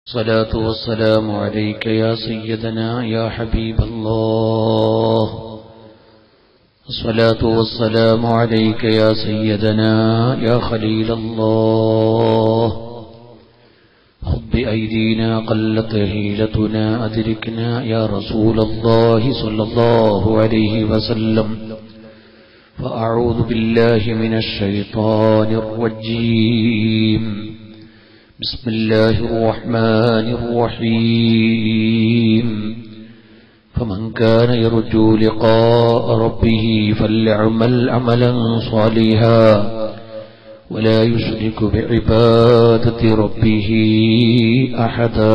الصلاة والسلام عليك يا سيدنا يا حبيب الله الصلاة والسلام عليك يا سيدنا يا خليل الله خذ بأيدينا قلت هيلتنا أدركنا يا رسول الله صلى الله عليه وسلم فأعوذ بالله من الشيطان الرجيم بسم الله الرحمن الرحيم فمن كان يرجو لقاء ربه فليعمل عملا صالحا ولا يشرك بعبادة ربه أحدا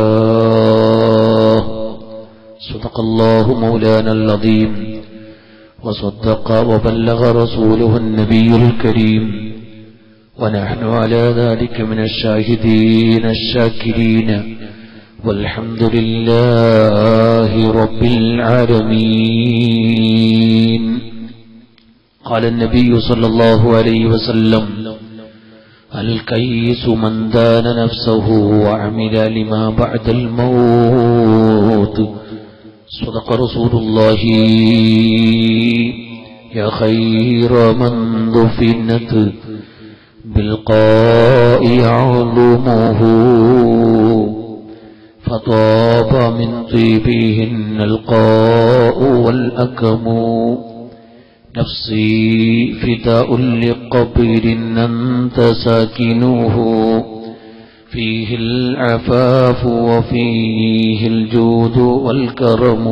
صدق الله مولانا العظيم وصدق وبلغ رسوله النبي الكريم ونحن على ذلك من الشاهدين الشاكرين والحمد لله رب العالمين قال النبي صلى الله عليه وسلم الكيس من دان نفسه وعمل لما بعد الموت صدق رسول الله يا خير من دفنت بالقاء يعلمه فطاب من طيبهن القاء والأكم نفسي فداء لقبر أنت ساكنه فيه العفاف وفيه الجود والكرم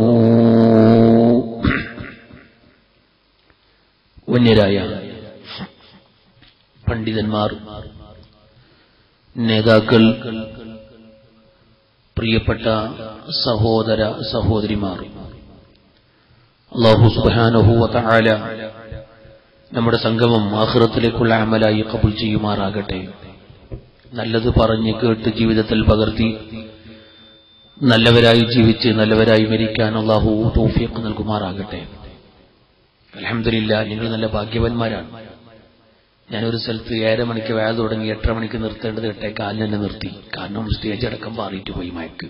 വന്യരായ പണ്ഡിതന്മാർ നേതാക്കൾ പ്രിയപ്പെട്ട സഹോദര സഹോദരിമാർ അള്ളാഹു സുബാനഹുവല നമ്മുടെ സംഗമം ആഹ്റത്തിലേക്കുള്ള അമലായി കബുൽ ചെയ്യുമാറാകട്ടെ നല്ലത് പറഞ്ഞ് കേട്ട് ജീവിതത്തിൽ പകർത്തി നല്ലവരായി ജീവിച്ച് നല്ലവരായി മരിക്കാൻ അള്ളാഹു തോഫിയൊക്കെ നൽകുമാറാകട്ടെ അലഹമില്ല നിങ്ങൾ നല്ല ഭാഗ്യവാന്മാരാണ് ഞാനൊരു സ്ഥലത്ത് ഏഴര മണിക്ക് വേല തുടങ്ങി എട്ടര മണിക്ക് നിർത്തേണ്ടത് എട്ടേ കാലിന് തന്നെ നിർത്തി കാരണം സ്റ്റേജ് അടക്കം മാറിയിട്ട് പോയി മയക്ക്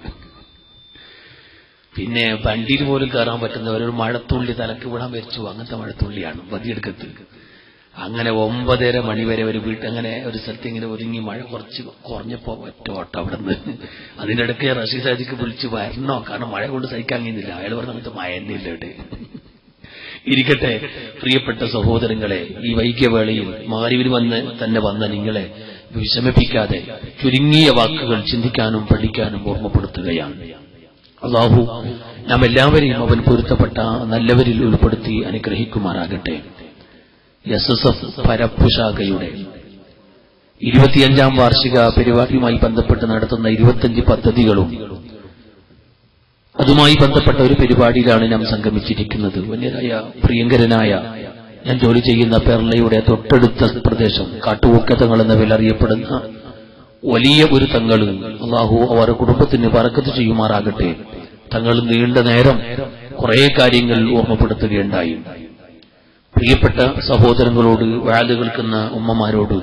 പിന്നെ വണ്ടിയിൽ പോലും കയറാൻ പറ്റുന്നവർ ഒരു മഴത്തുള്ളി തലക്ക് വിടാൻ വരച്ചു അങ്ങനത്തെ മഴത്തുള്ളിയാണ് വതിയെടുക്കത്ത് അങ്ങനെ ഒമ്പതര മണി വരെ ഒരു വീട്ട് അങ്ങനെ ഒരു സ്ഥലത്ത് ഇങ്ങനെ ഒരുങ്ങി മഴ കുറച്ച് കുറഞ്ഞപ്പോ ഒറ്റ ഓട്ടം അവിടെ നിന്ന് അതിന്റെ ഇടയ്ക്ക് റഷീദ് സാജിക്ക് വിളിച്ച് വരണോ കാരണം മഴ കൊണ്ട് സഹിക്കാൻ കഴിയുന്നില്ല അയാൾ പറഞ്ഞ അങ്ങനത്തെ മഴ തന്നെ ഇല്ല ഇവിടെ ഇരിക്കട്ടെ പ്രിയപ്പെട്ട സഹോദരങ്ങളെ ഈ വൈകിയവേളയിൽ മാറിവിൽ വന്ന് തന്നെ വന്ന നിങ്ങളെ വിഷമിപ്പിക്കാതെ ചുരുങ്ങിയ വാക്കുകൾ ചിന്തിക്കാനും പഠിക്കാനും ഓർമ്മപ്പെടുത്തുകയാണ് അള്ളാഹു നാം എല്ലാവരെയും അവൻ പൊരുത്തപ്പെട്ട നല്ലവരിൽ ഉൾപ്പെടുത്തി അനുഗ്രഹിക്കുമാറാകട്ടെ എസ് എസ് എഫ് പരപ്പുശാഖയുടെ ഇരുപത്തിയഞ്ചാം വാർഷിക പരിപാടിയുമായി ബന്ധപ്പെട്ട് നടത്തുന്ന ഇരുപത്തിയഞ്ച് പദ്ധതികളും അതുമായി ബന്ധപ്പെട്ട ഒരു പരിപാടിയിലാണ് നാം സംഗമിച്ചിരിക്കുന്നത് വന്യരായ പ്രിയങ്കരനായ ഞാൻ ജോലി ചെയ്യുന്ന പെർളയുടെ തൊട്ടടുത്ത പ്രദേശം കാട്ടുപോക്കത്തങ്ങൾ എന്ന പേരിൽ അറിയപ്പെടുന്ന വലിയ ഒരു തങ്ങള് അള്ളാഹു അവരുടെ കുടുംബത്തിന് പറക്കത്ത് ചെയ്യുമാറാകട്ടെ തങ്ങൾ നീണ്ട നേരം കുറെ കാര്യങ്ങൾ ഓർമ്മപ്പെടുത്തുകയുണ്ടായി പ്രിയപ്പെട്ട സഹോദരങ്ങളോട് വാഴ കേൾക്കുന്ന ഉമ്മമാരോട്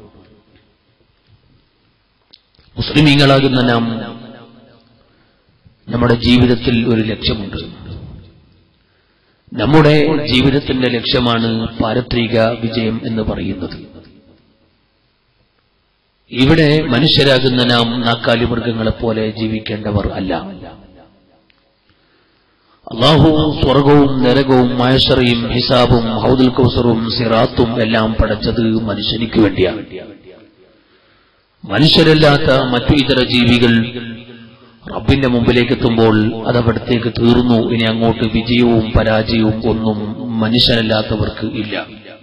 മുസ്ലിമീങ്ങളാകുന്ന നാം നമ്മുടെ ജീവിതത്തിൽ ഒരു ലക്ഷ്യമുണ്ട് നമ്മുടെ ജീവിതത്തിന്റെ ലക്ഷ്യമാണ് പാരത്രിക വിജയം എന്ന് പറയുന്നത് ഇവിടെ മനുഷ്യരാകുന്ന നാം നാക്കാലി മൃഗങ്ങളെപ്പോലെ ജീവിക്കേണ്ടവർ അല്ല അള്ളാഹു സ്വർഗവും നരകവും മഹഷറിയും ഹിസാബും ഹൗദുൽ കൗസറും സിറാത്തും എല്ലാം പടച്ചത് മനുഷ്യനിക്ക് വേണ്ടിയാണ് മനുഷ്യരല്ലാത്ത മറ്റു ഇതര ജീവികൾ റബ്ബിന്റെ മുമ്പിലേക്ക് എത്തുമ്പോൾ അതവിടത്തേക്ക് തീർന്നു ഇനി അങ്ങോട്ട് വിജയവും പരാജയവും ഒന്നും മനുഷ്യനല്ലാത്തവർക്ക് ഇല്ല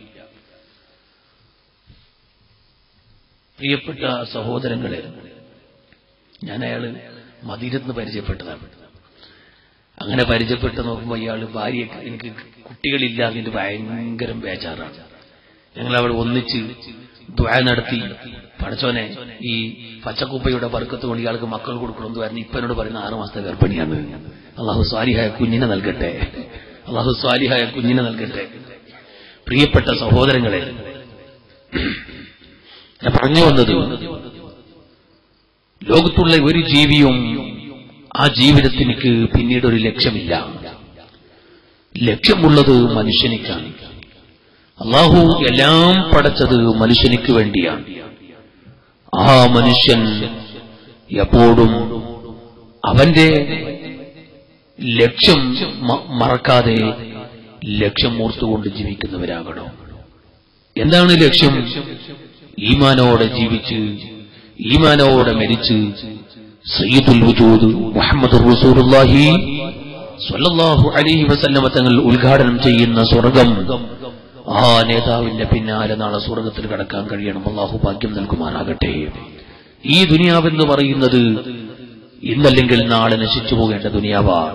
പ്രിയപ്പെട്ട സഹോദരങ്ങളെ ഞാൻ അയാള് മദീരത്ത് പരിചയപ്പെട്ടതാണ് അങ്ങനെ പരിചയപ്പെട്ട് നോക്കുമ്പോൾ അയാൾ ഭാര്യ എനിക്ക് കുട്ടികളില്ല അതിന്റെ ഭയങ്കരം ബേജാറാണ് ഞങ്ങൾ അവിടെ ഒന്നിച്ച് ദ്വാ നടത്തി പടച്ചോനെ ഈ പച്ചക്കുപ്പയുടെ ബർക്കത്ത് കൊണ്ട് ഇയാൾക്ക് മക്കൾ കൊടുക്കണമെന്ന് പറഞ്ഞ് ഇപ്പനോട് പറയുന്ന ആറു മാസത്തെ ഗർഭിണിയാണ് അള്ളാഹു സ്വാലിഹായ കുഞ്ഞിനെ നൽകട്ടെ അള്ളാഹു സ്വാലിഹായ കുഞ്ഞിനെ നൽകട്ടെ പ്രിയപ്പെട്ട സഹോദരങ്ങളെ ഞാൻ പറഞ്ഞു വന്നത് ലോകത്തുള്ള ഒരു ജീവിയും ആ ജീവിതത്തിനിക്ക് പിന്നീട് ഒരു ലക്ഷ്യമില്ല ലക്ഷ്യമുള്ളത് മനുഷ്യനിക്കാണ് അള്ളാഹു എല്ലാം പടച്ചത് മനുഷ്യനിക്ക് വേണ്ടിയാണ് ആ മനുഷ്യൻ എപ്പോഴും അവന്റെ ലക്ഷ്യം മ- മറക്കാതെ ലക്ഷ്യം ഓർത്തുകൊണ്ട് ജീവിക്കുന്നവരാകണം എന്താണ് ലക്ഷ്യം ഈമാനോടെ ജീവിച്ച് ഈമാനോടെ മരിച്ച് സയ്യിദുൽ വജൂദ് മുഹമ്മദ് റസൂലുള്ളാഹി സ്വല്ലല്ലാഹു അലൈഹി വസല്ലമ തങ്ങൾ ഉദ്ഘാടനം ചെയ്യുന്ന സ്വർഗം ആ നേതാവിന്റെ പിന്നാലെ നാളെ സ്വർഗത്തിൽ കടക്കാൻ കഴിയണം അള്ളാഹു ഭാഗ്യം നൽകുമാറാകട്ടെ ഈ ദുനിയാവെന്ന് പറയുന്നത് ഇന്നല്ലെങ്കിൽ നാളെ നശിച്ചു പോകേണ്ട ദുനിയാവാണ്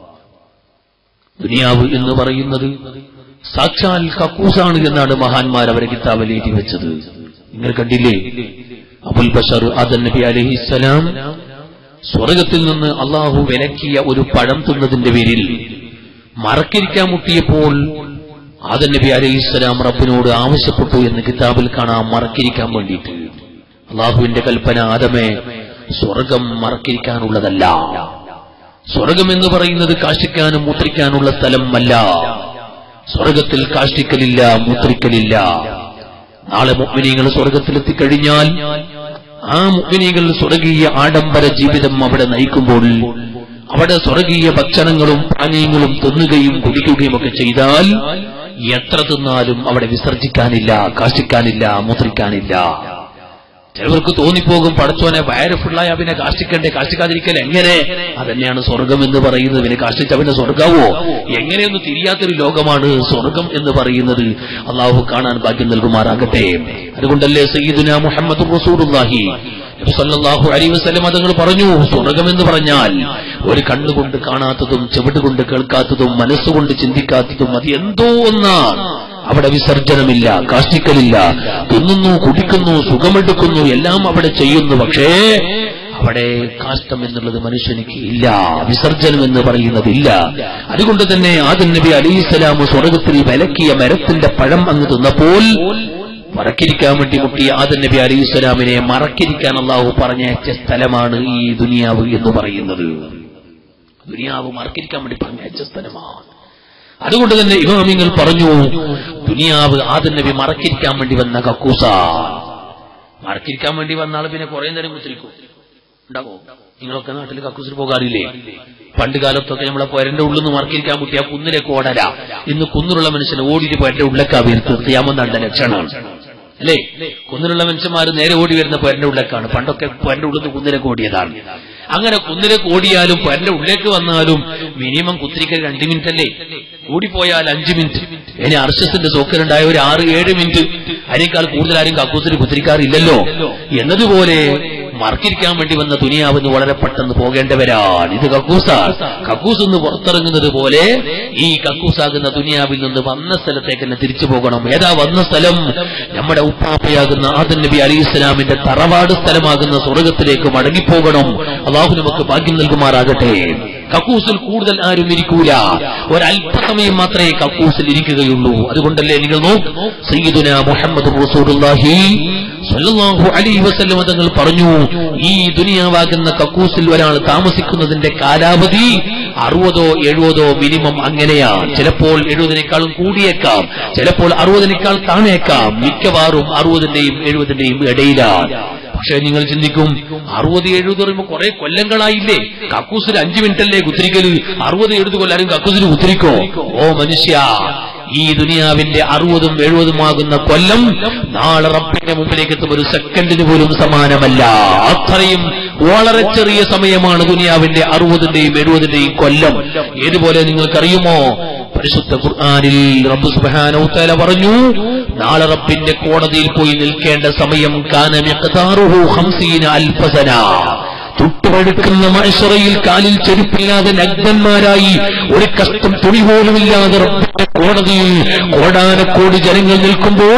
ദുനിയാവ് എന്ന് പറയുന്നത് സാക്ഷാൽ കക്കൂസാണ് എന്നാണ് മഹാന്മാർ അവരെ കിതാബിൽ എഴുതി വെച്ചത് നിങ്ങൾ കണ്ടില്ലേ അബുൽ ബഷർ ആദൻ നബി അലഹിസ്സലാം സ്വർഗത്തിൽ നിന്ന് അള്ളാഹു വിലക്കിയ ഒരു പഴം തിന്നതിന്റെ പേരിൽ മറക്കിരിക്കാൻ മുട്ടിയപ്പോൾ ആദൻ നബി അലഹിസ്സലാം റബ്ബിനോട് ആവശ്യപ്പെട്ടു എന്ന് കിതാബിൽ കാണാം മറക്കിരിക്കാൻ വേണ്ടിയിട്ട് അള്ളാഹുവിന്റെ കൽപ്പന ആദമേ സ്വർഗം മറക്കിരിക്കാനുള്ളതല്ല സ്വർഗം എന്ന് പറയുന്നത് കാഷ്ടിക്കാനും മൂത്രിക്കാനുള്ള സ്ഥലമല്ല സ്വർഗത്തിൽ കാഷ്ടിക്കലില്ല മൂത്രിക്കലില്ല നാളെ മുഗ്മിനീകൾ സ്വർഗത്തിലെത്തിക്കഴിഞ്ഞാൽ ആ മുഗ്മിനീകൾ സ്വർഗീയ ആഡംബര ജീവിതം അവിടെ നയിക്കുമ്പോൾ അവിടെ സ്വർഗീയ ഭക്ഷണങ്ങളും പാനീയങ്ങളും തിന്നുകയും കുടിക്കുകയും ഒക്കെ ചെയ്താൽ എത്ര തിന്നാലും അവിടെ വിസർജിക്കാനില്ല കാഷ്ടിക്കാനില്ല മൂത്രിക്കാനില്ല ചിലവർക്ക് തോന്നിപ്പോകും പടച്ചോനെ വയറ് ഫുള്ളായ പിന്നെ കാഷ്ടിക്കണ്ടേ കാഷ്ടിക്കാതിരിക്കൽ എങ്ങനെ അതന്നെയാണ് സ്വർഗം എന്ന് പറയുന്നത് പിന്നെ കാഷ്ടിച്ച പിന്നെ സ്വർഗാവോ എങ്ങനെയൊന്നും തിരിയാത്തൊരു ലോകമാണ് സ്വർഗം എന്ന് പറയുന്നത് അള്ളാഹു കാണാൻ ഭാഗ്യം നൽകുമാറാകട്ടെ അതുകൊണ്ടല്ലേ സയ്യിദുന മുഹമ്മദ് റസൂലുള്ളാഹി നബി സല്ലല്ലാഹു അലൈഹി വസല്ലം അതങ്ങൾ പറഞ്ഞു സ്വർഗം എന്ന് പറഞ്ഞാൽ ഒരു കണ്ണുകൊണ്ട് കാണാത്തതും ചെവിടുകൊണ്ട് കേൾക്കാത്തതും മനസ്സുകൊണ്ട് ചിന്തിക്കാത്തതും അത് എന്തോ ഒന്നാണ് അവിടെ വിസർജനമില്ല കാഷ്ടിക്കലില്ല തിന്നുന്നു കുടിക്കുന്നു സുഖമെടുക്കുന്നു എല്ലാം അവിടെ ചെയ്യുന്നു പക്ഷേ അവിടെ കാഷ്ടം എന്നുള്ളത് മനുഷ്യനിക്ക് ഇല്ല വിസർജനം എന്ന് പറയുന്നതില്ല അതുകൊണ്ട് തന്നെ ആദം നബി അലിസ്ലാം സ്വർഗത്തിൽ വിലക്കിയ മരത്തിന്റെ പഴം അങ്ങ് തിന്നപ്പോൾ മറക്കിരിക്കാൻ വേണ്ടി മുട്ടിയ ആദം നബി അലിസ്ലാമിനെ മറക്കിരിക്കാൻ അള്ളാഹു പറഞ്ഞയച്ച സ്ഥലമാണ് ഈ ദുനിയാവ് എന്ന് പറയുന്നത് ദുനിയാവ് മറക്കിരിക്കാൻ വേണ്ടി പറഞ്ഞയച്ച സ്ഥലമാണ് അതുകൊണ്ട് തന്നെ ഇമാമിങ്ങൾ പറഞ്ഞു ദുനിയാവ് ആദം നബി മറക്കിരിക്കാൻ വേണ്ടി വന്ന കക്കൂസ മറക്കിരിക്കാൻ വേണ്ടി വന്ന ആൾ പിന്നെ കുറെ നേരം കുത്തിരിക്കും ഉണ്ടാവോ നിങ്ങളൊക്കെ നാട്ടിൽ കക്കൂസിൽ പോകാറില്ലേ പണ്ട് കാലത്തൊക്കെ നമ്മളെ പൊരന്റെ ഉള്ളിൽ നിന്ന് മറക്കിരിക്കാൻ മുട്ടിയ കുന്നിലേക്ക് ഓടല ഇന്ന് കുന്നിലുള്ള മനുഷ്യനെ ഓടിയിട്ട് പൊരന്റെ ഉള്ളിലേക്ക് വീർത്ത് ചെയ്യാമെന്നാണ്ട ലക്ഷണമാണ് അല്ലേ കുന്നിലുള്ള മനുഷ്യന്മാർ നേരെ ഓടി വരുന്ന പൊരന്റെ ഉള്ളിലേക്കാണ് പണ്ടൊക്കെ പൊരന്റെ ഉള്ളിൽ നിന്ന് കുന്നിലേക്ക് ഓടിയതാണ് അങ്ങനെ കുന്നിലേക്ക് ഓടിയാലും പൊരന്റെ ഉള്ളിലേക്ക് വന്നാലും മിനിമം കുത്തിരിക്കൽ രണ്ട് മിനിറ്റ് അല്ലേ കൂടിപ്പോയാൽ അഞ്ച് മിനിറ്റ് ഇനി അർഷസിന്റെ സോക്കലുണ്ടായ ഒരു ആറ് ഏഴ് മിനിറ്റ് അതിനേക്കാൾ കൂടുതൽ ആരും കക്കൂസിന് കുത്തിരിക്കാറില്ലല്ലോ എന്നതുപോലെ മറക്കിരിക്കാൻ വേണ്ടി വന്ന ദുനിയാവെന്ന് വളരെ പെട്ടെന്ന് പോകേണ്ടവരാണ് ഇത് കക്കൂസാണ് കക്കൂസ് നിന്ന് പുറത്തിറങ്ങുന്നത് പോലെ ഈ കക്കൂസാകുന്ന ദുനിയാവിൽ നിന്ന് വന്ന സ്ഥലത്തേക്ക് തന്നെ തിരിച്ചു പോകണം ഏതാ വന്ന സ്ഥലം നമ്മുടെ ഉപ്പാപ്പയാകുന്ന ആദൻ നബി അലി ഇസ്ലാമിന്റെ തറവാട് സ്ഥലമാകുന്ന സ്വർഗത്തിലേക്ക് മടങ്ങിപ്പോകണം അള്ളാഹു നമുക്ക് ഭാഗ്യം നൽകുമാറാകട്ടെ കക്കൂസിൽ കൂടുതൽ ആരും ഇരിക്കൂല ഒരല്പസമയം മാത്രമേ കക്കൂസിൽ ഇരിക്കുകയുള്ളൂ അതുകൊണ്ടല്ലേ നിങ്ങൾ നോക്കൂ സയ്യിദുന മുഹമ്മദ് റസൂലുള്ളാഹി സ്വല്ലല്ലാഹു അലൈഹി വസല്ലം തങ്ങൾ പറഞ്ഞു ഈ ദുനിയാവാകുന്ന കക്കൂസിൽ ഒരാൾ താമസിക്കുന്നതിന്റെ കാലാവധി അറുപതോ എഴുപതോ മിനിമം അങ്ങനെയാണ് ചിലപ്പോൾ എഴുപതിനേക്കാളും കൂടിയേക്കാം ചിലപ്പോൾ അറുപതിനേക്കാൾ താണേക്കാം മിക്കവാറും അറുപതിന്റെയും എഴുപതിന്റെയും ഇടയിലാണ് പക്ഷെ നിങ്ങൾ ചിന്തിക്കും അറുപത് എഴുപത് പറയുമ്പോൾ കുറെ കൊല്ലങ്ങളായില്ലേ കക്കൂസിൽ അഞ്ചു മിനിറ്റല്ലേ കുത്തിരിക്കല് അറുപത് എഴുപത് കൊല്ലാരും കക്കൂസിൽ കുത്തിരിക്കോ ഓ മനുഷ്യ ഈ ദുനിയാവിന്റെ അറുപതും എഴുപതുമാകുന്ന കൊല്ലം നാളെ റബ്ബിന്റെ മുമ്പിലേക്ക് എത്തും ഒരു സെക്കൻഡിന് പോലും സമാനമല്ല അത്രയും വളരെ ചെറിയ സമയമാണ് ദുനിയാവിന്റെ അറുപതിന്റെയും എഴുപതിന്റെയും കൊല്ലം ഏതുപോലെ നിങ്ങൾക്കറിയുമോ പരിശുദ്ധ ഖുർആാനിൽ റബ്ബ് സുബ്ഹാനഹു തആല പറഞ്ഞു നാളെ റബ്ബിന്റെ കോടതിയിൽ പോയി നിൽക്കേണ്ട സമയം കാന മിഖ്താറുഹു 50 അൽഫ സന ചുട്ടുപഴുക്കുന്ന മനുഷ്യറയിൽ കാലിൽ ചെരുപ്പില്ലാതെ നഗ്നന്മാരായി ഒരു കഷ്ടം തുണി പോലുമില്ലാതെ റബ്ബിന്റെ കോടതിയിൽ കോടാനക്കോടി ജനങ്ങൾ നിൽക്കുമ്പോൾ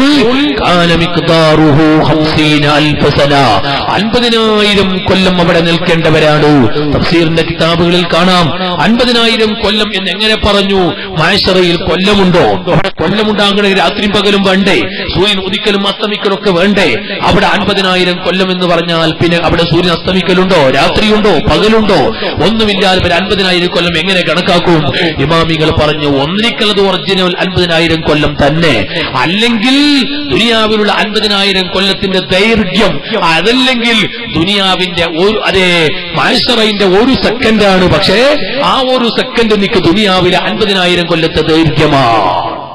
കാലമിക്താറുഹു ഹംസീന അൽഫസന അൻപതിനായിരം കൊല്ലം അവിടെ നിൽക്കേണ്ടവരാണ് തഫ്സീറിന്റെ കിതാബുകളിൽ കാണാം അൻപതിനായിരം കൊല്ലം എന്ന് എങ്ങനെ പറഞ്ഞു മാഷറയിൽ കൊല്ലമുണ്ടോ അവിടെ കൊല്ലമുണ്ടാകണമെങ്കിൽ രാത്രിയും പകലും വേണ്ടേ സൂര്യൻ ഉദിക്കലും അസ്തമിക്കലും ഒക്കെ വേണ്ടേ അവിടെ അൻപതിനായിരം കൊല്ലം എന്ന് പറഞ്ഞാൽ പിന്നെ അവിടെ സൂര്യൻ അസ്തമിക്കലുണ്ടോ രാത്രിയുണ്ടോ പകലുണ്ടോ ഒന്നുമില്ലാതെ ഒരു അൻപതിനായിരം കൊല്ലം എങ്ങനെ കണക്കാക്കും ഇമാമികൾ പറഞ്ഞു ഒന്നിക്കലത് ഒറിജിനൽ അൻപതിനായിരം കൊല്ലം തന്നെ അല്ലെങ്കിൽ ദുനിയാവിലുള്ള അൻപതിനായിരം കൊല്ലത്തിന്റെ ദൈർഘ്യം അതല്ലെങ്കിൽ ദുനിയാവിന്റെ ഒരു അതേ മാഷറയിന്റെ ഒരു സെക്കൻഡാണ് പക്ഷേ ആ ഒരു സെക്കൻഡ് നിക്ക് ദുനിയാവിലെ അൻപതിനായിരം കൊല്ലത്തെ ദൈർഘ്യമാണ്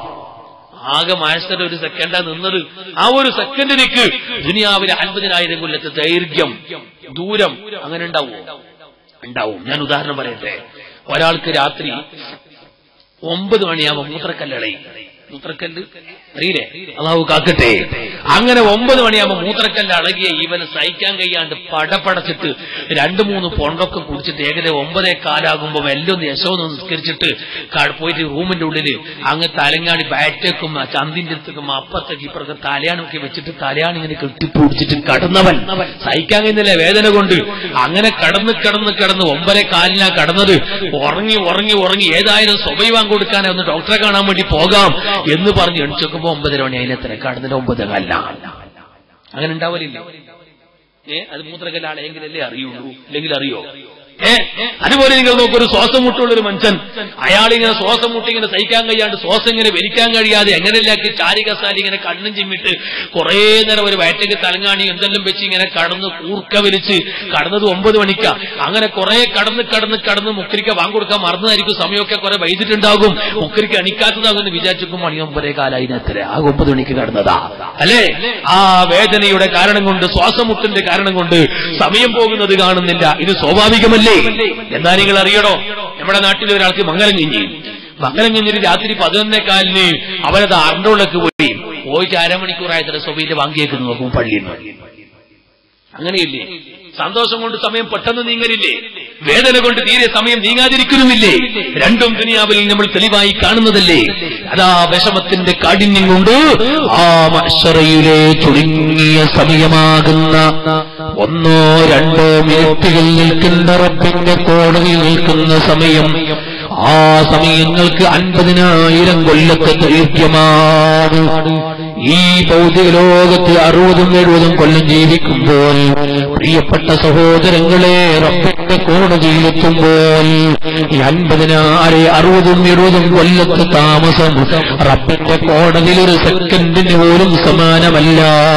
ആകെ മാസ്റ്റർ ഒരു സെക്കൻഡാ നിന്നത് ആ ഒരു സെക്കൻഡ് നിക്ക് ദുനിയാവിലെ അൻപതിനായിരം കൊല്ലത്തെ ദൈർഘ്യം ദൂരം അങ്ങനെ ഉണ്ടാവും ഉണ്ടാവും ഞാൻ ഉദാഹരണം പറയട്ടെ ഒരാൾക്ക് രാത്രി ഒമ്പത് മണിയാകുമ്പോ മൂത്രക്കല്ലടയും മൂത്രക്കല്ല് അറിയില്ലേ അള്ളാഹു കാക്കട്ടെ അങ്ങനെ ഒമ്പത് മണിയാകുമ്പോ മൂത്രക്കല്ല് അടങ്ങിയ ഇവന് സഹിക്കാൻ കഴിയാണ്ട് പടപടച്ചിട്ട് രണ്ടു മൂന്ന് പൊണ്ടൊക്കെ കുടിച്ചിട്ട് ഏകദേശം ഒമ്പതേ കാലാകുമ്പോ എല്ലാം ഒന്ന് യശോന്ന് നിസ്കരിച്ചിട്ട് കാ- പോയിട്ട് റൂമിന്റെ ഉള്ളില് അങ്ങ് തലങ്ങാടി ബാറ്റേക്കും ആ ചന്തിന്റെ അടുത്തേക്കും അപ്പത്തേക്ക് ഇപ്പുറത്തെ തലയാണൊക്കെ വെച്ചിട്ട് തലയാണ് ഇങ്ങനെ കെട്ടിപ്പിടിച്ചിട്ട് കടന്നവൻ സഹിക്കാൻ കഴിയുന്നില്ല വേദന കൊണ്ട് അങ്ങനെ കടന്ന് കടന്ന് കടന്ന് ഒമ്പതേ കാലിനാ കടന്നത് ഉറങ്ങി ഉറങ്ങി ഉറങ്ങി ഏതായാലും സ്വഭൈവാൻ കൊടുക്കാനേ ഒന്ന് ഡോക്ടറെ കാണാൻ വേണ്ടി പോകാം എന്ന് പറഞ്ഞ് എണിച്ചോക്കുമ്പോ ഒമ്പതര മണി അതിനെത്ര കടന്നിട്ട് ഒമ്പത് കല്ല അങ്ങനെ ഉണ്ടാവലില്ല ഏ അത് മൂത്രക്കല്ലാളെങ്കിലല്ലേ അറിയുള്ളൂ അല്ലെങ്കിൽ അറിയോ ഏ അതുപോലെ നിങ്ങൾ നോക്കൂ ഒരു ശ്വാസം മുട്ടുള്ള ഒരു മനുഷ്യൻ അയാളിങ്ങനെ ശ്വാസം മുട്ടി ഇങ്ങനെ സഹിക്കാൻ കഴിയാണ്ട് ശ്വാസം ഇങ്ങനെ വലിക്കാൻ കഴിയാതെ എങ്ങനെയല്ലാക്കി ചാരികസാലി ഇങ്ങനെ കണ്ണും ചിമ്മിട്ട് കുറേ നേരം ഒരു വയറ്റേക്ക് തലങ്ങാണി എന്തെല്ലാം വെച്ച് ഇങ്ങനെ കടന്ന് കൂർക്ക വലിച്ച് കടന്നത് ഒമ്പത് മണിക്കാ അങ്ങനെ കുറെ കടന്ന് കടന്ന് കടന്ന് മുക്കരിക്ക വാങ്ങിക്കൊടുക്കാൻ മറന്നതായിരിക്കും സമയമൊക്കെ കുറെ വൈകിട്ടുണ്ടാകും മുക്കരിക്ക അണിക്കാത്തതാകുമെന്ന് വിചാരിച്ചേക്കും മണി ഒമ്പതേ കാലായിനെത്ര ആ ഒമ്പത് മണിക്ക് കടന്നതാ അല്ലേ ആ വേദനയുടെ കാരണം കൊണ്ട് ശ്വാസമുട്ടിന്റെ കാരണം കൊണ്ട് സമയം പോകുന്നത് കാണുന്നില്ല ഇത് സ്വാഭാവികമല്ലേ എന്താ നിങ്ങൾ അറിയണോ നമ്മുടെ നാട്ടിൽ ഒരാൾക്ക് മംഗലം കഴിഞ്ഞി മംഗലം കഴിഞ്ഞിട്ട് രാത്രി പതിനൊന്നേ കാലിന് അവനത് ആറിന്റെ പോയി പോയിട്ട് അരമണിക്കൂറായത്ര സ്വബീന്റെ വാങ്ങിയേക്ക് നോക്കും പള്ളിയിൽ നിന്ന് അങ്ങനെയില്ലേ സന്തോഷം കൊണ്ട് സമയം പെട്ടെന്ന് നീങ്ങലില്ലേ വേദന കൊണ്ട് തീരെ സമയം നീങ്ങാതിരിക്കുന്നുമില്ലേ രണ്ടും ദുനിയാവിൽ നമ്മൾ തെളിവായി കാണുന്നതല്ലേ അതാ വിഷമത്തിന്റെ കാഠിന്യം കൊണ്ട് ആ മഷറയിലെ ചുരുങ്ങിയ സമയമാകുന്ന ഒന്നോ രണ്ടോ മിനിറ്റുകൾ നിൽക്കുന്ന റബ്ബിന്റെ കോടതിയിൽ നിൽക്കുന്ന സമയം ആ സമയങ്ങൾക്ക് അൻപതിനായിരം കൊല്ലത്തെ ദൈർഘ്യമാണ് ഈ ഭൗതിക ലോകത്ത് അറുപതും എഴുപതും കൊല്ലം ജീവിക്കുമ്പോൾ പ്രിയപ്പെട്ട സഹോദരങ്ങളെ റബ്ബിന്റെ കോടതിയിലെത്തുമ്പോൾ ഈ അൻപതിനാറ് അറുപതും എഴുപതും കൊല്ലത്തെ താമസം റബ്ബിന്റെ കോടതിയിൽ ഒരു സെക്കൻഡിന് പോലും സമാനമല്ല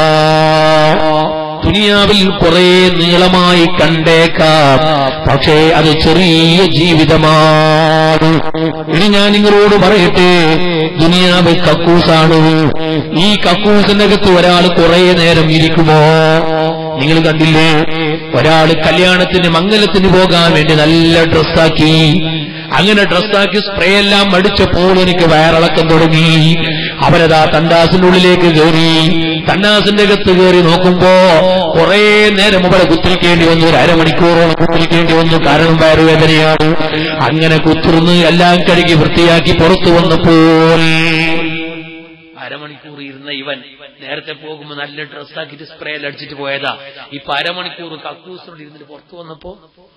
ദുനിയാവിൽ കുറെ നീളമായി കണ്ടേക്കാം പക്ഷേ അത് ചെറിയ ജീവിതമാണ് ഇനി ഞാൻ നിങ്ങളോട് പറയട്ടെ ദുനിയാവ് കക്കൂസാണ് ഈ കക്കൂസിനകത്ത് ഒരാൾ കുറെ നേരം ഇരിക്കുമോ നിങ്ങൾ കണ്ടില്ലേ ഒരാൾ കല്യാണത്തിന് മംഗലത്തിന് പോകാൻ വേണ്ടി നല്ല ഡ്രസ്സാക്കി അങ്ങനെ ഡ്രസ്സാക്കി സ്പ്രേ എല്ലാം അടിച്ചപ്പോൾ എനിക്ക് വയറിളക്കം തുടങ്ങി അവരതാ തണ്ടാസിന്റെ ഉള്ളിലേക്ക് കയറി തണ്ടാസിന്റെ അകത്ത് കയറി നോക്കുമ്പോ കുറെ നേരം അവരെ കുത്തിരിക്കേണ്ടി വന്നു ഒരു അരമണിക്കൂറോളം കുത്തിരിക്കേണ്ടി വന്നു കാരണം വയറുവേദനയാണ് അങ്ങനെ കുത്തിർന്ന് എല്ലാം കഴുകി വൃത്തിയാക്കി പുറത്തു വന്നപ്പോൾ അരമണിക്കൂർ ഇരുന്ന ഇവൻ നേരത്തെ പോകുമ്പോ നല്ല ഡ്രസ്സാക്കിയിട്ട് സ്പ്രേ എല്ലാം അടിച്ചിട്ട് പോയതാ ഇപ്പൊ അരമണിക്കൂർ കക്കൂസിനോട് ഇരുന്നിട്ട് പുറത്തു വന്നപ്പോ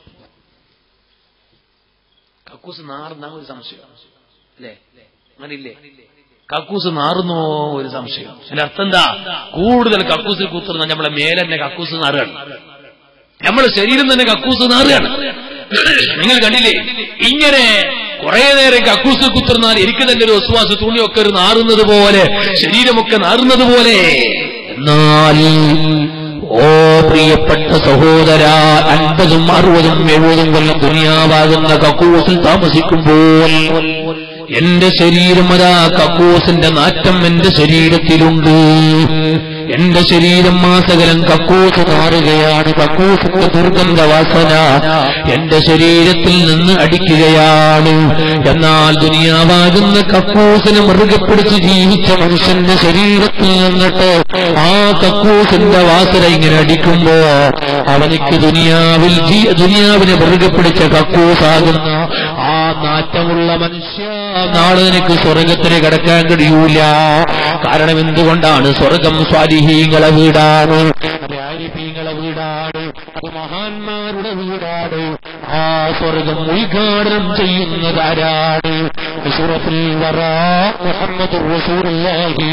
കക്കൂസ് നാറുന്ന ഒരു സംശയം അല്ലേ അങ്ങനില്ലേ കക്കൂസ് നാറുന്നോ ഒരു സംശയം അതിന്റെ അർത്ഥം എന്താ കൂടുതൽ കക്കൂസിൽ കുത്തുന്ന നമ്മളെ മേലെന്നെ കക്കൂസ് നാറുകയാണ് നമ്മളെ ശരീരം തന്നെ കക്കൂസ് നാറുകയാണ് നിങ്ങൾ കണ്ടില്ലേ ഇങ്ങനെ കുറെ നേരം കക്കൂസ് കുത്തുന്നാൽ എനിക്ക് തന്നെ ഒരു വിശ്വാസ തുണിയൊക്കെ ഒരു നാറുന്നത് പോലെ ശരീരമൊക്കെ നാറുന്നത് പോലെ എന്നാൽ ഓ പ്രിയപ്പെട്ട സഹോദര അൻപതും അറുപതും എഴുപതും കൊല്ലം ദുനിയാവാകുന്ന കക്കൂസിൽ താമസിക്കുമ്പോൾ എന്റെ ശരീരം അതാ കക്കൂസിന്റെ നാറ്റം എന്റെ ശരീരത്തിലുണ്ട് എന്റെ ശരീരം മാസകലം കക്കൂസ് മാറുകയാണ് കക്കൂസിന്റെ ദുർഗന്ധവാസന എന്റെ ശരീരത്തിൽ നിന്ന് അടിക്കുകയാണ് എന്നാൽ ദുനിയാവാകുന്ന കക്കൂസിനെ മുറുകെ പിടിച്ച് ജീവിച്ച മനുഷ്യന്റെ ശരീരത്തിൽ നിന്നിട്ട് ആ കക്കൂസിന്റെ വാസന ഇങ്ങനെ അടിക്കുമ്പോ അവനിക്ക് ദുനിയാവിൽ ജീ- ദുനിയാവിനെ മുറുകെ പിടിച്ച കക്കൂസാകുന്ന ആ നാറ്റമുള്ള മനുഷ്യ നാളെ നിനക്ക് സ്വർഗത്തിന് കിടക്കാൻ കഴിയൂല കാരണം എന്തുകൊണ്ടാണ് സ്വർഗം സ്വാലിഹീങ്ങളെ വീടാണ് ജ്ഞാനിപീങ്ങളെ വീടാണ് അത് മഹാന്മാരുടെ വീടാണ് ആ സ്വർഗം ഉദ്ഘാടനം ചെയ്യുന്നതാരാണ് ബിസുറഫുൽ വറാ മുഹമ്മദുർ റസൂലുള്ളാഹി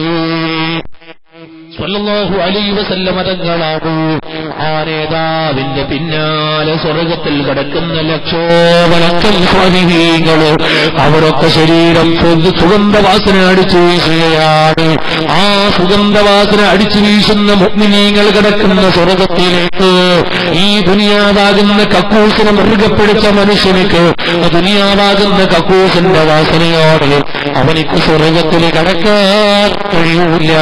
സ്വല്ലല്ലാഹു അലൈഹി വസല്ലമ തങ്ങളാണ് ആ നേതാവിന്റെ പിന്നാലെ സ്വർഗത്തിൽ കിടക്കുന്ന ലക്ഷോപലക്ഷം സ്വാധീനങ്ങൾ അവരൊക്കെ ശരീരം സ്വന്ത സുഗന്ധവാസന അടിച്ചു വീശുകയാണ് ആ സുഗന്ധവാസന അടിച്ചു വീശുന്ന മുഗ്മിനീങ്ങൾ കിടക്കുന്ന സ്വർഗത്തിലേക്ക് ഈ ദുനിയാവാകുന്ന കക്കൂസിനെ മൃഗപ്പിടിച്ച മനുഷ്യനിക്ക് ദുനിയാവാകുന്ന കക്കൂസിന്റെ വാസനയോടെ അവനിക്ക് സ്വർഗത്തിൽ കടക്കാൻ കഴിയൂല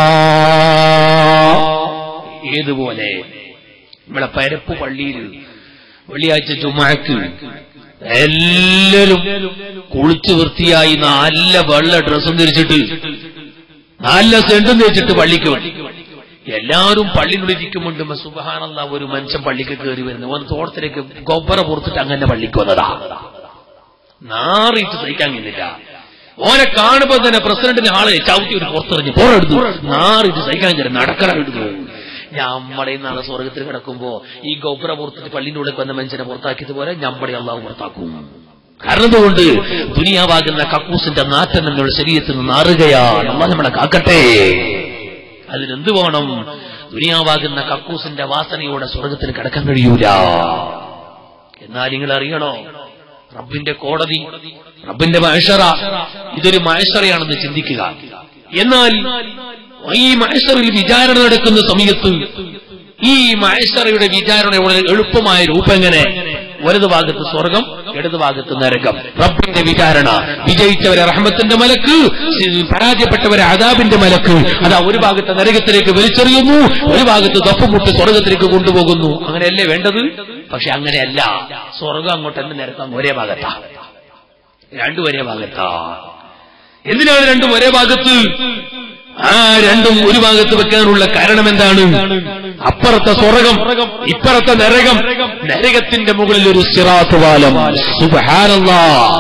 ഏതുപോലെ നമ്മളെ പരപ്പ് പള്ളിയിൽ വെള്ളിയാഴ്ച ചുമക്ക് എല്ലാരും കുളിച്ചു വൃത്തിയായി നല്ല വെള്ള ഡ്രസ്സും ധരിച്ചിട്ട് നല്ല സെന്റും ധരിച്ചിട്ട് പള്ളിക്ക് വേണ്ടി എല്ലാവരും പള്ളിയിലിരിക്കുമുണ്ട് സുബഹാനല്ല ഒരു മനുഷ്യൻ പള്ളിക്ക് കയറി വരുന്നു ഒന്ന് തോട്ടത്തിലേക്ക് ഗൊബ്ബറ പുറത്തിട്ട് അങ്ങനെ പള്ളിക്ക് വന്നതാ നാറിയിട്ട് സഹിക്കാൻ കഴിയുന്നില്ല ഓനെ കാണുമ്പോ തന്നെ പ്രസിഡന്റിന് ആളെ ചവിട്ടി ഒരു പുറത്തെറിഞ്ഞ് പുറമെടുത്തു നാറിയിട്ട് സഹിക്കാൻ കഴിയില്ല നടക്കലെടുത്തു ഞമ്മടെ നാളെ സ്വർഗത്തിൽ കിടക്കുമ്പോ ഈ ഗോപുര പുറത്തിട്ട് പള്ളിന്റെ ഉള്ളിൽ വന്ന മനുഷ്യനെ പുറത്താക്കിയതുപോലെ ഞമ്മടെ അള്ളാഹു പുറത്താക്കും കാരണം അതുകൊണ്ട് ദുനിയാവാകുന്ന കക്കൂസിന്റെ നാറ്റം നമ്മുടെ ശരീരത്തിൽ നിന്ന് നാറുകയാണ് അള്ളാഹ് നമ്മളെ കാക്കട്ടെ അതിനെന്ത് വേണം ദുനിയാവാകുന്ന കക്കൂസിന്റെ വാസനയോടെ സ്വർഗത്തിൽ കിടക്കാൻ കഴിയൂല എന്നാൽ നിങ്ങൾ അറിയണോ റബ്ബിന്റെ കോടതി റബ്ബിന്റെ മഹഷറ ഇതൊരു മഹഷറയാണെന്ന് ചിന്തിക്കുക എന്നാൽ ഈ മഹഷറിൽ വിചാരണ നടക്കുന്ന സമയത്ത് ഈ മഹഷറയുടെ വിചാരണ വളരെ എളുപ്പമായ രൂപം എങ്ങനെ വലതു ഭാഗത്ത് സ്വർഗം ഇടതു ഭാഗത്ത് നരകം റബ്ബിന്റെ വിചാരണ വിജയിച്ചവരെ റഹ്മത്തിന്റെ മലക്ക് പരാജയപ്പെട്ടവരെ അതാബിന്റെ മലക്ക് അതാ ഒരു ഭാഗത്ത് നരകത്തിലേക്ക് വലിച്ചെറിയുന്നു ഒരു ഭാഗത്ത് തപ്പുമുട്ട് സ്വർഗത്തിലേക്ക് കൊണ്ടുപോകുന്നു അങ്ങനെയല്ലേ വേണ്ടത് പക്ഷെ അങ്ങനെയല്ല സ്വർഗം അങ്ങോട്ട് തന്നെ നരകം ഒരേ ഭാഗത്താ രണ്ടു ഒരേ ഭാഗത്താ എന്തിനാണ് രണ്ടും ഒരേ ഭാഗത്ത് ആ രണ്ടും ഒരു ഭാഗത്ത് വെക്കാനുള്ള കാരണം എന്താണ് അപ്പുറത്തെ സ്വർഗം ഇപ്പുറത്തെ നരകം നരകത്തിന്റെ മുകളിൽ ഒരു സിറാത്ത് പാലം സുബഹാനല്ലാ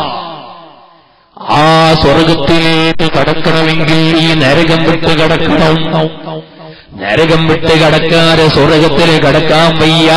ആ സ്വർഗത്തിലേക്ക് കടക്കണമെങ്കിൽ ഈ നരകം വിട്ട് കടക്കണം നരകം വിട്ട് കടക്കാതെ സ്വർഗത്തിൽ കടക്കാൻ വയ്യ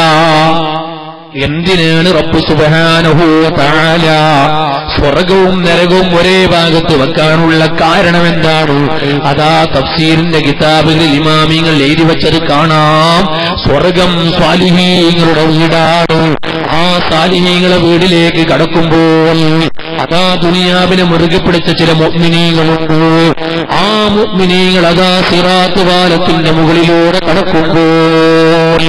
എന്തിനാണ് റബ്ബ് സുബഹാനഹു താല സ്വർഗവും നരകവും ഒരേ ഭാഗത്ത് വെക്കാനുള്ള കാരണം എന്താണ് അതാ തഫ്സീറിന്റെ കിതാബുകളിൽ ഇമാമിങ്ങൾ എഴുതി വെച്ചത് കാണാം സ്വർഗം സ്വാലിഹീങ്ങളുടെ വീടാണ് ആ സാലിഹീങ്ങളെ വീടിലേക്ക് കടക്കുമ്പോൾ അതാ ദുനിയാവിനെ മുറുകെ പിടിച്ച ചില മുഗ്മിനീകളുണ്ട് ആ മുഗ്മിനീങ്ങൾ അതാ സിറാത്ത് പാലത്തിന്റെ മുകളിലൂടെ കടക്കുമ്പോൾ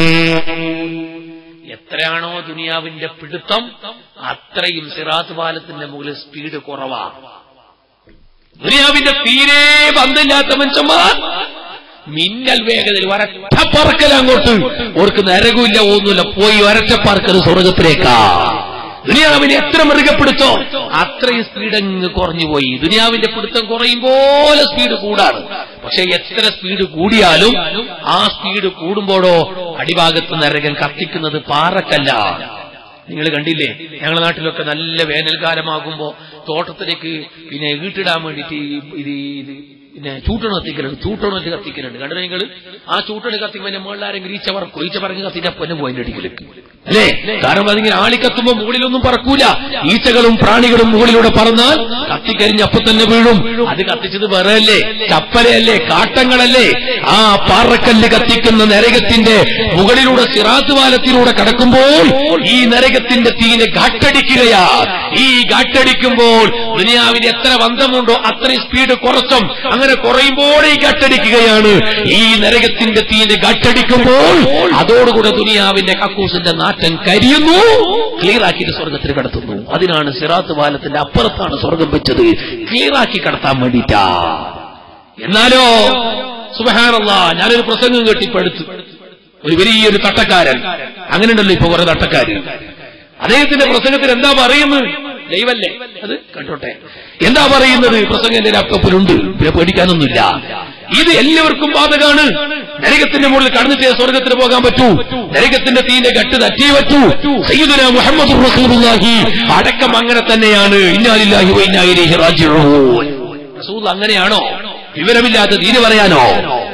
എത്രയാണോ ദുനിയാവിന്റെ പിടുത്തം അത്രയും സിറാത്ത് പാലത്തിന്റെ മുകളിൽ സ്പീഡ് കുറവാ ദുനിയാവിന്റെ തീരെ ബന്ധമില്ലാത്ത മനുഷ്യന്മാർ മിന്നൽ വേഗതയിൽ ഒരറ്റ പറക്കൽ അങ്ങോട്ട് ഓർക്ക് നരകമില്ല ഒന്നുമില്ല പോയി ഒരറ്റ പറക്കൽ സ്വർഗത്തിലേക്കാ ദുനിയാവിനെ എത്ര മൃഗപ്പിടുത്തോ അത്രയും സ്പീഡ് അങ്ങ് കുറഞ്ഞു പോയി ദുനിയാവിന്റെ പിടുത്തം കുറയും പോലെ സ്പീഡ് കൂടാണ് പക്ഷെ എത്ര സ്പീഡ് കൂടിയാലും ആ സ്പീഡ് കൂടുമ്പോഴോ അടിഭാഗത്ത് നരകൻ കത്തിക്കുന്നത് പാറക്കല്ല നിങ്ങൾ കണ്ടില്ലേ ഞങ്ങളുടെ നാട്ടിലൊക്കെ നല്ല വേനൽക്കാലമാകുമ്പോ തോട്ടത്തിലേക്ക് പിന്നെ വീട്ടിടാൻ വേണ്ടിയിട്ട് ഈ- ഇത് ഇത് പിന്നെ ചൂട്ടണ് കത്തിക്കലുണ്ട് ചൂട്ടണ് കത്തിക്കലുണ്ട് കണ്ടു നിങ്ങൾ ആ ചൂട്ടണ് കത്തിക്കുമ്പോൾ എന്നെ മുകളിലാരെങ്കിലും ഈച്ച പറക്കും ഈച്ച പറങ്ങി കത്തിന്റെ പൊന്നെ പോയിന്റ് അടിക്കലേക്ക് അല്ലേ കാരണം അതിങ്ങനെ ആളി കത്തുമ്പോ മുകളിലൊന്നും പറക്കൂല ഈച്ചകളും പ്രാണികളും മുകളിലൂടെ പറന്നാൽ കത്തിക്കരിഞ്ഞ് അപ്പൊ തന്നെ വീഴും അത് കത്തിച്ചത് വേറെയല്ലേ ചപ്പലയല്ലേ കാട്ടങ്ങളല്ലേ ആ പാറക്കല്ല് കത്തിക്കുന്ന നരകത്തിന്റെ മുകളിലൂടെ സിറാത്ത് പാലത്തിലൂടെ കടക്കുമ്പോൾ ഈ നരകത്തിന്റെ തീനെ ഘാട്ടടിക്കുകയാ ഈ ഘാട്ടടിക്കുമ്പോൾ ദുനിയാവിന് എത്ര ബന്ധമുണ്ടോ അത്രയും സ്പീഡ് കുറച്ചും അങ്ങനെ കുറയുമ്പോൾ ഈ ഘട്ടടിക്കുകയാണ് ഈ നരകത്തിന്റെ തീനെ ഘട്ടടിക്കുമ്പോൾ അതോടുകൂടെ ദുനിയാവിന്റെ കക്കൂസിന്റെ നാറ്റം കരിയുന്നു ക്ലിയർ ആക്കിയിട്ട് സ്വർഗത്തിൽ കടത്തുന്നു അതിനാണ് സിറാത്ത് പാലത്തിന്റെ അപ്പുറത്താണ് സ്വർഗം വെച്ചത് ക്ലിയർ ആക്കി കടത്താൻ വേണ്ടിയിട്ടാ എന്നാലോ സുബഹാനല്ല ഞാനൊരു പ്രസംഗം കെട്ടിപ്പടുത്തു ഒരു വലിയൊരു തട്ടക്കാരൻ അങ്ങനെയുണ്ടല്ലോ ഇപ്പൊ കുറെ തട്ടക്കാര് അദ്ദേഹത്തിന്റെ പ്രസംഗത്തിൽ എന്താ പറയുന്നത് ദൈവല്ലേ അത് കണ്ടോട്ടെ എന്താ പറയുന്നത് പ്രസംഗം എന്റെ ലാപ്ടോപ്പിലുണ്ട് പിന്നെ പേടിക്കാനൊന്നുമില്ല ഇത് എല്ലാവർക്കും ബാധകാണ് നരകത്തിന്റെ മുകളിൽ കടന്നിട്ടേ സ്വർഗത്തിന് പോകാൻ പറ്റൂ നരകത്തിന്റെ തീന്റെ കട്ട് തറ്റിയേ പറ്റൂ സയ്യിദുന മുഹമ്മദ് റസൂലുള്ളാഹി അടക്കം അങ്ങനെ തന്നെയാണ് ഇന്നാലില്ലാഹി വ ഇന്നാ ഇലൈഹി റാജിഊൻ റസൂൽ അങ്ങനെയാണോ വിവരമില്ലാത്ത ദീന് പറയാനോ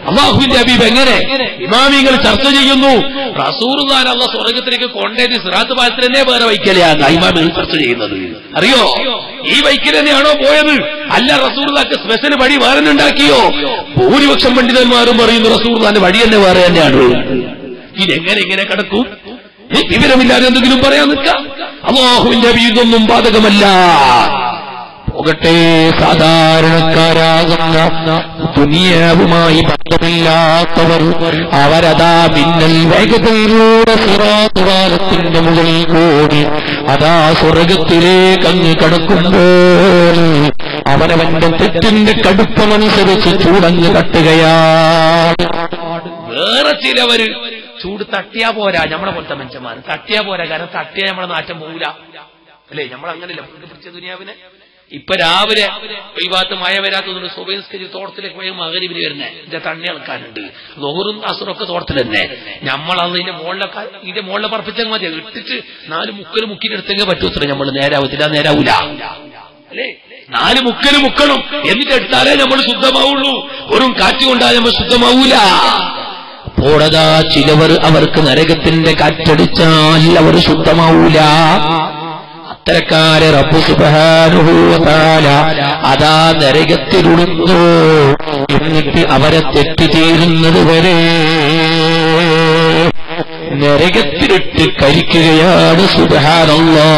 അള്ളാഹുവിന്റെ അബീബ് എങ്ങനെ ഇമാമിങ്ങൾ ചർച്ച ചെയ്യുന്നു റസൂർദാൻ അള്ള സ്വർഗത്തിലേക്ക് കൊണ്ടേത് സിറാത്ത് പാലത്തിൽ തന്നെ വേറെ വൈക്കലെയാണ് ഇമാമികൾ ചർച്ച ചെയ്യുന്നത് അറിയോ ഈ വൈക്കൽ തന്നെയാണോ പോയത് അല്ല റസൂർദാക്ക് സ്പെഷ്യൽ വഴി വേറെ ഉണ്ടാക്കിയോ ഭൂരിപക്ഷം പണ്ഡിതന്മാരും പറയുന്നു റസൂർദാന്റെ വഴി തന്നെ വേറെ തന്നെയാണ് ഇതെങ്ങനെ ഇങ്ങനെ കിടക്കും ഈ വിവരമില്ലാതെ എന്തെങ്കിലും പറയാൻ നിൽക്കാം അള്ളാഹുവിന്റെ ഇതൊന്നും ബാധകമല്ല പോകട്ടെ സാധാരണക്കാരാകുന്ന ദുനിയാവുമായി ബന്ധമില്ലാത്തവർ അവരതാ മിന്നൽ വേഗതയിലൂടെ സിറാത്തുവാലത്തിന്റെ മുകളിൽ കൂടി അതാ സ്വർഗത്തിലേക്ക് അങ്ങ് കടക്കുമ്പോൾ അവനവന്റെ തെറ്റിന്റെ കടുപ്പമനുസരിച്ച് ചൂടങ്ങ് തട്ടുകയാണ് വേറെ ചിലവര് ചൂട് തട്ടിയാ പോരാ നമ്മളെ പോലത്തെ മനുഷ്യന്മാർ തട്ടിയാ പോരാ കാരണം തട്ടിയാ നമ്മളെ നാറ്റം പോകൂല അല്ലേ നമ്മൾ അങ്ങനെയല്ല പിടിച്ച ദുനിയാവിനെ ഇപ്പൊ രാവിലെ ഈ ഭാഗത്ത് മഴ വരാത്തതുകൊണ്ട് സുബൈൻസ്കരി തോട്ടത്തിലേക്ക് പോയി മകരിവിന് വരുന്നേ ഇതിന്റെ തണ്ണി ആൾക്കാരുണ്ട് ലോഹറും അസുറൊക്കെ തോട്ടത്തിൽ തന്നെ നമ്മൾ അന്ന് ഇതിന്റെ മുകളിലൊക്കെ ഇതിന്റെ മുകളിലെ പറപ്പിച്ചാൽ മതി ഇട്ടിട്ട് നാല് മുക്കല് മുക്കിനെടുത്തെങ്കിൽ പറ്റൂത്ര നമ്മൾ നേരാവത്തില്ല നേരാവൂല അല്ലേ നാല് മുക്കല് മുക്കണം എന്നിട്ട് എടുത്താലേ നമ്മൾ ശുദ്ധമാവുള്ളൂ വെറും കാറ്റ് കൊണ്ടാൽ നമ്മൾ ശുദ്ധമാവൂല പോടതാ ചിലവർ അവർക്ക് നരകത്തിന്റെ കാറ്റടിച്ചാൽ അവർ ശുദ്ധമാവൂല അത്തരക്കാരെ റബ്ബു സുബാനുഭൂതാല അതാ നരകത്തിലുടുന്നു എന്നിട്ട് അവരെ തെറ്റ് തീരുന്നത് വരെ നരകത്തിലിട്ട് കരിക്കുകയാണ് സുബാനല്ലാ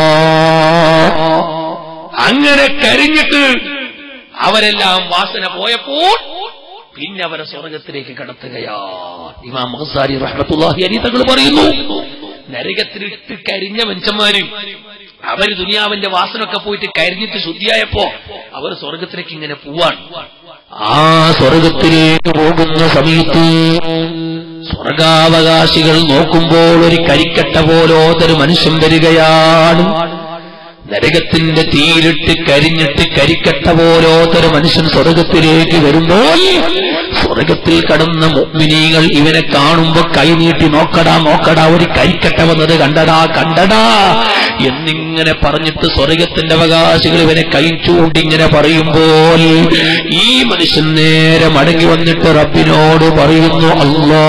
അങ്ങനെ കരിഞ്ഞിട്ട് അവരെല്ലാം വാസന പോയപ്പോൾ പിന്നെ അവരെ സ്വർഗത്തിലേക്ക് കടത്തുകയാ ഇമാം മഹസാരി റഹ്മത്തുല്ലാഹി അലി തങ്ങൾ പറയുന്നു നരകത്തിലിട്ട് കരിഞ്ഞ മനുഷ്യന്മാര് അവര് ദുനിയാവിന്റെ വാസനൊക്കെ പോയിട്ട് കരിഞ്ഞിട്ട് ശുദ്ധിയായപ്പോ അവർ സ്വർഗത്തിലേക്ക് ഇങ്ങനെ പോവാണ് ആ സ്വർഗത്തിലേക്ക് പോകുന്ന സമയത്ത് സ്വർഗാവകാശികൾ നോക്കുമ്പോൾ ഒരു കരിക്കട്ട പോലോത്തൊരു മനുഷ്യൻ വരികയാണ് നരകത്തിന്റെ തീരിട്ട് കരിഞ്ഞിട്ട് കരിക്കട്ട പോലോത്തൊരു മനുഷ്യൻ സ്വർഗത്തിലേക്ക് വരുമ്പോൾ സ്വർഗത്തിൽ കടന്ന മുഗ്മിനീകൾ ഇവനെ കാണുമ്പോ കൈനീട്ടി നോക്കടാ നോക്കടാ ഒരു കരിക്കട്ട വന്നത് കണ്ടടാ കണ്ടടാ എന്നിങ്ങനെ പറഞ്ഞിട്ട് സ്വർഗത്തിന്റെ അവകാശികൾ ഇവനെ കൈ ചൂണ്ടിങ്ങനെ പറയുമ്പോൾ ഈ മനുഷ്യൻ നേരെ മടങ്ങി വന്നിട്ട് റബ്ബിനോട് പറയുന്നു അല്ലാ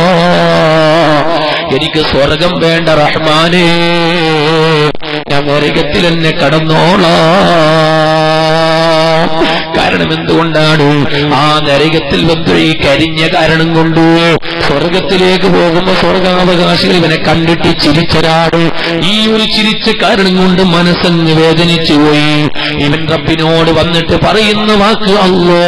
എനിക്ക് സ്വർഗം വേണ്ട റഹ്മാനേ ഞാൻ നരകത്തിൽ എന്നെ കടന്നോളാം കാരണം എന്തുകൊണ്ടാണ് ആ നരകത്തിൽ വന്ന് ഈ കരിഞ്ഞ കാരണം കൊണ്ട് സ്വർഗത്തിലേക്ക് പോകുമ്പോ സ്വർഗാവകാശികൾ ഇവനെ കണ്ടിട്ട് ചിരിച്ചൊരാട് ഈ ഒരു ചിരിച്ച കാരണം കൊണ്ട് മനസ്സങ്ങ് വേദനിച്ചു പോയി ഇവൻ റബ്ബിനോട് വന്നിട്ട് പറയുന്ന വാക്ക് അല്ലോ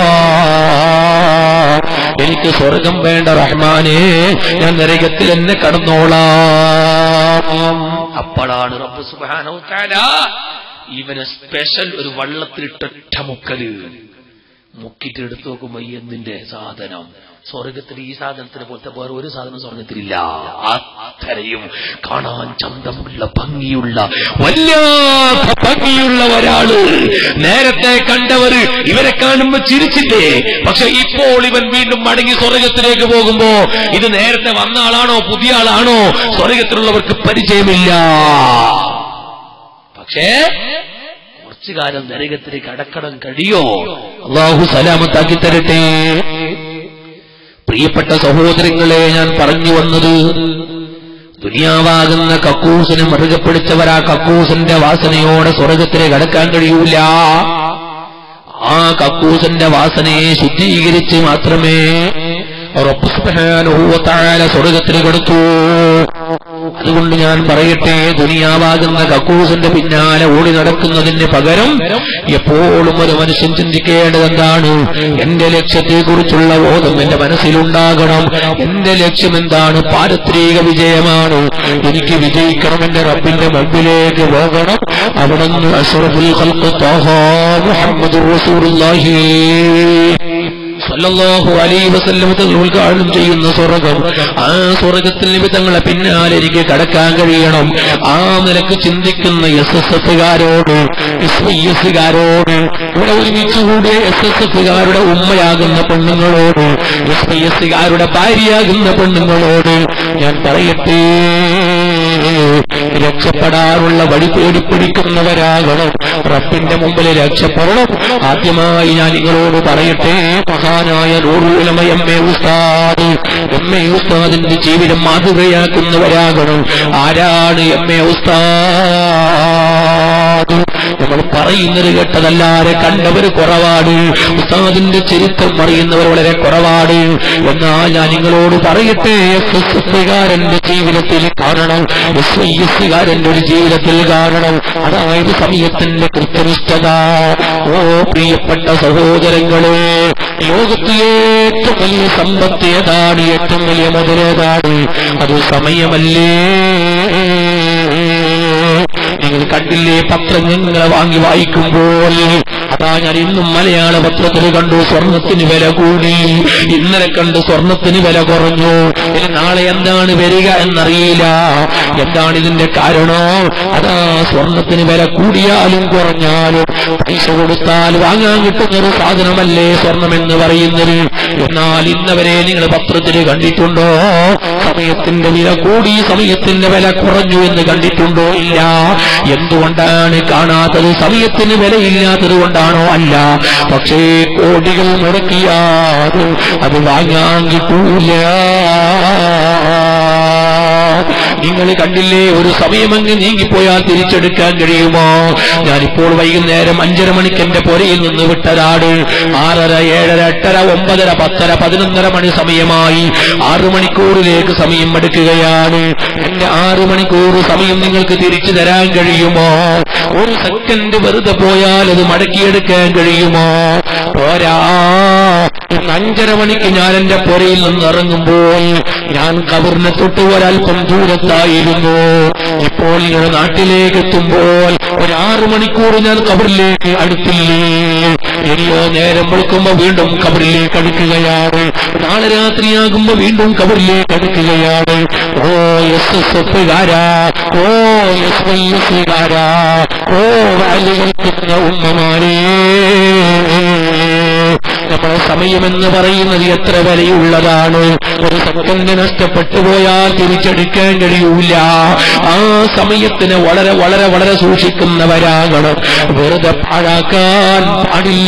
എനിക്ക് സ്വർഗം വേണ്ട റഹ്മാനെ ഞാൻ നരകത്തിൽ എന്നെ കടന്നോളാം അപ്പോഴാണ് റബ്ബ് സുബ്ഹാനഹു തആല ഇവനെ സ്പെഷ്യൽ ഒരു വള്ളത്തിലിട്ടൊറ്റ മുക്കല് മുക്കിട്ട് എടുത്തു നോക്കുമ്പോ ഈ എന്തിന്റെ സാധനം സ്വർഗത്തിൽ ഈ സാധനത്തിന് പോലത്തെ വേറെ ഒരു സാധനം സ്വർഗത്തിലില്ല അത്രയും കാണാൻ ചന്തമുള്ള ഭംഗിയുള്ള വല്ലാത്ത ഭംഗിയുള്ള ഒരാള് നേരത്തെ കണ്ടവര് ഇവരെ കാണുമ്പോ ചിരിച്ചില്ലേ പക്ഷെ ഇപ്പോൾ ഇവൻ വീണ്ടും മടങ്ങി സ്വർഗത്തിലേക്ക് പോകുമ്പോ ഇത് നേരത്തെ വന്ന ആളാണോ പുതിയ ആളാണോ സ്വർഗത്തിലുള്ളവർക്ക് പരിചയമില്ല പക്ഷേ കുറച്ചു കാലം നരകത്തിലേക്ക് അടക്കണം കഴിയോ അള്ളാഹു സലാമത്താക്കി തരട്ടെ പ്രിയപ്പെട്ട സഹോദരങ്ങളെ ഞാൻ പറഞ്ഞു വന്നത് ദുനിയാവാകുന്ന കക്കൂസിനെ മറുകെ പിടിച്ചവരാ കക്കൂസിന്റെ വാസനയോടെ സ്വർഗത്തിലേക്ക് കടക്കാൻ കഴിയൂല ആ കക്കൂസിന്റെ വാസനയെ ശുദ്ധീകരിച്ച് മാത്രമേ റബ്ബ് സുബ്ഹാനഹു വ തആല സ്വർഗത്തിൽ കൊടുത്തു അതുകൊണ്ട് ഞാൻ പറയട്ടെ ദുനിയാവാകുന്ന കക്കൂസിന്റെ പിന്നാലെ ഓടി നടക്കുന്നതിന് പകരം എപ്പോഴും ഒരു മനുഷ്യൻ ചിന്തിക്കേണ്ടത് എന്താണ് എന്റെ ലക്ഷ്യത്തെക്കുറിച്ചുള്ള ബോധം എന്റെ മനസ്സിലുണ്ടാകണം എന്റെ ലക്ഷ്യം എന്താണ് പാരത്രിക വിജയമാണ് എനിക്ക് വിജയിക്കണം എന്റെ റബ്ബിന്റെ മുമ്പിലേക്ക് പോകണം അവിടെ നിന്ന് അഷ്റഫുൽ ഖൽഖ് ത്വാഹ മുഹമ്മദ് റസൂലുള്ളാഹി സല്ലല്ലാഹു അലൈഹി വസല്ലം തങ്ങൾ ഉദ്ഘാടനം ചെയ്യുന്ന സ്വർഗം ആ സ്വർഗത്തിൽ നിമിത്തങ്ങളെ പിന്നാലെ എനിക്ക് കടക്കാൻ കഴിയണം ആ നിലക്ക് ചിന്തിക്കുന്ന എസ് എസ് എഫുകാരോട് എസ് ഐ എസുകാരോട് ഇവിടെ ഒരുമിച്ച് കൂടിയ എസ് എസ് എഫുകാരുടെ ഉമ്മയാകുന്ന പെണ്ണുങ്ങളോട് എസ് ഐ എസുകാരുടെ ഭാര്യയാകുന്ന പെണ്ണുങ്ങളോട് ഞാൻ പറയട്ടെ രക്ഷപ്പെടാനുള്ള വഴി തേടിപ്പിടിക്കുന്നവരാകണം റബ്ബിന്റെ മുമ്പിൽ രക്ഷപ്പെടണം ആദ്യമായി ഞാൻ നിങ്ങളോട് പറയട്ടെ മഹാനായ നൂറുലമ എം എ ഉസ്താദ് എം എ ഉസ്താദിന്റെ ജീവിതം മാതൃകയാക്കുന്നവരാകണം ആരാണ് എം എ ഉസ്താദ് നമ്മൾ പറയുന്നത് കേട്ടതല്ലാതെ കണ്ടവർ കുറവാണ് ഉസ്താദിന്റെ ചരിത്രം അറിയുന്നവർ വളരെ കുറവാണ് എന്നാൽ ഞാൻ നിങ്ങളോട് പറയട്ടെ എസ് എസ് എസ്സുകാരന്റെ ജീവിതത്തിൽ കാണണം എസ് ഐ എസ്സുകാരന്റെ ഒരു ജീവിതത്തിൽ കാണണം അതായത് സമയത്തിന്റെ കൃത്യനിഷ്ഠത ഓ പ്രിയപ്പെട്ട സഹോദരങ്ങളെ ലോകത്ത് ഏറ്റവും വലിയ സമ്പത്ത് ഏതാണ് ഏറ്റവും വലിയ മുതലേതാണ് അത് സമയമല്ലേ നിങ്ങൾ കണ്ടില്ലേ പത്രം നിങ്ങളെ വാങ്ങി വായിക്കുമ്പോൾ അതാ ഞാൻ ഇന്നും മലയാള പത്രത്തിൽ കണ്ടു സ്വർണത്തിന് വില കൂടി ഇന്നലെ കണ്ട് സ്വർണത്തിന് വില കുറഞ്ഞു ഇനി നാളെ എന്താണ് വരിക എന്നറിയില്ല എന്താണ് ഇതിന്റെ കാരണം അതാ സ്വർണത്തിന് വില കൂടിയാലും കുറഞ്ഞാലും പൈസ കൊടുത്താൽ വാങ്ങാൻ കിട്ടുന്ന ഒരു സാധനമല്ലേ സ്വർണം എന്ന് പറയുന്നത് എന്നാൽ ഇന്നവരെ നിങ്ങൾ പത്രത്തിൽ കണ്ടിട്ടുണ്ടോ സമയത്തിന്റെ വില കൂടി സമയത്തിന്റെ വില കുറഞ്ഞു എന്ന് കണ്ടിട്ടുണ്ടോ ഇല്ല എന്തുകൊണ്ടാണ് കാണാത്തത് സമയത്തിന് വിലയില്ലാത്തത് കൊണ്ടാണോ അല്ല പക്ഷേ കോടികൾ മുടക്കിയാലും അത് വാങ്ങാൻ കിട്ടൂല നിങ്ങൾ കണ്ടില്ലേ ഒരു സമയമങ്ങ് നീങ്ങിപ്പോയാൽ തിരിച്ചെടുക്കാൻ കഴിയുമോ ഞാനിപ്പോൾ വൈകുന്നേരം അഞ്ചര മണിക്ക് എന്റെ പുരയിൽ നിന്ന് വിട്ടതാണ് ആറര ഏഴര എട്ടര ഒമ്പതര പത്തര പതിനൊന്നര മണി സമയമായി ആറു മണിക്കൂറിലേക്ക് സമയം എടുക്കുകയാണ് എന്റെ ആറു മണിക്കൂർ സമയം നിങ്ങൾക്ക് തിരിച്ചു തരാൻ കഴിയുമോ ഒരു സെക്കൻഡ് വെറുതെ പോയാൽ അത് മടക്കിയെടുക്കാൻ കഴിയുമോ പോരാ ഇന്ന് അഞ്ചര മണിക്ക് ഞാൻ എന്റെ പുരയിൽ നിന്ന് ഇറങ്ങുമ്പോൾ ഞാൻ കബറിനെ തൊട്ട് ഒരൽപ്പം ദൂരത്തായിരുന്നു ഇപ്പോൾ ഞാൻ നാട്ടിലേക്ക് എത്തുമ്പോൾ ഒരു ആറു മണിക്കൂർ ഞാൻ കബറിലേക്ക് അടുത്തില്ലേ ഇനിയോ നേരം വെളുക്കുമ്പോ വീണ്ടും കബറിലേക്ക് അടുക്കുകയാണ് നാളെ രാത്രിയാകുമ്പോ വീണ്ടും കബറിലേക്ക് അടുക്കുകയാണ് ഓ എസ് എസ് എഫുകാരാ ഓ എസ് വൈ എസുകാരാ ഓ വാലി കേൾക്കുന്ന ഉമ്മമാരേ നമ്മുടെ സമയമെന്ന് പറയുന്നത് എത്ര വിലയുള്ളതാണ് ഒരു സെക്കൻഡ് നഷ്ടപ്പെട്ടു പോയാൽ തിരിച്ചെടുക്കാൻ കഴിയൂല ആ സമയത്തിന് വളരെ വളരെ വളരെ സൂക്ഷിക്കുന്നവരാകണം വെറുതെ പാഴാക്കാൻ പാടില്ല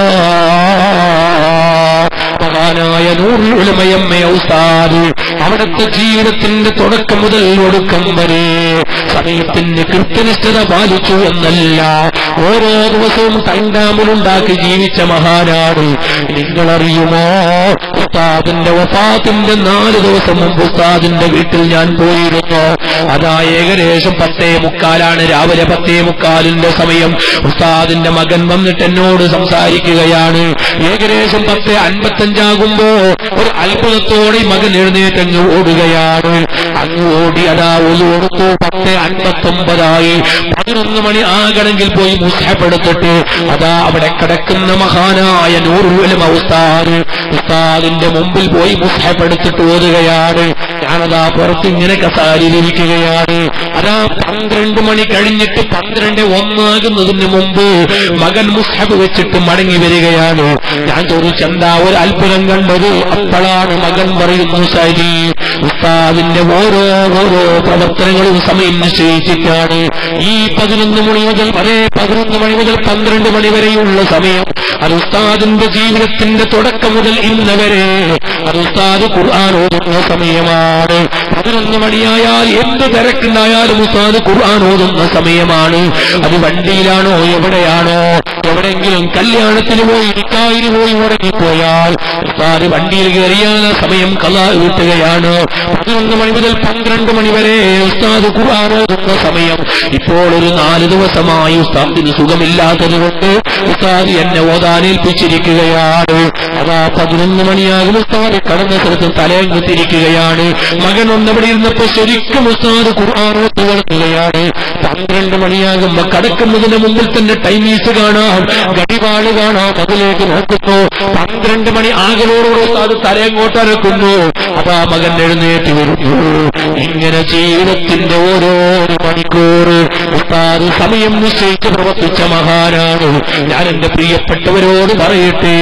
മഹാനായ നൂറുലമയമ്മ ഔസാദ് അവിടുത്തെ ജീവിതത്തിന്റെ തുടക്കം മുതൽ ഒടുക്കം വരെ സമയത്തിന്റെ കൃത്യനിഷ്ഠത പാലിച്ചു എന്നല്ല ഓരോ ദിവസവും ടൈംടാമ്പിലുണ്ടാക്കി ജീവിച്ച മഹാനാണ് നിങ്ങളറിയുമോ ഉസ്താദിന്റെ വഫാത്തിന്റെ നാല് ദിവസം മുമ്പ് ഉസ്താദിന്റെ വീട്ടിൽ ഞാൻ പോയിരുന്നു അതാ ഏകദേശം പത്തേ മുക്കാലാണ് രാവിലെ പത്തേ മുക്കാലിന്റെ സമയം ഉസ്താദിന്റെ മകൻ വന്നിട്ട് എന്നോട് സംസാരിക്കുകയാണ് ഏകദേശം പത്ത് അൻപത്തഞ്ചാകുമ്പോ ഒരു അത്ഭുതത്തോടെ ഈ മകൻ എഴുന്നേറ്റങ്ങ് ഓടുകയാണ് അങ്ങ് ഓടി അതാ ഒരു കൊടുത്തു പത്ത് അൻപത്തൊമ്പതായി പതിനൊന്ന് മണി ആകണമെങ്കിൽ പോയി മുസ്ഹപ്പെടുത്തിട്ട് അതാ അവിടെ കിടക്കുന്ന മഹാനായ നൂറുലമ ഉസ്താദ് ഉസ്താദിന്റെ മുമ്പിൽ പോയി മുസ്ഹപ്പെടുത്തിട്ട് ഓതുകയാണ് ഞാനതാ പുറത്ത് ഇങ്ങനെ കസാരിയിലിരിക്കുകയാണ് അതാ പന്ത്രണ്ട് മണി കഴിഞ്ഞിട്ട് പന്ത്രണ്ട് ഒന്നാകുന്നതിന് മുമ്പ് മകൻ മുസ്ഹബ് വെച്ചിട്ട് മടങ്ങി വരികയാണ് ഞാൻ ചോദിച്ചെന്താ ഒരു അത്ഭുതം കണ്ടത് അപ്പോഴാണ് മകൻ പറയുന്നു ശരി ഉസ്താദിന്റെ ഓരോ ഓരോ പ്രവർത്തനങ്ങളും സമയം നിശ്ചയിച്ചിട്ടാണ് ഈ പതിനൊന്ന് മണി മുതൽ വരെ പതിനൊന്ന് മണി മുതൽ പന്ത്രണ്ട് മണി വരെയുള്ള സമയം അത് ഉസ്താദിന്റെ ജീവിതത്തിന്റെ തുടക്കം മുതൽ ഇന്ന് വരെ അത് ഉസ്താദ് ഖുർആൻ ഓതുന്ന സമയമാണ് പതിനൊന്ന് മണിയായാൽ എന്ത് തിരക്കുണ്ടായാലും ഉസ്താദ് ഖുർആൻ ഓതുന്ന സമയമാണ് അത് വണ്ടിയിലാണോ എവിടെയാണോ എവിടെയെങ്കിലും കല്യാണത്തിന് പോയി നിക്കായിന് പോയി മുടങ്ങിപ്പോയാൽ ഉസ്താദ് വണ്ടിയിൽ കയറിയാൽ ആ സമയം കല വീട്ടുകയാണ് പതിനൊന്ന് മണി മുതൽ പന്ത്രണ്ട് മണി വരെ ഉസ്താദ് ഖുർആൻ ഓതുന്ന സമയം ഇപ്പോൾ ഒരു നാല് ദിവസമായി ഉസ്താദിന് സുഖമില്ലാത്തത് കൊണ്ട് ഉസ്താദ് എന്നെ ഓതാനേൽപ്പിച്ചിരിക്കുകയാണ് അതാ പതിനൊന്ന് മണിയാകും ഉസ്താദ് കടന്ന സ്ഥലത്ത് തലയങ്ങ് തിരിക്കുകയാണ് മകൻ ഒന്നവിടെ ഇരുന്നപ്പോ ശരിക്കും ഉസ്താദ് ഖുർആാനോത്ത് വളർത്തുകയാണ് പന്ത്രണ്ട് മണിയാകുമ്പോ കടക്കുന്നതിന് മുമ്പിൽ തന്നെ ടൈമീസ് കാണാം ഗടിവാള് കാണാം അതിലേക്ക് നോക്കുന്നു പന്ത്രണ്ട് മണി ആകലോടുകൂടെ ഉസ്താദ് തലയങ്ങോട്ട് അരക്കുന്നു അതാ മകൻ എഴുന്നേറ്റ് വരുന്നു ഇങ്ങനെ ജീവിതത്തിന്റെ ഓരോ മണിക്കൂർ ഉസ്താദ് സമയം നിശ്ചയിച്ച് പ്രവർത്തിച്ച മഹാനാണ് ഞാൻ എന്റെ പ്രിയപ്പെട്ടവരോട് പറയട്ടെ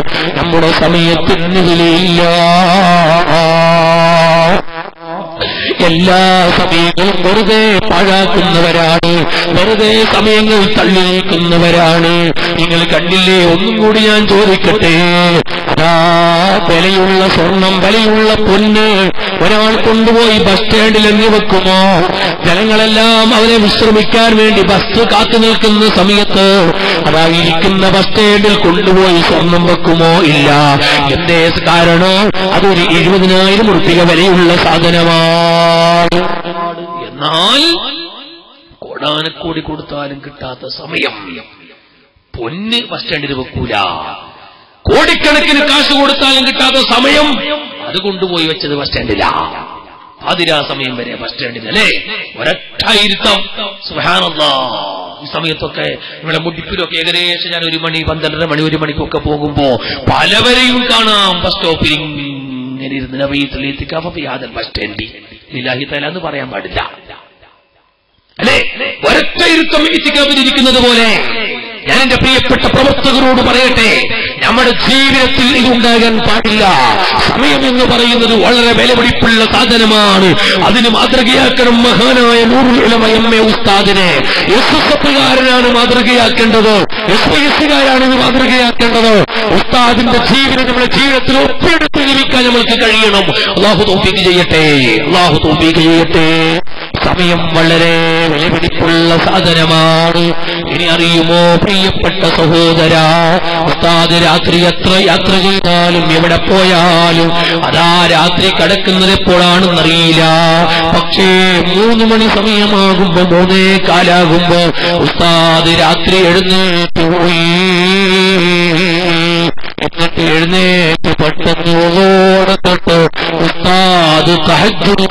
നമ്മുടെ സമയത്തിന് വിലയില്ല എല്ലാ സമയങ്ങളും വെറുതെ പാഴാക്കുന്നവരാണ് വെറുതെ സമയങ്ങൾ തള്ളി നീക്കുന്നവരാണ് നിങ്ങൾ കണ്ടില്ലേ ഒന്നും കൂടി ഞാൻ ചോദിക്കട്ടെ അതാ വിലയുള്ള സ്വർണം വിലയുള്ള പൊന്ന് ഒരാൾ കൊണ്ടുപോയി ബസ് സ്റ്റാൻഡിൽ എങ്ങി വെക്കുമോ ജനങ്ങളെല്ലാം അവരെ വിശ്രമിക്കാൻ വേണ്ടി ബസ് കാത്തു നിൽക്കുന്ന സമയത്ത് അതാ ഇരിക്കുന്ന ബസ് സ്റ്റാൻഡിൽ കൊണ്ടുപോയി സ്വർണം വെക്കുമോ ഇല്ല എന്തേ കാരണം അതൊരു എഴുപതിനായിരം ഉറുപ്പിക വിലയുള്ള സാധനമാണ് എന്നാൽ കോടാനക്കോടി കൊടുത്താലും കിട്ടാത്ത സമയം പൊന്ന് ബസ് സ്റ്റാൻഡിൽ വെക്കൂല കോടിക്കണക്കിന് കാശ് കൊടുത്താലും കിട്ടാത്ത സമയം അത് കൊണ്ടുപോയി വെച്ചത് ബസ് സ്റ്റാൻഡിലാ പാതിരാ സമയം വരെ ബസ് സ്റ്റാൻഡിൽ അല്ലേ ഒരൊറ്റായിരുത്തം സുഹാനല്ലാ ഈ സമയത്തൊക്കെ ഇവിടെ മുടിപ്പിലൊക്കെ ഏകദേശം ഞാൻ ഒരു മണി പന്ത്രണ്ടര മണി ഒരു മണിക്കൊക്കെ പോകുമ്പോ പലവരെയും കാണാം ബസ് സ്റ്റോപ്പിൽ ഇങ്ങനെ ഇരുന്ന് നവീത്തിലെത്തിക്കാഫ യാതൊരു ബസ് സ്റ്റാൻഡിൽ ഇലാഹി തല എന്ന് പറയാൻ പാടില്ല അല്ലേ ഒരൊറ്റ ഇരുത്തം ഇരിക്കുന്നത് പോലെ ഞാൻ എന്റെ പ്രിയപ്പെട്ട പ്രവർത്തകരോട് പറയട്ടെ നമ്മുടെ ജീവിതത്തിൽ ഇതുണ്ടാകാൻ പാടില്ല സമയം എന്ന് പറയുന്നത് വളരെ വിലപിടിപ്പുള്ള സാധനമാണ് അതിന് മാതൃകയാക്കണം മഹാനായ നൂറുലമയമ്മ ഉസ്താദിനെ എസ് എസ് എഫുകാരനാണ് മാതൃകയാക്കേണ്ടത് എസ് വൈ എസുകാരാണ് ഇത് മാതൃകയാക്കേണ്ടത് ഉസ്താദിന്റെ ജീവിതം നമ്മുടെ ജീവിതത്തിൽ ഒപ്പിയെടുത്ത് ജീവിക്കാൻ നമ്മൾക്ക് കഴിയണം അള്ളാഹു തോപ്പിക്ക് ചെയ്യട്ടെ അള്ളാഹു തോപ്പിക്ക് ചെയ്യട്ടെ സമയം വളരെ വിലപിടിപ്പുള്ള സാധനമാണ് ഇനി അറിയുമോ പ്രിയപ്പെട്ട സഹോദര ഉസ്താദ് രാത്രി എത്ര യാത്ര ചെയ്താലും എവിടെ പോയാലും അതാ രാത്രി കിടക്കുന്നത് എപ്പോഴാണെന്നറിയില്ല പക്ഷേ മൂന്ന് മണി സമയമാകുമ്പോ മൂന്നേ കാലാകുമ്പോ ഉസ്താദ് രാത്രി എഴുന്നേറ്റ് പോയി എന്നിട്ട് എഴുന്നേറ്റ് പെട്ടെന്ന് ഓടെ തൊട്ട് ഉസ്താദ് തഹജ്ജുദ്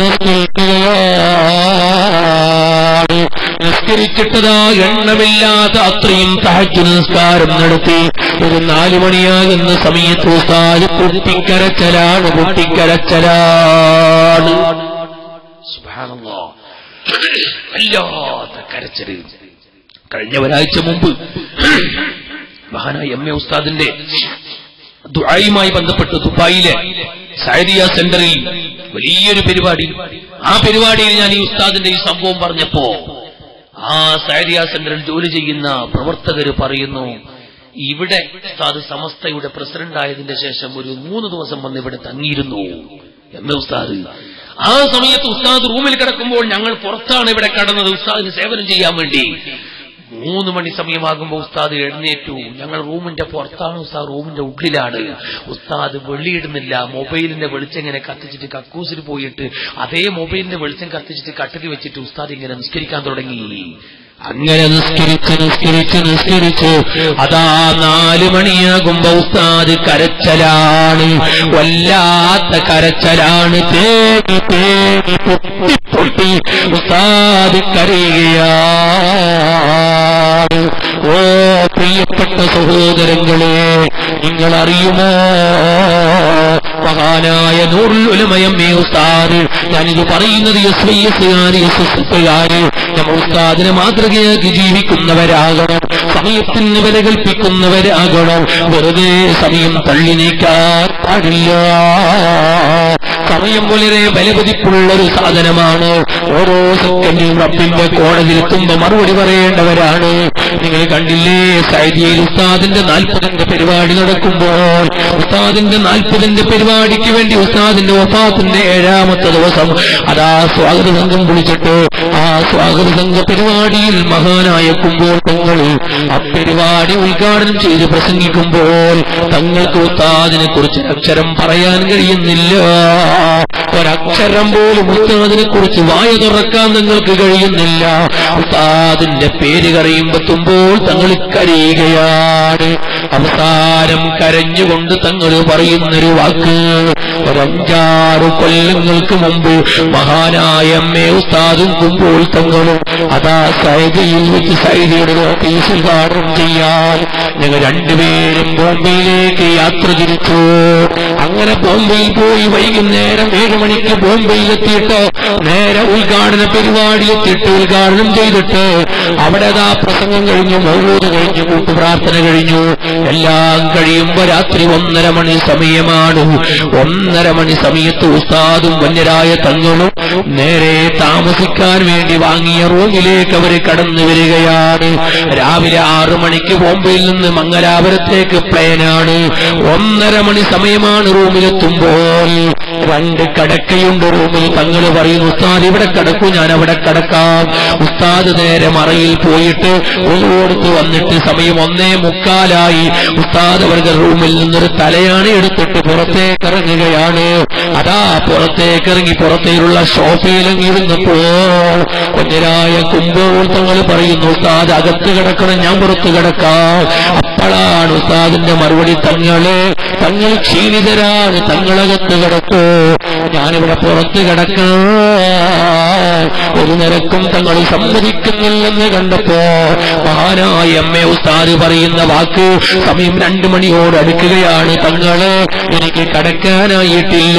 നിസ്കരിക്കുകയാണ് നിസ്കരിച്ചിട്ടതാ എണ്ണമില്ലാത്ത അത്രയും തഹജ്ജു നിസ്കാരം നടത്തി ഒരു നാലു മണിയാകുന്ന സമയത്ത് ഉസ്താദ് പൊട്ടിക്കരച്ചലാണ് പൊട്ടിക്കരച്ചലാണ് സുബ്ഹാനല്ലാ. വല്ലാത്ത കരച്ചല് കഴിഞ്ഞ ഒരാഴ്ച മുമ്പ് മഹാനായ എം എ ഉസ്താദിന്റെ ദുആയുമായി ബന്ധപ്പെട്ട് ദുബായിലെ സൈദിയ സെന്ററിൽ വലിയൊരു പരിപാടി ആ പരിപാടിയിൽ ഞാൻ ഈ ഉസ്താദിന്റെ ഈ സംഭവം പറഞ്ഞപ്പോ ആ സൈദിയ സെന്ററിൽ ജോലി ചെയ്യുന്ന പ്രവർത്തകര് പറയുന്നു ഇവിടെ ഉസ്താദ് സമസ്തയുടെ പ്രസിഡന്റ് ആയതിന്റെ ശേഷം ഒരു മൂന്ന് ദിവസം വന്ന് ഇവിടെ തങ്ങിയിരുന്നു എം എ ഉസ്താദ് ആ സമയത്ത് ഉസ്താദ് റൂമിൽ കിടക്കുമ്പോൾ ഞങ്ങൾ പുറത്താണ് ഇവിടെ കടന്നത് ഉസ്താദിന് സേവനം ചെയ്യാൻ വേണ്ടി മൂന്ന് മണി സമയമാകുമ്പോൾ ഉസ്താദ് എഴുന്നേറ്റു ഞങ്ങൾ റൂമിന്റെ പുറത്താണ് ഉസ്താദ് റൂമിന്റെ ഉള്ളിലാണ് ഉസ്താദ് വെളിയിടുന്നില്ല മൊബൈലിന്റെ വെളിച്ചം ഇങ്ങനെ കത്തിച്ചിട്ട് കക്കൂസിൽ പോയിട്ട് അതേ മൊബൈലിന്റെ വെളിച്ചം കത്തിച്ചിട്ട് കട്ടിൽ വെച്ചിട്ട് ഉസ്താദ് ഇങ്ങനെ നിസ്കരിക്കാൻ തുടങ്ങി അങ്ങനെ നിസ്കരിച്ച് നിസ്കരിച്ച് നിസ്കരിച്ച് അതാ നാല് മണിയാകുമ്പോ ഉസ്താദ് കരച്ചലാണ് വല്ലാത്ത കരച്ചലാണ് തേടി തേടി പൊട്ടി പൊട്ടി ഉസ്താദ് കരയുകയാണ് ഓ പ്രിയപ്പെട്ട സഹോദരങ്ങളെ നിങ്ങൾ അറിയുമോ മഹാനായ നൂറുൽ ഉലമയമ്മേ ഉസ്താദ് ഞാനിത് പറയുന്നത് S Y S S S എഫുകാര് നമ്മൾ ഉസ്താദിനെ മാതൃകയാക്കി ജീവിക്കുന്നവരാകണം സമയത്തിന് വില കൽപ്പിക്കുന്നവരാകണം വെറുതെ സമയം തള്ളി നീക്കാൻ പാടില്ല സമയം വളരെ വിലപതിപ്പുള്ള ഒരു സാധനമാണ് ഓരോ സെക്കൻഡിലും റബ്ബിന്റെ കോടതിയിലെത്തുമ്പോ മറുപടി പറയേണ്ടവരാണ് നിങ്ങൾ കണ്ടില്ലേ സൈദിയയിൽ ഉസ്താദിന്റെ നാൽപ്പതിന്റെ പരിപാടി നടക്കുമ്പോൾ ഉസ്താദിന്റെ നാൽപ്പതിന്റെ പരിപാടിക്ക് വേണ്ടി ഉസ്താദിന്റെ വഫാത്തിന്റെ ഏഴാമത്തെ ദിവസം അതാ സ്വാഗത സംഘം വിളിച്ചിട്ട് ആ സ്വാഗത സംഘ പരിപാടിയിൽ മഹാനായക്കുമ്പോൾ തങ്ങൾ ആ പരിപാടി ഉദ്ഘാടനം ചെയ്ത് പ്രസംഗിക്കുമ്പോൾ തങ്ങൾക്ക് ഉസ്താദിനെ കുറിച്ച് അക്ഷരം പറയാൻ കഴിയുന്നില്ല ഒരക്ഷരം പോലും ഉസ്താദിനെ കുറിച്ച് വായ തുറക്കാൻ നിങ്ങൾക്ക് കഴിയുന്നില്ല ഉസ്താദിന്റെ പേര് കറിയുമ്പെത്തുമ്പോൾ തങ്ങൾ കരയുകയാണ് അവസാനം കരഞ്ഞുകൊണ്ട് തങ്ങൾ പറയുന്നൊരു വാക്ക് ഒരഞ്ചാറ് കൊല്ലങ്ങൾക്ക് മുമ്പ് മഹാനായ എമ്മേ ഉസ്താദും കുമ്പോൾ തങ്ങളും അതാ സൈദിയിൽ വെച്ച് സൈദിയുടെ ഓഫീസിൽ ഉദ്ഘാടനം ചെയ്യാൻ ഞങ്ങൾ രണ്ടുപേരും ബോംബെയിലേക്ക് യാത്ര തിരിച്ചു അങ്ങനെ ബോംബെയിൽ പോയി വൈകുന്നേരം ഏഴ് മണിക്ക് ബോംബെയിൽ എത്തിയിട്ട് നേരെ ഉദ്ഘാടന പരിപാടി എത്തിയിട്ട് ഉദ്ഘാടനം ചെയ്തിട്ട് അവിടെ അതാ പ്രസംഗം കഴിഞ്ഞു മൗലൂദ് കഴിഞ്ഞു കൂട്ടുപ്രാർത്ഥന കഴിഞ്ഞു എല്ലാം കഴിയുമ്പോ രാത്രി ഒന്നര മണി സമയമാണ് ഒന്നര ഒന്നര മണി സമയത്ത് ഉസ്താദും വന്യരായ തങ്ങളും നേരെ താമസിക്കാൻ വേണ്ടി വാങ്ങിയ റൂമിലേക്ക് അവർ കടന്നു വരികയാണ് രാവിലെ ആറു മണിക്ക് ബോംബെയിൽ നിന്ന് മംഗലാപുരത്തേക്ക് പ്ലെയിനാണ് ഒന്നര മണി സമയമാണ് റൂമിലെത്തുമ്പോൾ രണ്ട് കടക്കയുണ്ട് റൂമിൽ തങ്ങൾ പറയുന്നു ഉസ്താദ് ഇവിടെ കിടക്കൂ ഞാൻ അവിടെ കിടക്കാം ഉസ്താദ് നേരെ മറയിൽ പോയിട്ട് കൊടുത്ത് വന്നിട്ട് സമയം ഒന്നേ മുക്കാലായി ഉസ്താദ് അവരുടെ റൂമിൽ നിന്നൊരു തലയാണ് എടുത്തിട്ട് പുറത്തേക്ക് ഇറങ്ങുകയാണ് അതാ പുറത്തേക്ക് ഇറങ്ങി പുറത്തേലുള്ള ഷോഫയിലും ഇരുന്നപ്പോ കൊഞ്ഞരായ കുമ്പോൾ തങ്ങൾ പറയുന്നു ഉസ്താദ് അകത്ത് കിടക്കണം ഞാൻ പുറത്ത് കിടക്കാം അപ്പോഴാണ് ഉസ്താദിന്റെ മറുപടി തങ്ങള് തങ്ങൾ ക്ഷീണിതരാണ് തങ്ങളകത്ത് കിടക്കൂ ഞാനിവിടെ പുറത്ത് കിടക്കാം ഒരു നിരക്കും തങ്ങൾ സമ്മതിക്കുന്നില്ലെന്ന് കണ്ടപ്പോ മഹാനായ എം എ ഉസ്താദ് പറയുന്ന വാക്ക് സമയം രണ്ടു മണിയോട് അടുക്കുകയാണ് തങ്ങള് എനിക്ക് കടക്കാനായിട്ടില്ല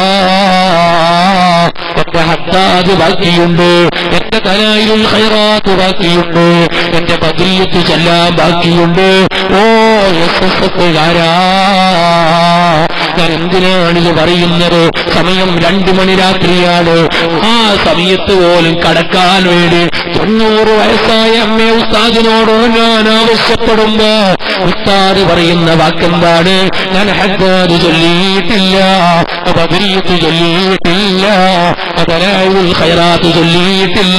എന്റെ ഹത്താദ് ബാക്കിയുണ്ട് എന്റെ കലായിൽ ഹൈറാത്ത് ബാക്കിയുണ്ട് എന്റെ ബദീയത്ത് ചെല്ലാൻ ബാക്കിയുണ്ട് ഓ എസ് എസ് എഫുകാരാ ഞാൻ എന്തിനാണിത് പറയുന്നത് സമയം രണ്ടു മണി രാത്രിയാണ് ആ സമയത്ത് പോലും കടക്കാൻ വേണ്ടി തൊണ്ണൂറ് വയസ്സായ അമ്മേ ഉസ്താദിനോട് ഞാൻ ആവശ്യപ്പെടുമ്പോ ഉസ്താദ് പറയുന്ന വാക്കെന്താണ് ഞാൻ ഹദ്ദാദ് ചൊല്ലിയിട്ടില്ല ബദരീത്ത് ചൊല്ലിയിട്ടില്ല അതലായുൽ ഖൈറാത്ത് ചൊല്ലിയിട്ടില്ല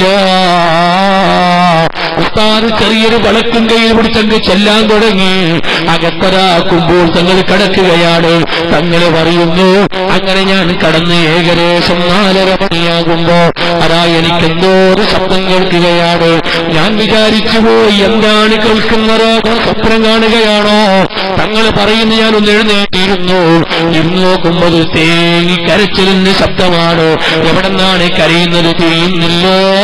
ഉസ്താദ് ചെറിയൊരു വളക്കും കയ്യിൽ പിടിച്ചങ്ങ് ചെല്ലാൻ തുടങ്ങി അകത്തരാക്കുമ്പോൾ തങ്ങൾ കടക്കുകയാണ് തങ്ങൾ പറയുന്നു അങ്ങനെ ഞാൻ കടന്ന് ഏകദേശം നാലര മണിയാകുമ്പോ അതാ എനിക്കെന്തോ ഒരു ശബ്ദം കേൾക്കുകയാണ് ഞാൻ വിചാരിച്ചു പോയി എന്താണ് കേൾക്കുന്നത് ഞാൻ സ്വപ്നം കാണുകയാണോ തങ്ങൾ പറയുന്നു ഞാൻ ഒന്ന് എഴുന്നേറ്റിരുന്നു ഇരുന്ന് നോക്കുമ്പോൾ ഒരു തേങ്ങി കരച്ചിലിന് ശബ്ദമാണ് എവിടെ നിന്നാണ് കരയുന്നത് തിരിയുന്നില്ല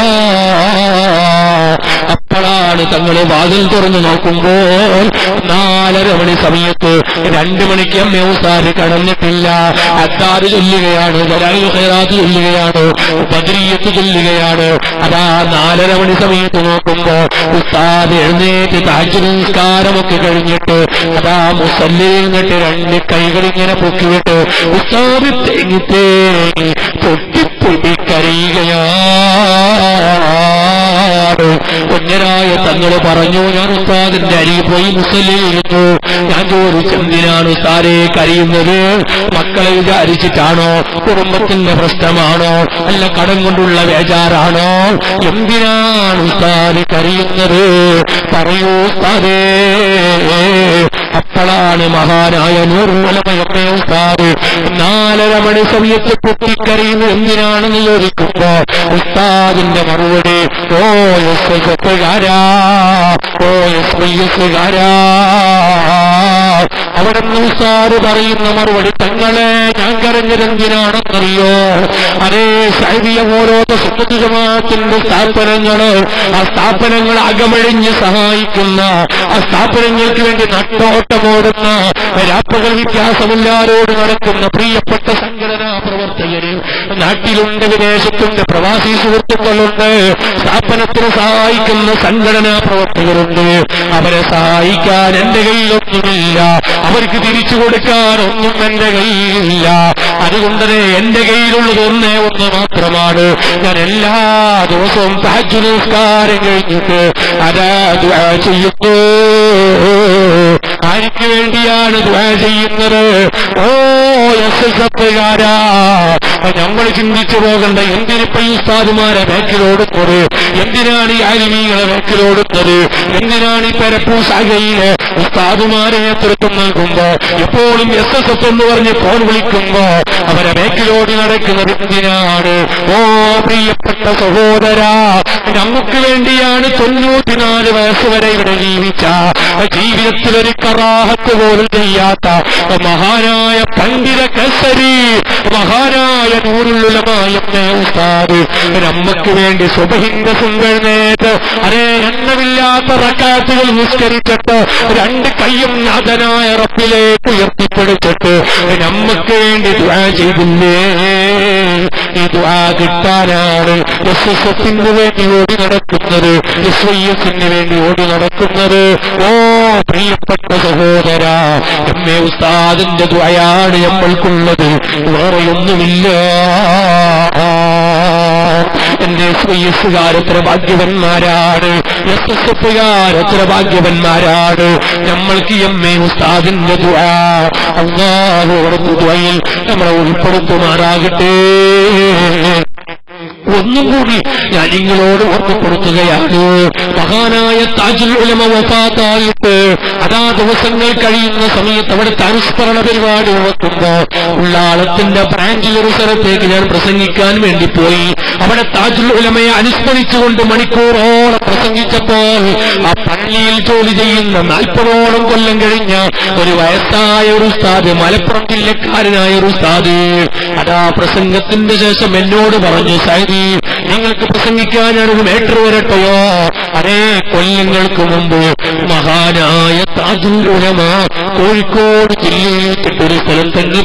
അപ്പോഴാണ് തങ്ങൾ വാതിൽ തുറന്നു നോക്കുമ്പോൾ നാലര മണി സമയത്ത് രണ്ടു മണിക്ക് അമ്മ ഉസ്താദ് കടന്നിട്ടില്ല അത്താറ് ചൊല്ലുകയാണ് ദലായിൽ ഖൈറാത്ത് ചൊല്ലുകയാണ് ബദ്രീയത്ത് ചൊല്ലുകയാണ് അതാ നാലര മണി സമയത്ത് നോക്കുമ്പോ ഉസ്താദ് എഴുന്നേറ്റ് താജ് നിസ്കാരമൊക്കെ കഴിഞ്ഞിട്ട് അതാ മുസല്ലിൽ നിന്നിട്ട് രണ്ട് കൈകൾ ഇങ്ങനെ പൊക്കിവിട്ട് ഉസ്താദ് തേങ്ങി തേങ്ങി പൊട്ടിപ്പൊടിക്കറിയുകയാണ് കുഞ്ഞരായ തങ്ങള് പറഞ്ഞു ഞാൻ ഉസ്താദിന്റെ അരികിൽ പോയി മുസല്ലിയിരുന്നു ഞാൻ ചോദിച്ചെന്തിനാണ് ഉസ്താരെ കരയുന്നത് മക്കളെ വിചാരിച്ചിട്ടാണോ കുടുംബത്തിന്റെ പ്രശ്നമാണോ അല്ല കടം കൊണ്ടുള്ള വേജാറാണോ എന്തിനാണ് ഉസ്താദ് കരയുന്നത് പറയൂ ഉസ്താദേ അപ്പോഴാണ് മഹാനായ നൂറുമലമയമ്മേ ഉസ്താദ് നാലര മണി സമയത്ത് പൊട്ടിക്കറിയുന്നത് എന്തിനാണെന്ന് ചോദിക്കുമ്പോ ഉസ്താദിന്റെ മറുപടി ഓ എസ് എസ്സുകാരാ ഓ എസ് ഐ എസ്സുകാരാ അവിടെ ഉസ്താദ് പറയുന്ന മറുപടി തങ്ങളെ ഞാൻ കരഞ്ഞതെന്തിനാണെന്നറിയോ അതേ സൈവിയ ഓരോ സുന്നത്ത് ജമാഅത്തിന്റെ സ്ഥാപനങ്ങള് ആ സ്ഥാപനങ്ങൾ അകമഴിഞ്ഞ് സഹായിക്കുന്ന ആ സ്ഥാപനങ്ങൾക്ക് വേണ്ടി നട്ടോട്ടമോടുന്ന രാപ്പകൽ വ്യത്യാസമില്ലാരോട് നടക്കുന്ന പ്രിയപ്പെട്ട സംഘടനാ പ്രവർത്തകര് നാട്ടിലുണ്ട് വിദേശത്തുണ്ട് പ്രവാസി സുഹൃത്തുക്കളുണ്ട് സ്ഥാപനത്തിന് സഹായിക്കുന്ന സംഘടനാ പ്രവർത്തകരുണ്ട് അവരെ സഹായിക്കാൻ എന്റെ കയ്യിലൊന്നുമില്ല അവർക്ക് തിരിച്ചു കൊടുക്കാൻ ഒന്നും എന്റെ കയ്യിലില്ല അതുകൊണ്ട് എന്റെ കയ്യിലുള്ളത് ഒന്നേ ഒന്ന് മാത്രമാണ് ഞാൻ എല്ലാ ദിവസവും താജ് നമസ്കാരം കഴിഞ്ഞിട്ട് അതാ ദ്വാ ചെയ്യുന്നു ആർക്ക് വേണ്ടിയാണ് ദ്വാ ചെയ്യുന്നത് ഓ എസ് എസ് എഫുകാരാ നമ്മൾ ചിന്തിച്ചു പോകണ്ട എന്തിനിപ്പോ ഈ ഉസ്താദുമാരെ ബാക്കിലോടുന്നത് എന്തിനാണ് ഈ അരിമീകളെ ബാക്കിലോടുന്നത് എന്തിനാണ് ഈ പെരപ്പൂ ശാഖയിലെ ഉസ്താദുമാരെ നേതൃത്വം നൽകുമ്പോ എപ്പോഴും എസ് എസ് എഫ് എന്ന് പറഞ്ഞ് ഫോൺ വിളിക്കുമ്പോ അവരെ ബാക്കിലോടി നടക്കുന്നത് എന്തിനാണ് ഓ പ്രിയപ്പെട്ട സഹോദരാ നമുക്ക് വേണ്ടിയാണ് തൊണ്ണൂറ്റിനാല് വയസ്സ് വരെ ഇവിടെ ജീവിച്ച ജീവിതത്തിൽ ഒരു കറാഹത്ത് പോലും ചെയ്യാത്ത മഹാനായ പണ്ഡിത കസരി മഹാനായ നൂറുള്ളമായ ഉസ്താദ് നമുക്ക് വേണ്ടി സുബഹിന്റെ സുന്ദരനേറ്റ് അരേ എണ്ണമില്ലാത്ത റക്കാത്തുകൾ നിസ്കരിച്ചിട്ട് രണ്ട് കൈയും നാഥനായ റപ്പിലേക്ക് ഉയർത്തിപ്പിടിച്ചിട്ട് നമുക്ക് വേണ്ടി ദ്വാ ചെയ്തില്ലേ ഈ ദ്വാ കിട്ടാനാണ് എസ് എസ് എഫിന് വേണ്ടി ഓടി നടക്കുന്നത് എസ് ഐ എസിന് വേണ്ടി ഓടി നടക്കുന്നത് ഓ പ്രിയപ്പെട്ട സഹോദര എം എ ഉസ്താദിന്റെ ദ്വയാണ് നമ്മൾക്കുള്ളത് വേറെയൊന്നുമില്ല എന്റെ എസ് ഐ എസുകാർ എത്ര ഭാഗ്യവന്മാരാണ് എസ് എസ് എഫുകാർ എത്ര ഭാഗ്യവന്മാരാണ് നമ്മൾക്ക് എം എ ഉസ്താദിന്റെ ദ്വാ അള്ളാഹു അവിടുത്തെ ദ്വയിൽ നമ്മളെ ഉൾപ്പെടുത്തുമാറാകട്ടെ ഒന്നും കൂടി ഞാൻ നിങ്ങളോട് ഓർമ്മപ്പെടുത്തുകയാണ് മഹാനായ താജുൽ ഉലമ വഫാത്തായിട്ട് അതാ ദിവസങ്ങൾ കഴിയുന്ന സമയത്ത് അവിടുത്തെ അനുസ്മരണ പരിപാടി നടത്തുമ്പോ ഉള്ളാളത്തിന്റെ ബ്രാഞ്ചിൽ ഒരു സ്ഥലത്തേക്ക് ഞാൻ പ്രസംഗിക്കാൻ വേണ്ടി പോയി അവിടെ താജുൽ ഉലമയെ അനുസ്മരിച്ചുകൊണ്ട് മണിക്കൂറോളം പ്രസംഗിച്ചപ്പോൾ ആ പള്ളിയിൽ ജോലി ചെയ്യുന്ന നാൽപ്പതോളം കൊല്ലം കഴിഞ്ഞ ഒരു വയസ്സായ ഒരു ഉസ്താദ് മലപ്പുറം ജില്ലക്കാരനായ ഒരു ഉസ്താദ് അതാ പ്രസംഗത്തിന്റെ ശേഷം എന്നോട് പറഞ്ഞു സൈദി നിങ്ങൾക്ക് പ്രസംഗിക്കാൻ ഞാനൊരു മേട്ടർ വരട്ടെയോ അതേ കൊല്ലങ്ങൾക്ക് മുമ്പ് മഹാനായ താജുൽ ഉലമ കോഴിക്കോട് ജില്ലയിൽപ്പെട്ടൊരു സ്ഥലത്തന്നെ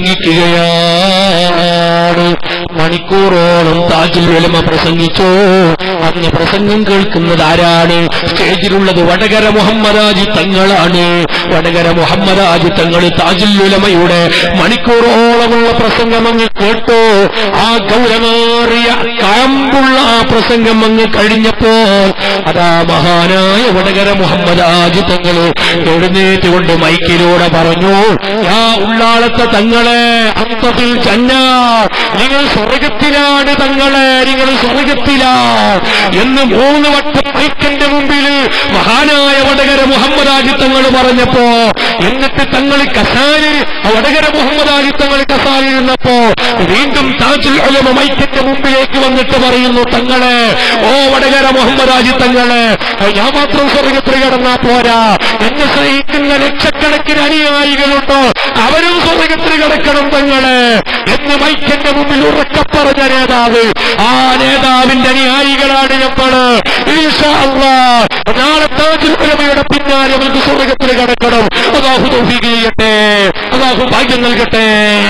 പ്രസംഗിക്കുകയാണ് മണിക്കൂറോളം താജുൽ ഉലമ പ്രസംഗിച്ചു അന്ന് പ്രസംഗം കേൾക്കുന്നത് ആരാണ് സ്റ്റേജിലുള്ളത് വടകര മുഹമ്മദാജി തങ്ങളാണ് വടകര മുഹമ്മദാജി തങ്ങൾ താജുൽ ഉലമയുടെ മണിക്കൂറോളമുള്ള പ്രസംഗം അങ്ങ് കേട്ടു ആ ഗൗരവേറിയ കയമ്പുള്ള ആ പ്രസംഗം അങ്ങ് കഴിഞ്ഞപ്പോൾ അതാ മഹാനായ വടകര മുഹമ്മദാജി തങ്ങൾ എഴുന്നേറ്റുകൊണ്ട് മൈക്കിലൂടെ പറഞ്ഞു ആ ഉള്ളാളത്തെ തങ്ങളെ അന്തത്തിൽ ചന്ന നിങ്ങൾ സ്വർഗത്തിലാണ് തങ്ങളെ നിങ്ങൾ സ്വർഗത്തിലാണ് എന്ന് മൂന്ന് വട്ടം മൈക്കന്റെ മുമ്പിൽ മഹാനായ വടകര മുഹമ്മദാജി തങ്ങൾ പറഞ്ഞപ്പോ എന്നിട്ട് തങ്ങൾ കസാലിൽ വടകര മുഹമ്മദാജി തങ്ങൾ കസാലിരുന്നപ്പോ വീണ്ടും താജുൽ ഉലമ മൈക്കന്റെ മുമ്പിലേക്ക് വന്നിട്ട് പറയുന്നു തങ്ങളെ ഓ വടകര മുഹമ്മദാജി തങ്ങളെ ഞാൻ മാത്രം സ്വർഗത്തിൽ കിടന്നാ പോരാ എന്നെ സ്നേഹിക്കുന്ന ലക്ഷക്കണക്കിന് അനുയായികളുണ്ടോ അവരും സ്വർഗത്തിൽ കിടക്കണം തങ്ങളെ എന്ന് മൈക്കന്റെ മുമ്പിൽ ഉറക്കെ പറഞ്ഞ നേതാവ് ആ നേതാവിന്റെ അനുയായികളാണ് നമ്മള് ഈശാ അല്ലാഹ്. നാളെ താജുൽ ഉലമയുടെ പിന്നാലെ അവർക്ക് സ്വർഗത്തിൽ കിടക്കണം അതാഹു തൗഫീഖ് ചെയ്യട്ടെ അതാഹു ഭാഗ്യം നൽകട്ടെ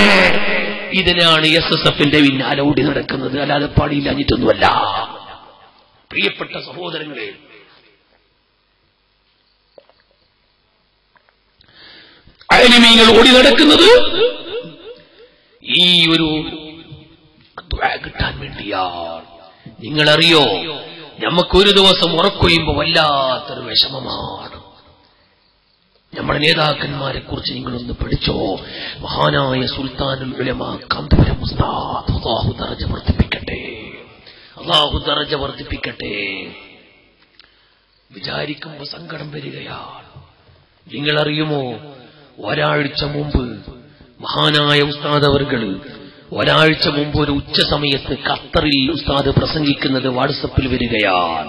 ഇതിനാണ് എസ് എസ് എഫിന്റെ പിന്നാലെ ഓടി നടക്കുന്നത് അല്ലാതെ പാടിയില്ലാഞ്ഞിട്ടൊന്നുമല്ല പ്രിയപ്പെട്ട സഹോദരങ്ങളെ അയലിമീങ്ങൾ ഓടി നടക്കുന്നത് ഈ ഒരു ദ്വാ കിട്ടാൻ വേണ്ടിയാണ് നിങ്ങളറിയോ നമുക്കൊരു ദിവസം ഉറക്കൊയ്യുമ്പോ വല്ലാത്തൊരു വിഷമമാണ് നമ്മുടെ നേതാക്കന്മാരെ കുറിച്ച് നിങ്ങളൊന്ന് പഠിച്ചോ മഹാനായ സുൽത്താനുൽ ഉലമ കാന്തപുരം ഉസ്താദ് അള്ളാഹു ദറജ വർദ്ധിപ്പിക്കട്ടെ അള്ളാഹു ദറജ വർദ്ധിപ്പിക്കട്ടെ വിചാരിക്കുമ്പോ സങ്കടം വരികയാണ് നിങ്ങളറിയുമോ ഒരാഴ്ച മുമ്പ് മഹാനായ ഉസ്താദ് അവർകള് ഒരാഴ്ച മുമ്പ് ഒരു ഉച്ച സമയത്ത് ഖത്തറിൽ ഉസ്താദ് പ്രസംഗിക്കുന്നത് വാട്സപ്പിൽ വരികയാണ്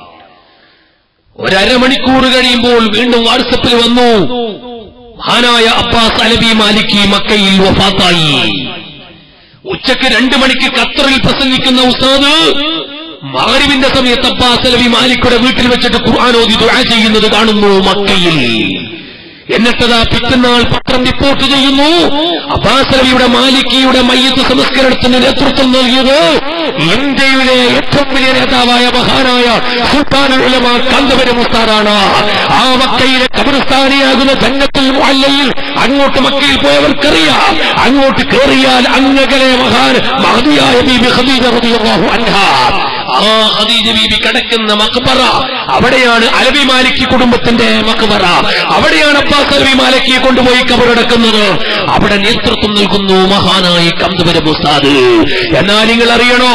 ഒരമണിക്കൂർ കഴിയുമ്പോൾ വീണ്ടും വാട്സപ്പിൽ വന്നു മഹാനായ അബ്ബാസ് അലബി മാലിക്കി മക്കയിൽ വഫാത്തായി ഉച്ചക്ക് രണ്ടു മണിക്ക് ഖത്തറിൽ പ്രസംഗിക്കുന്ന ഉസ്താദ് മകരിവിന്റെ സമയത്ത് അബ്ബാസ് അലബി മാലിക്കുടെ വീട്ടിൽ വെച്ചിട്ട് ഖുർആാനോദി ദുആ ചെയ്യുന്നത് കാണുന്നു മക്കയിൽ എന്നിട്ടതാ പിറ്റന്നാൾ പത്രം റിപ്പോർട്ട് ചെയ്യുന്നു അബ്ബാസ് അലവിയുടെ മാലിക്കിയുടെ മയ്യത്ത് സംസ്കരണത്തിന് നേതൃത്വം നൽകിയത് ഇന്ത്യയിലെ ഏറ്റവും വലിയ നേതാവായ മഹാനായ സുൽത്താൻ ഉലമ കാന്തപുരം ഉസ്താദാണ് ആ മക്കയിലെ കബർസ്ഥാനിയാകുന്ന ജന്നത്തിൽ മുഹല്ലയിൽ അങ്ങോട്ട് മക്കയിൽ പോയവർക്കറിയാം അങ്ങോട്ട് കയറിയാൽ അങ്ങകലെ മഹാൻ മഹതിയായ ബീബി ഖദീജ റളിയല്ലാഹു അൻഹ ആ ഖദീജ ബീബി കിടക്കുന്ന മക്ബറ അവിടെയാണ് അലബി മാലിക്കി കുടുംബത്തിന്റെ മക്ബറ അവിടെയാണ് അബ്ബാസ് അലബി മാലിക്കിയെ കൊണ്ടുപോയി കബറടക്കുന്നത് അവിടെ നേതൃത്വം നൽകുന്നു മഹാനായി കന്തുപുരം ഉസ്താദ് എന്നാൽ നിങ്ങൾ അറിയണോ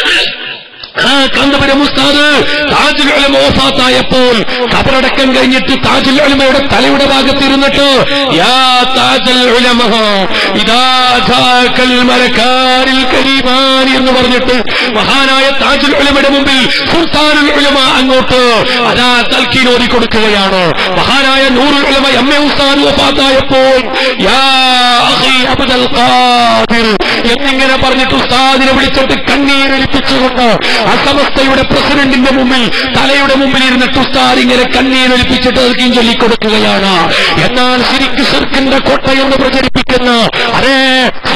ആ കാന്തപുരം ഉസ്താദ് താജുൽ ഉലമ വഫാത്തായപ്പോൾ കബറടക്കം കഴിഞ്ഞിട്ട് താജുൽ ഉലമയുടെ തലയുടെ ഭാഗത്ത് ഇരുന്നിട്ട് യാ താജുൽ ഉലമ ഇദാ ജാകൽ മലക്കാരിൽ കരീമാനി എന്ന് പറഞ്ഞിട്ട് മഹാനായ താജുൽ ഉലമയുടെ മുമ്പിൽ സുൽത്താനുൽ ഉലമ അങ്ങോട്ട് അതാ തൽക്കീൻ ഓതി കൊടുക്കുകയാണ് മഹാനായ നൂറുൽ ഉലമ എം എ ഉസ്താദ് വഫാത്തായപ്പോൾ യാ അഖി അബ്ദുൽ ഖാദിർ എന്നിങ്ങനെ പറഞ്ഞിട്ട് ഉസ്താദിനെ വിളിച്ചിട്ട് കണ്ണീരൊലിപ്പിച്ചുകൊണ്ട് അസമസ്തയുടെ പ്രസിഡന്റിന്റെ മുമ്പിൽ തലയുടെ മുമ്പിൽ ഇരുന്നിട്ട് ഉസ്താദ് ഇങ്ങനെ കണ്ണീരൊലിപ്പിച്ചിട്ട് അതൊക്കെയും ചൊല്ലിക്കൊടുക്കുകയാണ് എന്നാൽ ശരിക്ക് സർക്കിന്റെ കോട്ടയെന്ന് പ്രചരിപ്പിക്കുന്ന അതേ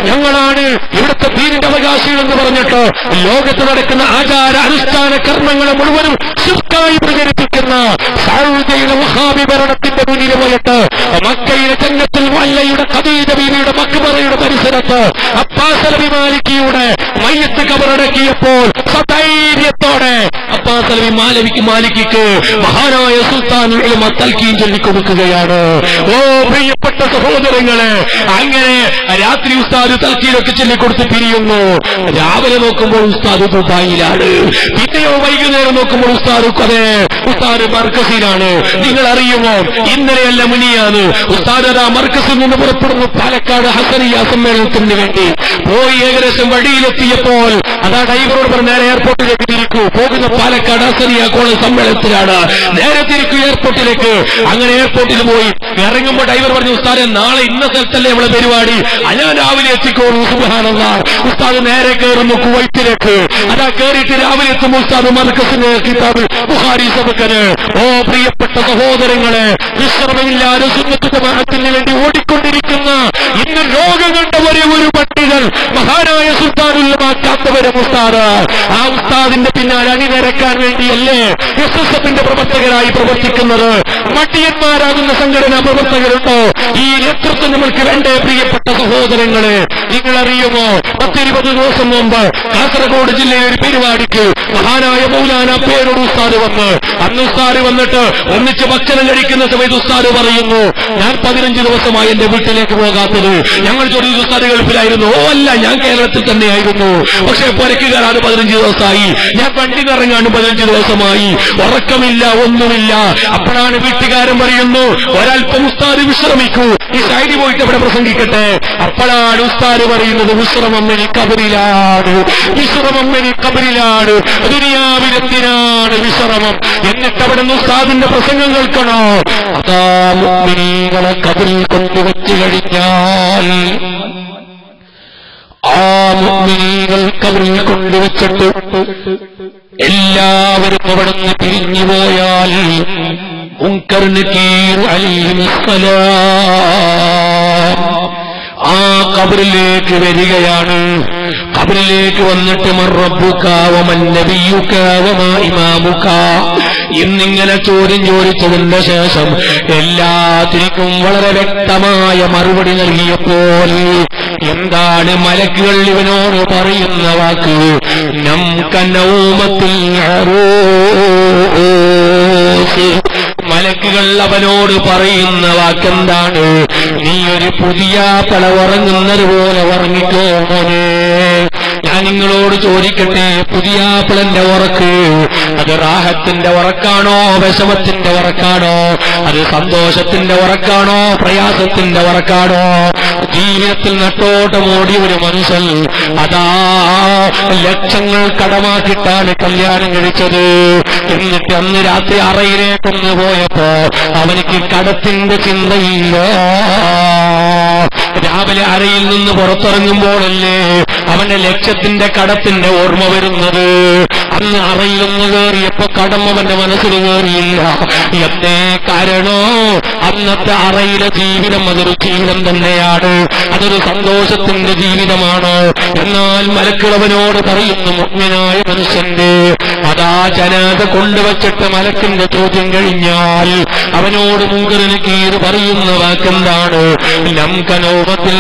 ഞങ്ങളാണ് ഇവിടുത്തെ ദീനിന്റെ അവകാശികൾ എന്ന് പറഞ്ഞിട്ട് ലോകത്ത് നടക്കുന്ന ആചാര അനുഷ്ഠാന കർമ്മങ്ങളെ മുഴുവനും ശുക്കായി പ്രചരിപ്പിക്കുന്ന സൗദിയുടെ വഹാബി ഭരണത്തിന്റെ മുന്നിൽ പോയിട്ട് മക്കയിലെ ജന്നത്തിൽ വല്ലയുടെ ഖദീജ ബീവിയുടെ മക്ബറയുടെ പരിസരത്ത് അബ്ബാസ് അലബി മാലിക്കിയുടെ മയ്യത്ത് കബറടക്കിയപ്പോൾ സധൈര്യത്തോടെ അബ്ബാസ് അലബി മാലവിക്ക് മാലിക്കിക്ക് മഹാനായ സുൽത്താൻ ഉലമ തൽക്കീം ചൊല്ലിക്കൊടുക്കുകയാണ് ഓ പ്രിയപ്പെട്ട സഹോദരങ്ങളെ അങ്ങനെ രാത്രി ഉസ്താദ് തൽക്കീലൊക്കെ ചൊല്ലിക്കൊടുത്ത് പിരിയുന്നു രാവിലെ നോക്കുമ്പോൾ ഉസ്താദ് ദുബായിലാണ് പിന്നെയോ വൈകുന്നേരം നോക്കുമ്പോൾ ഉസ്താദ് അതെ ഉസ്താദ് മർക്കസിലാണ് നിങ്ങൾ അറിയുമോ ഇന്നലെയല്ല മുനിയാണ് ഉസ്താദ് അതാ മർക്കസിൽ നിന്ന് പുറപ്പെടുന്നു പാലക്കാട് ഹസനിയ സമ്മേളനത്തിന് വേണ്ടി പോയി ഏകദേശം വഴിയിലെത്തിയപ്പോൾ അതാ ഡ്രൈവറോട് പറഞ്ഞ നേരെ എയർപോർട്ടിലേക്ക് തിരിക്കൂ പോകുന്ന പാലക്കാട് ഹസനിയ കോളേജ് സമ്മേളനത്തിലാണ് നേരെ തിരിക്കൂ എയർപോർട്ടിലേക്ക് അങ്ങനെ എയർപോർട്ടിൽ പോയി ഇറങ്ങുമ്പോൾ ഡ്രൈവർ പറഞ്ഞു ഉസ്താദെ നാളെ ഇന്ന സ്ഥലത്തല്ലേ നമ്മളെ പരിപാടി ആ ഞാൻ രാവിലെ എത്തിക്കോളൂ സുബാനല്ല ഉസ്താദ് നേരെ കയറുന്നു കുവൈത്തിലേക്ക് അതാ കയറിയിട്ട് രാവിലെ എത്തുമ്പോൾ ഉസ്താദ് മർക്കസിന് കിതാബ് ബുഹാരി സബക്കന് ഓ പ്രിയപ്പെട്ട സഹോദരങ്ങളെ വിശ്രമമില്ലാതെ സുന്നത്ത് ജമാഅത്തിന് വേണ്ടി ഓടിക്കൊണ്ടിരിക്കുന്ന ഇന്ന് ലോകങ്ങളുടെ ഒരേ ഒരു പട്ടികൾ മഹാനായ സുൽത്താനുള്ളമാക്കാത്തവരെ ഉസ്താദ് ആ ഉസ്താദിന്റെ പിന്നാലെ അണിനിരക്കാൻ വേണ്ടിയല്ലേ എസ് എസ് എഫിന്റെ പ്രവർത്തകരായി പ്രവർത്തിക്കുന്നത് മടിയന്മാരാകുന്ന സംഘടനാ പ്രവർത്തകരുണ്ടോ ഈ നേതൃത്വം നമ്മൾക്ക് വേണ്ടേ പ്രിയപ്പെട്ട സഹോദരങ്ങളെ നിങ്ങൾ അറിയുമോ പത്തിരുപത് ദിവസം മുമ്പ് കാസർഗോഡ് ജില്ലയിലെ ഒരു പരിപാടിക്ക് മഹാനായ മൗലാന പേരോട് ഉസ്താദ് വന്ന് അന്ന് ഉസ്താദ് വന്നിട്ട് ഒന്നിച്ച് ഭക്ഷണം കഴിക്കുന്ന സമയത്ത് ഉസ്താദ് പറയുന്നു ഞാൻ പതിനഞ്ച് ദിവസമായി എന്റെ വീട്ടിലേക്ക് പോകാത്തത് ഞങ്ങൾ ചോദിച്ചു ഉസ്താദ് ഗൾഫിലായിരുന്നു ഓ അല്ല ഞാൻ കേരളത്തിൽ തന്നെയായിരുന്നു പക്ഷേ പുരക്ക് കയറാതെ പതിനഞ്ച് ദിവസമായി ഞാൻ വണ്ടി ഇറങ്ങാണ്ട് പതിനഞ്ച് ദിവസമായി ഉറക്കമില്ല ഒന്നുമില്ല അപ്പോഴാണ് വീട്ടുകാരൻ പറയുന്നു ഒരൽപ്പം ഉസ്താദ് വിശ്രമിക്കൂ ഈ സൈഡിൽ പോയിട്ട് അവിടെ പ്രസംഗിക്കട്ടെ അപ്പോഴാണ് ഉസ്താദ് പറയുന്നത് വിശ്രമം എനി കബറിലാണ് വിശ്രമം എനി കബറിലാണ് ദുനിയാവിലെന്തിനാണ് വിശ്രമം എന്നിട്ട് അവിടെ നിന്ന് ഉസ്താദിന്റെ പ്രസംഗം കേൾക്കണോ അതാ മുഅ്മിനീങ്ങളെ കബറിൽ കൊണ്ടുവച്ച് കഴിഞ്ഞാൽ ആ മുഅ്മിനീങ്ങൾ കബറിൽ കൊണ്ടുവച്ചിട്ട് എല്ലാവരും അവിടെ നിന്ന് പിരിഞ്ഞു പോയാൽ മുൻകറിന് കീർ ആ കബറിലേക്ക് വരികയാണ് കബറിലേക്ക് വന്നിട്ട് മറബുക്കാവമന്നബിയുക്കാവമായിമാമുക്ക എന്നിങ്ങനെ ചോദ്യം ചോദിച്ചതിന്റെ ശേഷം എല്ലാത്തിനും വളരെ വ്യക്തമായ മറുപടി നൽകിയപ്പോൾ എന്താണ് മലക്കുകൾ ഇവനോട് പറയുന്ന വാക്ക് നം കനൗമത്തിൽ മലക്കുകൾ അവനോട് പറയുന്ന വാക്കെന്താണ് നീ ഒരു പുതിയ പള ഉറങ്ങുന്നത് പോലെ ഉറങ്ങിക്കോ മോനെ ഞാൻ നിങ്ങളോട് ചോദിക്കട്ടെ പുതിയ പിളന്റെ ഉറക്ക് അത് റാഹത്തിന്റെ ഉറക്കാണോ വിഷമത്തിന്റെ ഉറക്കാണോ അത് സന്തോഷത്തിന്റെ ഉറക്കാണോ പ്രയാസത്തിന്റെ ഉറക്കാണോ ജീവിതത്തിൽ നട്ടോട്ടമോടിയ ഒരു മനുഷ്യൻ അതാ ലക്ഷങ്ങൾ കടമാക്കിയിട്ടാണ് കല്യാണം കഴിച്ചത് എന്നിട്ട് അന്ന് രാത്രി അറയിലേക്കൊന്ന് പോയപ്പോ അവനിക്ക് കടത്തിന്റെ ചിന്തയില്ല രാവിലെ അരയിൽ നിന്ന് പുറത്തിറങ്ങുമ്പോഴല്ലേ അവന്റെ ലക്ഷ്യത്തിന്റെ കടത്തിന്റെ ഓർമ്മ വരുന്നത് അന്ന് അറയിൽ നിന്ന് കയറിയപ്പോ കടം അവന്റെ മനസ്സിൽ കയറിയില്ല എന്തേ കാരണോ അന്നത്തെ അറയിലെ ജീവിതം അതൊരു ജീവിതം തന്നെയാണ് അതൊരു സന്തോഷത്തിന്റെ ജീവിതമാണ് എന്നാൽ മലക്കിളവനോട് പറയുന്നു മുഗ്നായ മനുഷ്യന്റെ അതാ ജനാത കൊണ്ടുവച്ചിട്ട് മലക്കിന്റെ ചോദ്യം കഴിഞ്ഞാൽ അവനോട് മുങ്കറിന് കീറ് പറയുന്ന വാക്കെന്താണ് ലംകനോപത്തിൽ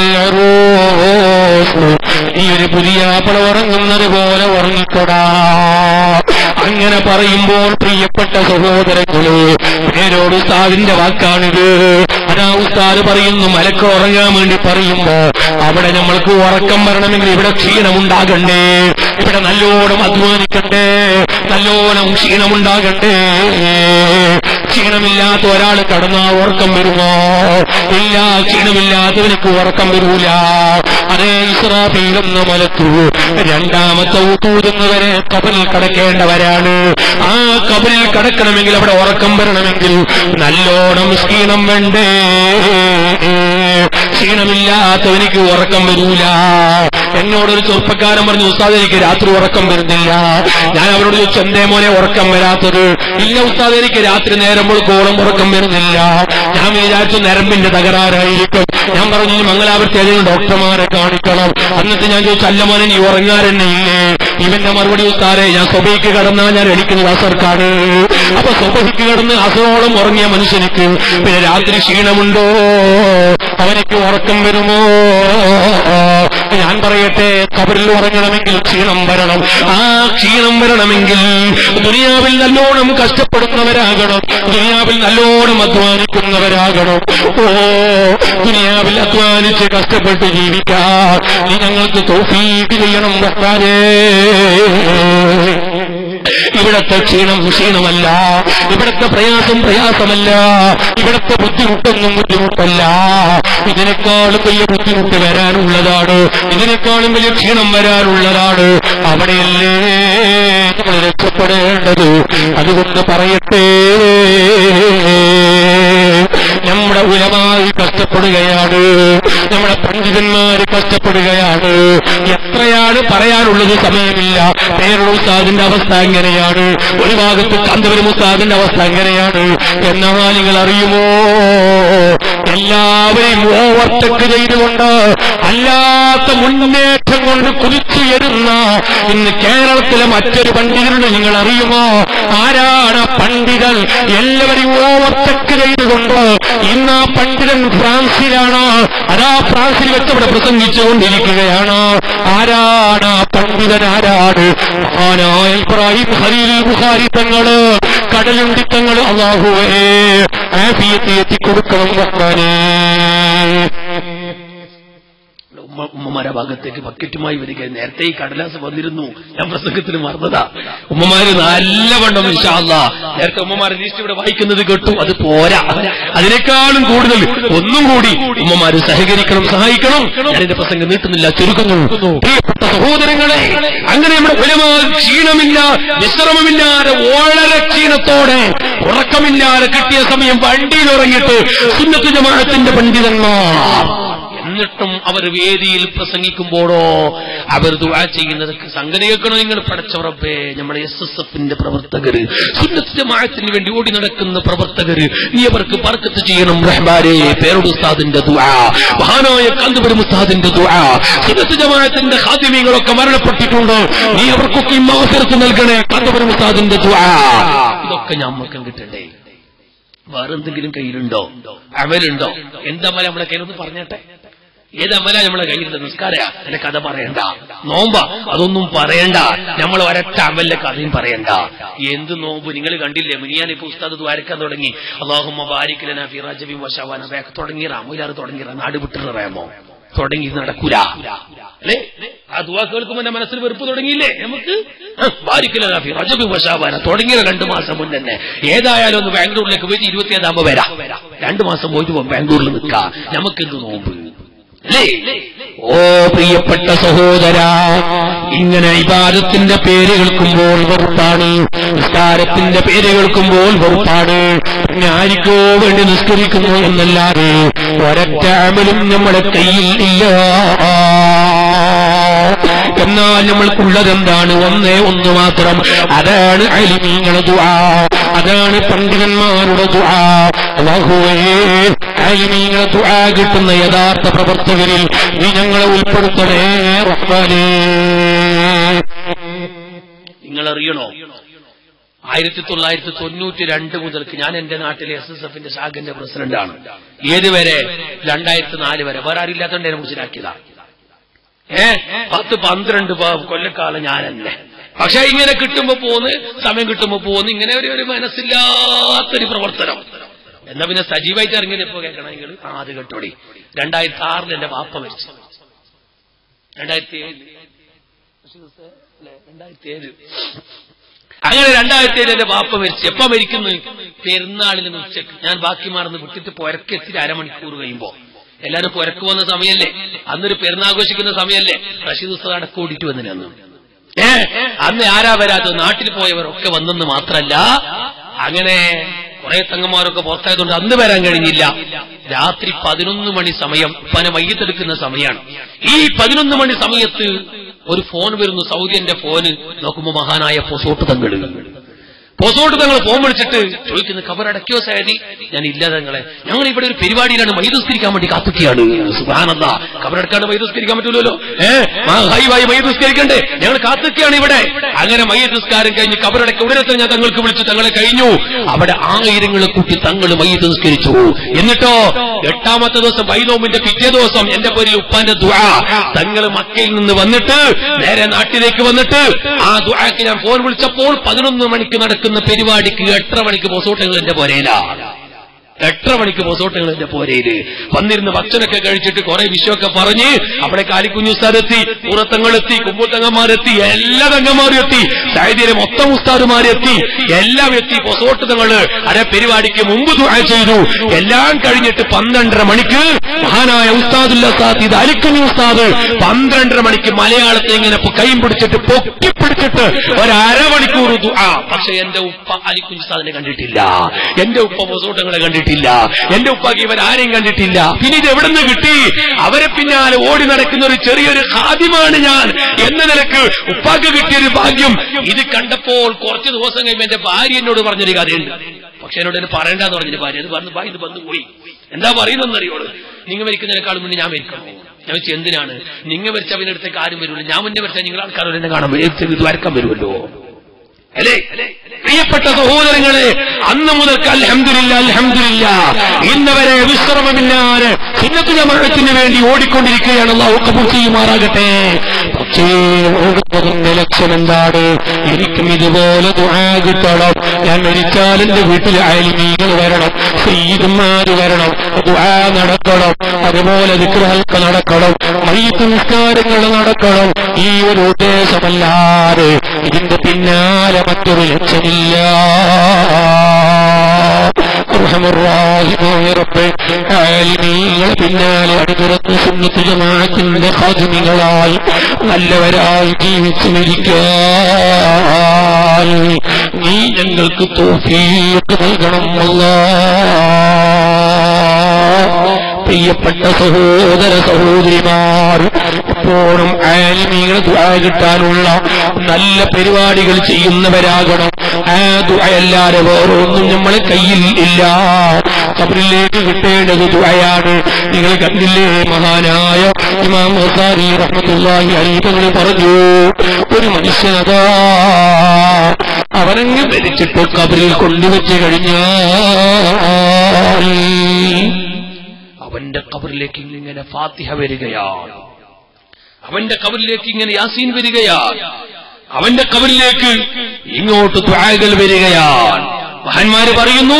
ഈ ഒരു പുതിയ പട ഉറങ്ങുന്നത് പോലെ ഉറങ്ങിക്കൊടാ അങ്ങനെ പറയുമ്പോൾ പ്രിയപ്പെട്ട സഹോദരങ്ങളെ പേരോട് ഉസ്താദിന്റെ വാക്കാണിത് അതാ ഉസ്താദ് പറയുന്നു മലക്ക് ഉറങ്ങാൻ വേണ്ടി പറയുമ്പോ അവിടെ നമ്മൾക്ക് ഉറക്കം വരണമെങ്കിൽ ഇവിടെ ക്ഷീണമുണ്ടാകണ്ടേ ഇവിടെ നല്ലോണം അധ്വാനിക്കണ്ടേ നല്ലോണം ക്ഷീണമുണ്ടാകണ്ടേ ക്ഷീണമില്ലാത്ത ഒരാൾ കടന്നാ ഉറക്കം വരുമോ ഇല്ല ക്ഷീണമില്ലാത്തവനക്ക് ഉറക്കം വരൂല അതേ ഇസ്രാഫീലെന്ന മലത്തു രണ്ടാമത്തെ ഊത്തൂതുന്നവരെ കബറിൽ കടക്കേണ്ടവരാണ് ആ കബറിൽ കടക്കണമെങ്കിൽ അവിടെ ഉറക്കം വരണമെങ്കിൽ നല്ലോണം ക്ഷീണം വേണ്ടേ ക്ഷീണമില്ലാത്തവനിക്ക് ഉറക്കം വരൂല എന്നോടൊരു ചെറുപ്പക്കാരൻ പറഞ്ഞു ഉസ്താദ് എനിക്ക് രാത്രി ഉറക്കം വരുന്നില്ല ഞാൻ അവരോട് ചോദിച്ചു എന്തേ മോനെ ഉറക്കം വരാത്തത് ഇല്ല ഉസ്താദ് എനിക്ക് രാത്രി നേരം കോളം ഉറക്കം വരുന്നില്ല ഞാൻ വിചാരിച്ചു നരമ്പിന്റെ തകരാറായിരിക്കും ഞാൻ പറഞ്ഞു "ഇനി മംഗലാപുരത്ത് ഏതെങ്കിലും ഡോക്ടർമാരെ കാണിക്കണം എന്നിട്ട് ഞാൻ ചോദിച്ചു അല്ല മോനെ നീ ഉറങ്ങാറെന്നെ ഇല്ലേ ഇവന്റെ മറുപടി ഉസ്താരെ ഞാൻ സ്വബയ്ക്ക് കടന്നാൽ ഞാൻ എണിക്കുന്നത് അസർക്കാണ് അപ്പൊ സ്വബഹിക്ക് കടന്ന് അസറോളം ഉറങ്ങിയ മനുഷ്യനിക്ക് പിന്നെ രാത്രി ക്ഷീണമുണ്ടോ അവനക്ക് ഉറക്കം വരുമോ ഞാൻ പറയട്ടെ കബറിൽ ഉറങ്ങണമെങ്കിൽ ക്ഷീണം വരണം ആ ക്ഷീണം വരണമെങ്കിൽ ദുനിയാവിൽ നല്ലോണം കഷ്ടപ്പെടുന്നവരാകണം ദുനിയാവിൽ നല്ലോണം അധ്വാനിക്കുന്നവരാകണം ഓ ദുനിയാവിൽ അധ്വാനിച്ച് കഷ്ടപ്പെട്ട് ജീവിക്കാൻ നീ ഞങ്ങൾക്ക് തോഫീക്ക് ചെയ്യണം ഭർത്താരേ ഇവിടത്തെ ക്ഷീണം ക്ഷീണമല്ല ഇവിടത്തെ പ്രയാസം പ്രയാസമല്ല ഇവിടത്തെ ബുദ്ധിമുട്ടൊന്നും ബുദ്ധിമുട്ടല്ല ഇതിനേക്കാളും വലിയ ബുദ്ധിമുട്ട് വരാനുള്ളതാണ് ഇതിനേക്കാളും വലിയ ക്ഷീണം വരാനുള്ളതാണ് അവിടെയല്ലേ നമ്മൾ രക്ഷപ്പെടേണ്ടത് അതുകൊണ്ട് പറയട്ടെ നമ്മുടെ ഉലമായി കഷ്ടപ്പെടുകയാണ് നമ്മുടെ പണ്ഡിതന്മാര് കഷ്ടപ്പെടുകയാണ് എത്രയാണ് പറയാനുള്ളത് സമയമില്ല പേരുടെ ഉസ്താദിന്റെ അവസ്ഥ എങ്ങനെയാണ് ഒരു ഭാഗത്ത് കാന്തപുരം ഉസ്താദിന്റെ അവസ്ഥ എങ്ങനെയാണ് എന്നാൽ നിങ്ങൾ അറിയുമോ എല്ലാവരെയും ഓവർടേക്ക് ചെയ്തുകൊണ്ട് അല്ലാത്ത മുന്നേറ്റം കൊണ്ട് കുതിച്ചുയരുന്ന ഇന്ന് കേരളത്തിലെ മറ്റൊരു പണ്ഡിതനുണ്ട് നിങ്ങൾ അറിയുമോ ആരാണ് ആ പണ്ഡിതൻ എല്ലാവരെയും ഓവർടേക്ക് ചെയ്തുകൊണ്ട് ഇന്ന് ആ പണ്ഡിതൻ ഫ്രാൻസിലാണ് അതാ ഫ്രാൻസിൽ വെച്ച് അവിടെ പ്രസംഗിച്ചുകൊണ്ടിരിക്കുകയാണ് ആരാണ് ആ പണ്ഡിതൻ ആരാണ് മഹാനായ ഇബ്രാഹിം ഹരീൽ ബുഖാരി തങ്ങള് കടലുണ്ടി തങ്ങള് അള്ളാഹുവേ ആഫിയത്ത് എത്തിക്കൊടുക്കണം റഹ്മാനേ ഉമ്മ ഉമ്മമാരെ ഭാഗത്തേക്ക് ബക്കറ്റുമായി വരിക നേരത്തെ ഈ കടലാസ് വന്നിരുന്നു ഞാൻ പ്രസംഗത്തിൽ മറന്നതാ ഉമ്മമാര് നല്ല വണ്ണം ഇൻഷാല്ല നേരത്തെ ഉമ്മമാരെ ലിസ്റ്റ് ഇവിടെ വായിക്കുന്നത് കേട്ടു അത് പോരാ അതിനേക്കാളും കൂടുതൽ ഒന്നും കൂടി ഉമ്മമാര് സഹകരിക്കണം സഹായിക്കണം ഞാൻ എന്റെ പ്രസംഗം നീട്ടുന്നില്ല ചുരുക്കുന്നു പ്രിയപ്പെട്ട സഹോദരങ്ങളെ അങ്ങനെ നമ്മുടെ ഉലമാ ക്ഷീണമില്ല വിശ്രമമില്ലാതെ വളരെ ക്ഷീണത്തോടെ ഉറക്കമില്ലാതെ കിട്ടിയ സമയം വണ്ടിയിൽ ഉറങ്ങിയിട്ട് സുന്നത്ത് ജമാഅത്തിന്റെ പണ്ഡിതന്മാർ എന്നിട്ടും അവർ വേദിയിൽ പ്രസംഗിക്കുമ്പോഴോ അവർ ദുആ ചെയ്യുന്നത് സംഗതി കേൾക്കണോ നിങ്ങൾ പടച്ചവറപ്പേ നമ്മുടെ എസ് എസ് എഫിന്റെ പ്രവർത്തകര് സുന്നത്ത് ജമാഅത്തിന് വേണ്ടി ഓടി നടക്കുന്ന പ്രവർത്തകര് നീ അവർക്ക് പറക്കത്ത് ചെയ്യണം റഹ്മാരെ പേരോട് ഉസ്താദിന്റെ ദുആ മഹാനായ കാന്തപുരം ഉസ്താദിന്റെ ദുആ സുന്നത്ത് ജമാഅത്തിന്റെ ഹാദിമ്യങ്ങളൊക്കെ മരണപ്പെട്ടിട്ടുണ്ട് നീ അവർക്കൊക്കെ മാഫിറത്ത് നൽകണേ കാന്തപുരം ഉസ്താദിന്റെ ദുആ ഇതൊക്കെ ഞമ്മക്കും കിട്ടണ്ടേ വേറെന്തെങ്കിലും കയ്യിലുണ്ടോ അവലുണ്ടോ എന്തമല നമ്മളെ കയ്യിലൊന്ന് പറഞ്ഞേട്ടെ ഏതമല നമ്മളെ കയ്യിലുണ്ട് നിസ്കാര എന്റെ കഥ പറയണ്ട നോമ്പ അതൊന്നും പറയണ്ട നമ്മൾ ഒരൊറ്റ അമലിന്റെ കഥയും പറയണ്ട എന്ത് നോമ്പ് നിങ്ങൾ കണ്ടില്ലേ മിനിയാൻ ഇപ്പൊ ഉസ്താദ് ദ്വാരക്കാൻ തുടങ്ങി അള്ളാഹുമ്മ ബാരിക്കലന ഫിറാജബി വശാവാന വേഗ തുടങ്ങി റാമുലാറ് തുടങ്ങി നാട് വിട്ടിട്ട് റേമോ തുടങ്ങി ഇത് നടക്കൂല അല്ലേ ആ ദുവാ കേൾക്കുമ്പോ എന്റെ മനസ്സിൽ വെറുപ്പ് തുടങ്ങിയില്ലേ നമുക്ക് ബാരിക്കലന ഫിറാജബി വശാവാന തുടങ്ങിയ രണ്ടു മാസം മുന്നേ തന്നെ ഏതായാലും ഒന്ന് ബാംഗ്ലൂരിലേക്ക് പോയിട്ട് ഇരുപത്തിയേഴാകുമ്പോ വരാം രണ്ടു മാസം പോയിട്ട് പോകാം ബാംഗ്ലൂരിൽ നിൽക്കാം നമുക്കെന്ത് നോമ്പ് അല്ലേ ഓ പ്രിയപ്പെട്ട സഹോദര ഇങ്ങനെ ഇബാദത്തിന്റെ പേര് കേൾക്കുമ്പോൾ വെറുപ്പാണ് നിസ്കാരത്തിന്റെ പേര് കേൾക്കുമ്പോൾ വെറുപ്പാണ് പിന്നെ ആർക്കോ വേണ്ടി നിസ്കരിക്കുന്നു എന്നല്ലാതെ ഒരൊറ്റ അമലും നമ്മുടെ കയ്യിൽ ഇല്ല എന്നാൽ നമ്മൾക്കുള്ളത് എന്താണ് ഒന്നേ ഒന്ന് മാത്രം അതാണ് അലിമീങ്ങളെ ദുആ അതാണ് പണ്ഡിതന്മാരുടെ ദുആ അല്ലാഹുവേ അലിമീങ്ങളെ ദുആ കിട്ടുന്ന യഥാർത്ഥ പ്രവർത്തകരിൽ നീ ഞങ്ങളെ ഉൾപ്പെടുത്തണേ റഹ്മാനേ നിങ്ങൾ അറിയണോ ആയിരത്തി തൊള്ളായിരത്തി തൊണ്ണൂറ്റി രണ്ട് മുതൽക്ക് ഞാൻ എന്റെ നാട്ടിലെ എസ് എസ് എഫിന്റെ ശാഖന്റെ പ്രസിഡന്റാണ് ഏതുവരെ രണ്ടായിരത്തി നാല് വരെ വേറെ ആരില്ലാത്തോണ്ട് എന്നെ മനസ്സിലാക്കിയതാ ഏ പത്ത് പന്ത്രണ്ട് പ- കൊല്ലക്കാലം ഞാൻ തന്നെ പക്ഷെ ഇങ്ങനെ കിട്ടുമ്പോ പോന്ന് സമയം കിട്ടുമ്പോ പോന്ന് ഇങ്ങനെ ഒരു ഒരു മനസ്സില്ലാത്തൊരു പ്രവർത്തനം എന്നാ പിന്നെ സജീവായിട്ട് ഇറങ്ങിയത് എപ്പോ കേൾക്കണം നിങ്ങൾ ആ അത് കേട്ടോടി രണ്ടായിരത്തി ആറിൽ എന്റെ വാപ്പ മരിച്ചു രണ്ടായിരത്തി ഏഴ് രണ്ടായിരത്തി ഏഴ് അങ്ങനെ രണ്ടായിരത്തി ഏഴ് എന്റെ വാപ്പ മരിച്ചു എപ്പോ മരിക്കുന്നു പെരുന്നാളിന് ഉച്ചക്ക് ഞാൻ ബാക്കി മാറുന്ന വിട്ടിട്ട് പുരക്കെത്തി അരമണിക്കൂർ കഴിയുമ്പോ എല്ലാരും പുരക്ക് വന്ന സമയല്ലേ അന്നൊരു പെരുന്നാഘോഷിക്കുന്ന സമയല്ലേ റഷീദ് ഉസ്താദ് അടക്കം ഓടിയിട്ട് വന്നില്ല അന്ന് ഏ അന്ന് ആരാ വരാത്തത് നാട്ടിൽ പോയവരൊക്കെ വന്നെന്ന് മാത്രല്ല അങ്ങനെ കുറെ തങ്ങന്മാരൊക്കെ പുറത്തായതുകൊണ്ട് അന്ന് വരാൻ കഴിഞ്ഞില്ല രാത്രി പതിനൊന്ന് മണി സമയം ഉപ്പാനെ മയ്യത്തെടുക്കുന്ന സമയമാണ് ഈ പതിനൊന്ന് മണി സമയത്ത് ഒരു ഫോൺ വരുന്നു സൗദിയന്റെ ഫോന് നോക്കുമ്പോ മഹാനായ പൊസോട്ട് തങ്ങൾ പൊസോട്ട് തങ്ങൾ ഫോൺ വിളിച്ചിട്ട് ചോദിക്കുന്നു കബറടക്കിയോ സാരി ഞാൻ ഇല്ല തങ്ങളെ ഞങ്ങൾ ഇവിടെ ഒരു പരിപാടിയിലാണ് മൈദുസ്കരിക്കാൻ വേണ്ടി കാത്തുകയാണ് സുഖാനന്ദ കബറടക്കാണ്ട് മൈദുസ്കരിക്കാൻ പറ്റൂലല്ലോ ഏ ഹൈവായി മൈദുസ്കരിക്കണ്ടേ ഞങ്ങൾ കാത്തുകയാണ് ഇവിടെ അങ്ങനെ മയ്യത്തുസ്കാരം കഴിഞ്ഞ് കബറടക്ക ഉടനെ തന്നെ ഞാൻ തങ്ങൾക്ക് വിളിച്ചു തങ്ങളെ കഴിഞ്ഞു അവിടെ ആയിരങ്ങളെ കൂട്ടി തങ്ങൾ മയ്യത്ത് നിസ്കരിച്ചു എന്നിട്ടോ എട്ടാമത്തെ ദിവസം വൈദോമിന്റെ പിറ്റേ ദിവസം എന്റെ പേരിൽ ഉപ്പാന്റെ ദുആ തങ്ങൾ മക്കയിൽ നിന്ന് വന്നിട്ട് നേരെ നാട്ടിലേക്ക് വന്നിട്ട് ആ ദുആക്ക് ഞാൻ ഫോൺ വിളിച്ചപ്പോൾ പതിനൊന്ന് മണിക്ക് നടക്കുന്ന പരിപാടിക്ക് എട്ടര മണിക്ക് പൊസോട്ടങ്ങൾ എന്റെ പോരയിലാണ് എട്ടര മണിക്ക് പൊസോട്ടങ്ങൾ എന്റെ പോരയില് വന്നിരുന്ന് ഭക്ഷണമൊക്കെ കഴിച്ചിട്ട് കുറെ വിഷയമൊക്കെ പറഞ്ഞ് അവിടെ കാലിക്കുഞ്ഞു ഉസ്താദെത്തി പുറത്തങ്ങളെത്തി കുമ്പുത്തങ്ങന്മാരെത്തി എല്ലാ തങ്ങന്മാരും എത്തി സാഹചര്യം മൊത്തം ഉസ്താദുമാരെത്തി എല്ലാം എത്തി പൊസോട്ട് തങ്ങള് അരെ പരിപാടിക്ക് മുമ്പ് ദുആ ചെയ്തു എല്ലാം കഴിഞ്ഞിട്ട് പന്ത്രണ്ടര മണിക്ക് മഹാനായ ഉസ്താദുല്ല ഉസ്താദ് ഇത് അലിക്കുഞ്ഞു ഉസ്താദ് പന്ത്രണ്ടര മണിക്ക് മലയാളത്തെ ഇങ്ങനെ പൊ- കൈയും പിടിച്ചിട്ട് പൊക്കി പിടിച്ചിട്ട് ഒരമണിക്കൂർ ദുആ പക്ഷെ എന്റെ ഉപ്പ അലിക്കുഞ്ഞു ഉസ്താദിനെ കണ്ടിട്ടില്ല എന്റെ ഉപ്പ പൊസോട്ടങ്ങളെ കണ്ടിട്ടില്ല എന്റെ ഉപ്പാക്ക് ഇവർ ആരെയും കണ്ടിട്ടില്ല പിന്നെ ഇത് എവിടെ നിന്ന് കിട്ടി അവരെ പിന്നാലെ ഓടി നടക്കുന്ന ഒരു ചെറിയൊരു ഖാദിമാണ് ഞാൻ എന്ന നിലക്ക് ഉപ്പാക്ക് കിട്ടിയൊരു ഭാഗ്യം ഇത് കണ്ടപ്പോൾ കുറച്ച് ദിവസം കഴിയുമ്പോൾ എന്റെ ഭാര്യ എന്നോട് പറഞ്ഞൊരു കഥയുണ്ട് പക്ഷെ എന്നോട് എന്നെ പറയണ്ടെന്ന് പറഞ്ഞൊരു ഭാര്യ അത് പറഞ്ഞു ഭാര്യ ഇത് വന്നു പോയി എന്താ പറയുന്നറിയോള് നിങ്ങൾ മരിക്കുന്നതിനേക്കാൾ മുന്നേ ഞാൻ മരിക്കണം ഞാൻ വെച്ച് എന്തിനാണ് നിങ്ങൾ മരിച്ച അവന്റെ അടുത്തേക്ക് ആരും വരുമല്ലോ ഞാൻ മുന്നേ മരിച്ചാൽ നിങ്ങൾ ആൾക്കാർ എന്നെ കാണാൻ വരും ഇത് വരക്കാൻ വരുമല്ലോ അല്ലേ പ്രിയപ്പെട്ട സഹോദരങ്ങളെ അന്ന് മുതൽക്ക് അൽഹംദുലില്ല അൽഹംദുലില്ല ഇന്നവരെ വിശ്രമമില്ലാതെ സുന്നത്ത് ജമാഅത്തിന് വേണ്ടി ഓടിക്കൊണ്ടിരിക്കുകയാണ് അള്ളാഹു കബൂൽ ചെയ്യുമാറാകട്ടെ പക്ഷേ ഓടുന്നതിന്റെ ലക്ഷ്യം എന്താണ് എനിക്കും ഇതുപോലെ ദുആ കിട്ടണം ഞാൻ മരിച്ചാൽ എന്റെ വീട്ടിൽ അയൽമീകൾ വരണം സയ്യിദന്മാര് വരണം ദുആ നടക്കണം അതുപോലെ വിഗ്രഹങ്ങൾക്ക് നടക്കണം മയ്യത്ത് നിസ്കാരങ്ങൾ നടക്കണം ഈ ഒരു ഉദ്ദേശമല്ലാതെ ഇതിന്റെ പിന്നാലെ മറ്റൊരു ലക്ഷ്യമില്ല അർഹമുറാഹിമായ റബ്ബേ, ആലിമീങ്ങളെ പിന്നാലെ അണിനിരന്ന് സുന്നത്ത് ജമാഅത്തിന്റെ ഖാദിമികളായി നല്ലവരായി ജീവിച്ചു മരിക്കാൻ നീ ഞങ്ങൾക്ക് തോഫീക്ക് നൽകണം അല്ലാ പ്രിയപ്പെട്ട സഹോദര സഹോദരിമാർ എപ്പോഴും ആലിമീകൾ ദുആ കിട്ടാനുള്ള നല്ല പരിപാടികൾ ചെയ്യുന്നവരാകണം ആ ദുആയല്ലാതെ വേറെ ഒന്നും നമ്മളെ കയ്യിൽ ഇല്ല കബറിലേക്ക് കിട്ടേണ്ടത് ദുആയാണ് നിങ്ങൾ കണ്ടില്ലേ മഹാനായ ഇമാം മസാരി റഹ്മത്തുള്ളാഹി അലീപങ്ങൾ പറഞ്ഞു ഒരു മനുഷ്യനതാ അവനങ്ങ് മരിച്ചിട്ട് കബറിൽ കൊണ്ടുവച്ച് കഴിഞ്ഞാൽ അവന്റെ കബറിലേക്ക് ഇങ്ങനെ ഫാത്തിഹ വരികയാണ് അവന്റെ കബറിലേക്ക് ഇങ്ങനെ യാസീൻ വരികയാണ് അവന്റെ കബറിലേക്ക് ഇങ്ങോട്ട് ദ്വാകൾ വരികയാണ് മഹാന്മാര് പറയുന്നു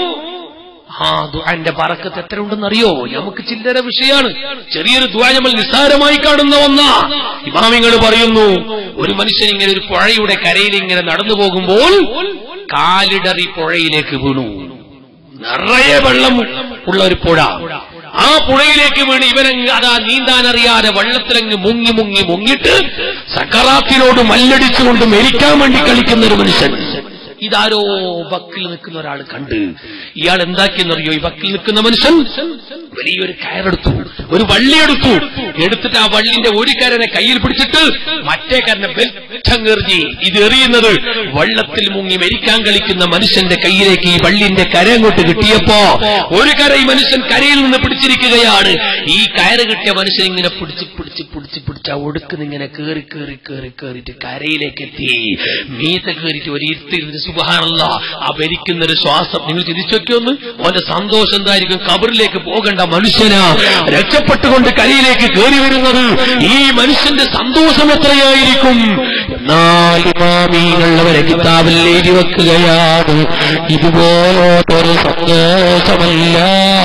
ആ ദ്വാന്റെ പറക്കത്ത് എത്ര ഉണ്ടെന്നറിയോ നമുക്ക് ചില്ലറ വിഷയമാണ് ചെറിയൊരു ദ്വാ നമ്മൾ നിസ്സാരമായി കാണുന്ന ഒന്നാ ഇമാമിങ്ങൾ പറയുന്നു ഒരു മനുഷ്യൻ ഇങ്ങനെ ഒരു പുഴയുടെ കരയിൽ ഇങ്ങനെ നടന്നു പോകുമ്പോൾ കാലിടറി പുഴയിലേക്ക് വീണു നിറയെ വെള്ളം ഉള്ള ഒരു പുഴ ആ പുഴയിലേക്ക് വീണ് ഇവനങ്ങ് അതാ നീന്താൻ അറിയാതെ വെള്ളത്തിലങ്ങ് മുങ്ങി മുങ്ങി മുങ്ങിട്ട് സക്കറാത്തിനോട് മല്ലടിച്ചുകൊണ്ട് മരിക്കാൻ വേണ്ടി കളിക്കുന്ന ഒരു മനുഷ്യൻ ഇതാരോ വക്കിൽ നിൽക്കുന്ന ഒരാൾ കണ്ട് ഇയാൾ എന്താക്കിയെന്നറിയോ ഈ വക്കിൽ നിൽക്കുന്ന മനുഷ്യൻ വലിയൊരു കയറെടുത്തു ഒരു വള്ളിയെടുത്തു എടുത്തിട്ട് ആ വള്ളിന്റെ ഒരു കരനെ കയ്യിൽ പിടിച്ചിട്ട് മറ്റേ കരനെ വെച്ചങ്ങെറിഞ്ഞി ഇത് എറിയുന്നത് വെള്ളത്തിൽ മുങ്ങി മരിക്കാൻ കളിക്കുന്ന മനുഷ്യന്റെ കയ്യിലേക്ക് ഈ വള്ളിന്റെ കര അങ്ങോട്ട് കിട്ടിയപ്പോ ഒരു കര ഈ മനുഷ്യൻ കരയിൽ നിന്ന് പിടിച്ചിരിക്കുകയാണ് ഈ കയറ് കിട്ടിയ മനുഷ്യൻ ഇങ്ങനെ പിടിച്ച് പിടിച്ച് പിടിച്ച് പിടിച്ച് ആ ഒടുക്കുന്ന ഇങ്ങനെ കേറി കേറി കേറി കേറിയിട്ട് കരയിലേക്ക് എത്തി മീത്ത കേറിയിട്ട് ഒരു ഇരുത്തിരുന്ന് സുബഹാനല്ല ആ ഭരിക്കുന്ന ഒരു ശ്വാസം നിങ്ങൾ ചിന്തിച്ചു നോക്കിയൊന്ന് ഓന്റെ സന്തോഷം എന്തായിരിക്കും കബറിലേക്ക് പോകേണ്ട മനുഷ്യനാ രക്ഷപ്പെട്ടുകൊണ്ട് കരയിലേക്ക് കയറി വരുന്നത് ഈ മനുഷ്യന്റെ സന്തോഷം എത്രയായിരിക്കും എന്നാൽ ഇമാമീങ്ങളുള്ളവരെ കിതാബിൽ എഴുതി വെക്കുകയാണ് ഇതുപോലൊരു സന്തോഷമല്ല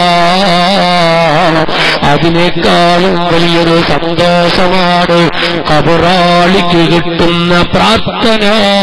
അതിനേക്കാളും വലിയൊരു സന്തോഷമാണ് കബറാളിക്ക് കിട്ടുന്ന പ്രാർത്ഥന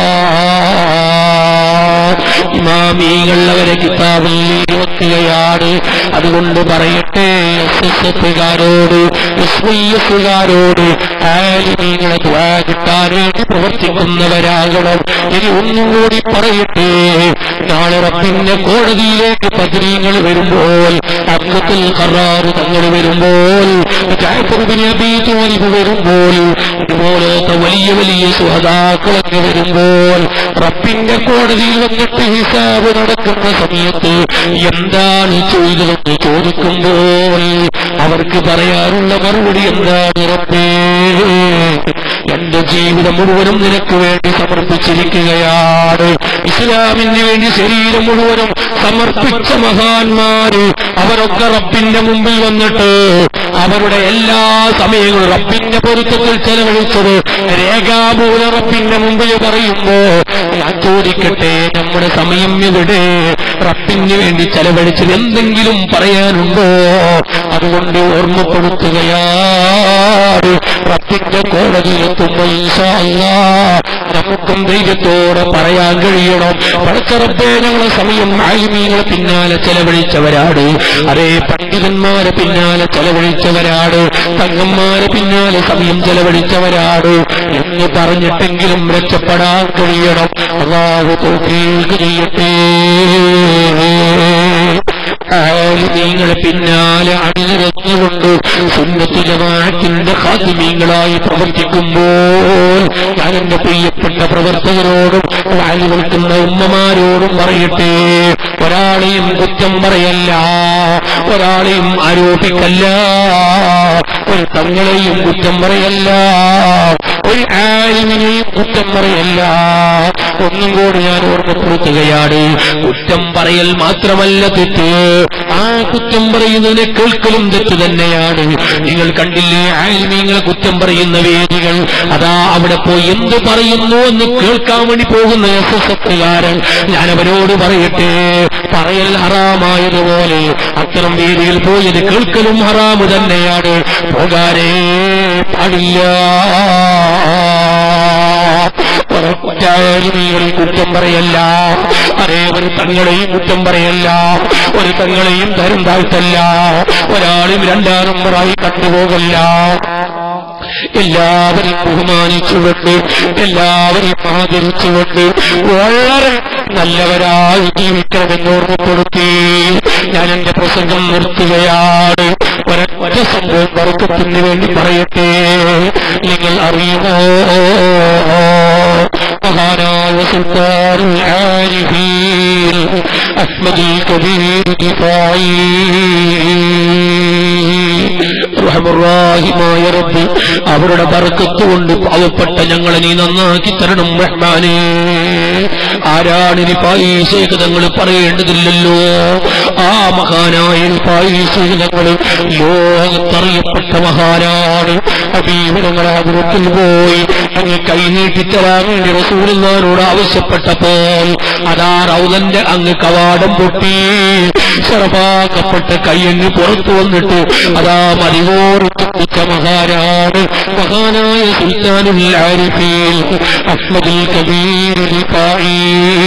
ഇമാമീകളുള്ളവരെ കിതാബിൽ എഴുതി വെക്കുകയാണ് അതുകൊണ്ട് പറയട്ടെ എസ് എസ് എഫുകാരോട് എസ് വൈ എഫുകാരോട് ആലിമീങ്ങളെ ദ്വാ കിട്ടാൻ വേണ്ടി പ്രവർത്തിക്കുന്നവരാകണം ഇനി ഒന്നും കൂടി പറയട്ടെ നാളെ റബ്ബിന്റെ കോടതിയിലേക്ക് പത്രീങ്ങൾ വരുമ്പോൾ അബ്ദുൽ ഖറാറ് തങ്ങൾ വരുമ്പോൾ ജാഫർബിന് അബീ തോലിബ് വരുമ്പോൾ ഇതുപോലത്തെ വലിയ വലിയ സുഹതാക്കളൊക്കെ വരുമ്പോൾ റബ്ബിന്റെ കോടതിയിൽ വന്നിട്ട് ഹിസാബ് നടക്കുന്ന സമയത്ത് എന്താണ് ചെയ്തതെന്ന് ചോദിക്കുമ്പോൾ അവർക്ക് പറയാനുള്ള മറുപടി എന്താണ് റബ്ബേ എന്റെ ജീവിതം മുഴുവനും നിനക്ക് വേണ്ടി സമർപ്പിച്ചിരിക്കുകയാണ് ഇസ്ലാമിന് വേണ്ടി ശരീരം മുഴുവനും സമർപ്പിച്ച മഹാന്മാര് അവരൊക്കെ റബ്ബിന്റെ മുമ്പിൽ വന്നിട്ട് അവരുടെ എല്ലാ സമയങ്ങളും റബ്ബിന്റെ പൊരുത്തത്തിൽ ചെലവഴിച്ചത് രേഖാമൂല റബ്ബിന്റെ മുമ്പിൽ പറയുമ്പോ ഞാൻ ചോദിക്കട്ടെ നമ്മുടെ സമയം എവിടെ റബ്ബിന് വേണ്ടി ചെലവഴിച്ചത് എന്തെങ്കിലും പറയാനുണ്ടോ അതുകൊണ്ട് ഓർമ്മപ്പെടുത്തുകയാണ് റബ്ബിന്റെ കോടതിയിലെത്തുമ്പോൾ ഇൻഷാ അല്ലാ നമുക്കും ധൈര്യത്തോടെ പറയാൻ കഴിയണം പഴച്ചറബേ ഞങ്ങളെ സമയം ആലിമീങ്ങളെ പിന്നാലെ ചെലവഴിച്ചവരാണ് അതേ പണ്ഡിതന്മാരെ പിന്നാലെ ചെലവഴിച്ചവരാണ് തങ്ങന്മാരെ പിന്നാലെ സമയം ചെലവഴിച്ചവരാണ് എന്ന് പറഞ്ഞിട്ടെങ്കിലും രക്ഷപ്പെടാൻ കഴിയണം അള്ളാഹു തോഫീക്ക് ചെയ്യട്ടെ ആലിമീങ്ങളെ പിന്നാലെ അണിനിരഞ്ഞുകൊണ്ട് സുന്നത്ത് ജമാഅത്തിന്റെ ഖാദിമീങ്ങളായി പ്രവർത്തിക്കുമ്പോൾ ഞാൻ എന്റെ പ്രിയപ്പെട്ട പ്രവർത്തകരോടും വാലി നിൽക്കുന്ന ഉമ്മമാരോടും പറയട്ടെ ഒരാളെയും കുറ്റം പറയല്ല ഒരാളെയും ആരോപിക്കല്ല ഒരു തങ്ങളെയും കുറ്റം പറയല്ല ഒരു ആലിമിനെയും കുറ്റം പറയല്ല ഒന്നും കൂടി ഞാൻ ഓർമ്മപ്പെടുത്തുകയാണ് കുറ്റം പറയൽ മാത്രമല്ല തെറ്റ് ആ കുറ്റം പറയുന്നതിനെ കേൾക്കലും തെറ്റ് തന്നെയാണ് നിങ്ങൾ കണ്ടില്ലേ ആലിമീങ്ങളെ കുറ്റം പറയുന്ന വേദികൾ അതാ അവിടെ പോയി എന്ത് പറയുന്നു എന്ന് കേൾക്കാൻ വേണ്ടി പോകുന്ന എസ് എസ് എഫുകാരൻ ഞാൻ അവരോട് പറയട്ടെ പറയൽ ഹറാമായതുപോലെ അത്തരം വേദിയിൽ പോയത് കേൾക്കലും ഹറാമ് തന്നെയാണ് പോകാനേ പാടില്ല ഒരൊറ്റായാലും കുറ്റം പറയല്ല അതേ ഒരു തങ്ങളെയും കുറ്റം പറയല്ല ഒരു തങ്ങളെയും തരം താഴ്ത്തല്ല ഒരാളും രണ്ടാം നമ്പറായി കണ്ടുപോകല്ല എല്ലാവരെയും ബഹുമാനിച്ചുകൊണ്ട് എല്ലാവരെയും ആദരിച്ചുകൊണ്ട് വളരെ നല്ലവരായി ജീവിക്കണമെന്ന് ഓർമ്മപ്പെടുത്തി ഞാൻ എന്റെ പ്രസംഗം നിർത്തുകയാണ് ഒരൊറ്റ സംഭവം വർക്കത്തിന് വേണ്ടി പറയട്ടെ നിങ്ങൾ അറിയുമോ മഹാനായ സുൽത്താനുൽ ആരിഫീൻ അഹ്മദുൽ കബീർ ദിഫായി റഹമുറാഹിമായ റബ്ബ് അവരുടെ ബർക്കത്ത് കൊണ്ട് പാവപ്പെട്ട ഞങ്ങളെ നീ നന്നാക്കി തരണം റഹ്മാനേ ആരാണിനി പായീശേഖ തങ്ങൾ പറയേണ്ടതില്ലല്ലോ ആ മഹാനായ പായീശേഖങ്ങൾ ലോകത്തറിയപ്പെട്ട മഹാനാണ് അബീവനങ്ങൾ ആ ഗ്രൂപ്പിൽ പോയി അങ്ങ് കൈനീട്ടിത്തരാൻ വേണ്ടി റസൂലിനോട് ആവശ്യപ്പെട്ടപ്പോൾ അതാ റൗദന്റെ അങ്ങ് കവാടം പൊട്ടി ചെറുപ്പാക്കപ്പെട്ട കൈയങ്ങ് പുറത്തു വന്നിട്ട് അതാ മതിവോട് ചിന്തിച്ച മഹാനാണ് മഹാനായ സുൽത്താനുൽ ആരിഫീൻ അഹ്മദുൽ കബീർ റിഫായി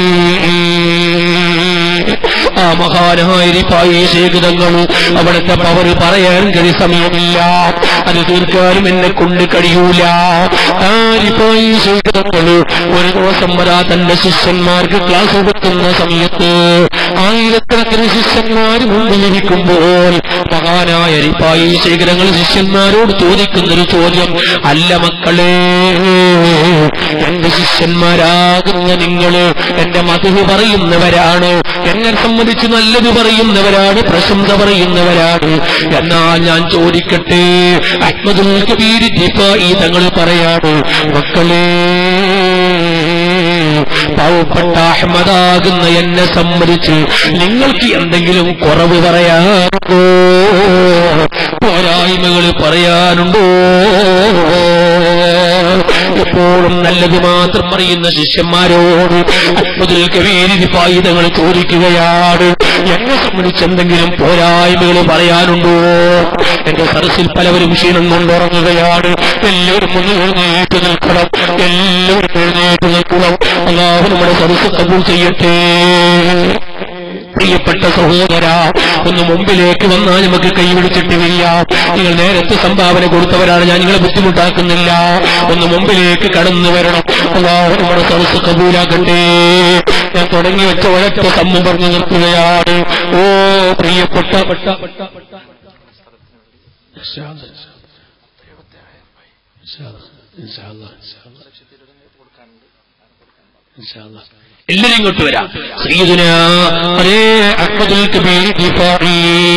ആ മഹാനായ പായീശേഖിതങ്ങൾ അവിടുത്തെ പവർ പറയാൻ കഴി സമയമില്ല അത് തീർക്കാനും എന്നെ കൊണ്ട് കഴിയൂല ആ പായീശേഖിതങ്ങൾ ഒരു ദിവസം വരാ തന്റെ ശിഷ്യന്മാർക്ക് ക്ലാസ് കൊടുക്കുന്ന സമയത്ത് ആയിരക്കണക്കിന് ശിഷ്യന്മാർ മുമ്പിലിരിക്കുമ്പോൾ മഹാനായ പായീശേഖരങ്ങൾ ശിഷ്യന്മാരോട് ചോദിക്കുന്നൊരു ചോദ്യം അല്ല മക്കളെ എന്റെ ശിഷ്യന്മാരാകുന്ന നിങ്ങള് എന്റെ മധു പറയുന്നവരാണ് എന്നെ സംബന്ധിച്ച് നല്ലത് പറയുന്നവരാണ് പ്രശംസ പറയുന്നവരാണ് എന്നാൽ ഞാൻ ചോദിക്കട്ടെ അഹ്മദുൽ കബീർ ദിഫായി തങ്ങൾ പറയാണ് മക്കളെ പാവപ്പെട്ട അഹമ്മദാകുന്ന എന്നെ സംബന്ധിച്ച് നിങ്ങൾക്ക് എന്തെങ്കിലും കുറവ് പറയാനുണ്ടോ പോരായ്മകൾ പറയാനുണ്ടോ എപ്പോഴും നല്ലത് മാത്രം അറിയുന്ന ശിഷ്യന്മാരോട് അത്ഭുതൽ കവീരിപ്പായുധങ്ങൾ ചോദിക്കുകയാണ് എന്നെ സംബന്ധിച്ച് എന്തെങ്കിലും പോരായ്മകൾ പറയാനുണ്ടോ എന്റെ സരസിൽ പലവരും ക്ഷീണം കൊണ്ടുറങ്ങുകയാണ് എല്ലാവരും ഒന്ന് എഴുന്നേറ്റ് നിൽക്കണം എല്ലാവരും എഴുന്നേറ്റ് നിൽക്കണം അല്ലാതെ നമ്മുടെ സരസ് കബൂൾ ചെയ്യട്ടെ പ്രിയപ്പെട്ട സഹോദര ഒന്ന് മുമ്പിലേക്ക് വന്നാൽ നമുക്ക് കൈപിടിച്ചിട്ട് വരിക നിങ്ങൾ നേരത്തെ സംഭാവന കൊടുത്തവരാണ് ഞാൻ നിങ്ങളെ ബുദ്ധിമുട്ടാക്കുന്നില്ല ഒന്ന് മുമ്പിലേക്ക് കടന്നു വരണം അള്ളാഹു നമ്മുടെ സദസ് കബൂലാക്കട്ടെ ഞാൻ തുടങ്ങി വെച്ച ഒരൊറ്റ സമ്മം പറഞ്ഞു നിർത്തുകയാണ് ഓ പ്രിയപ്പെട്ട എല്ലാരും ഇങ്ങോട്ട് വരാം സയ്യിദുന അതേ അഹ്മദുൽ കബീർ ഗിഫാറി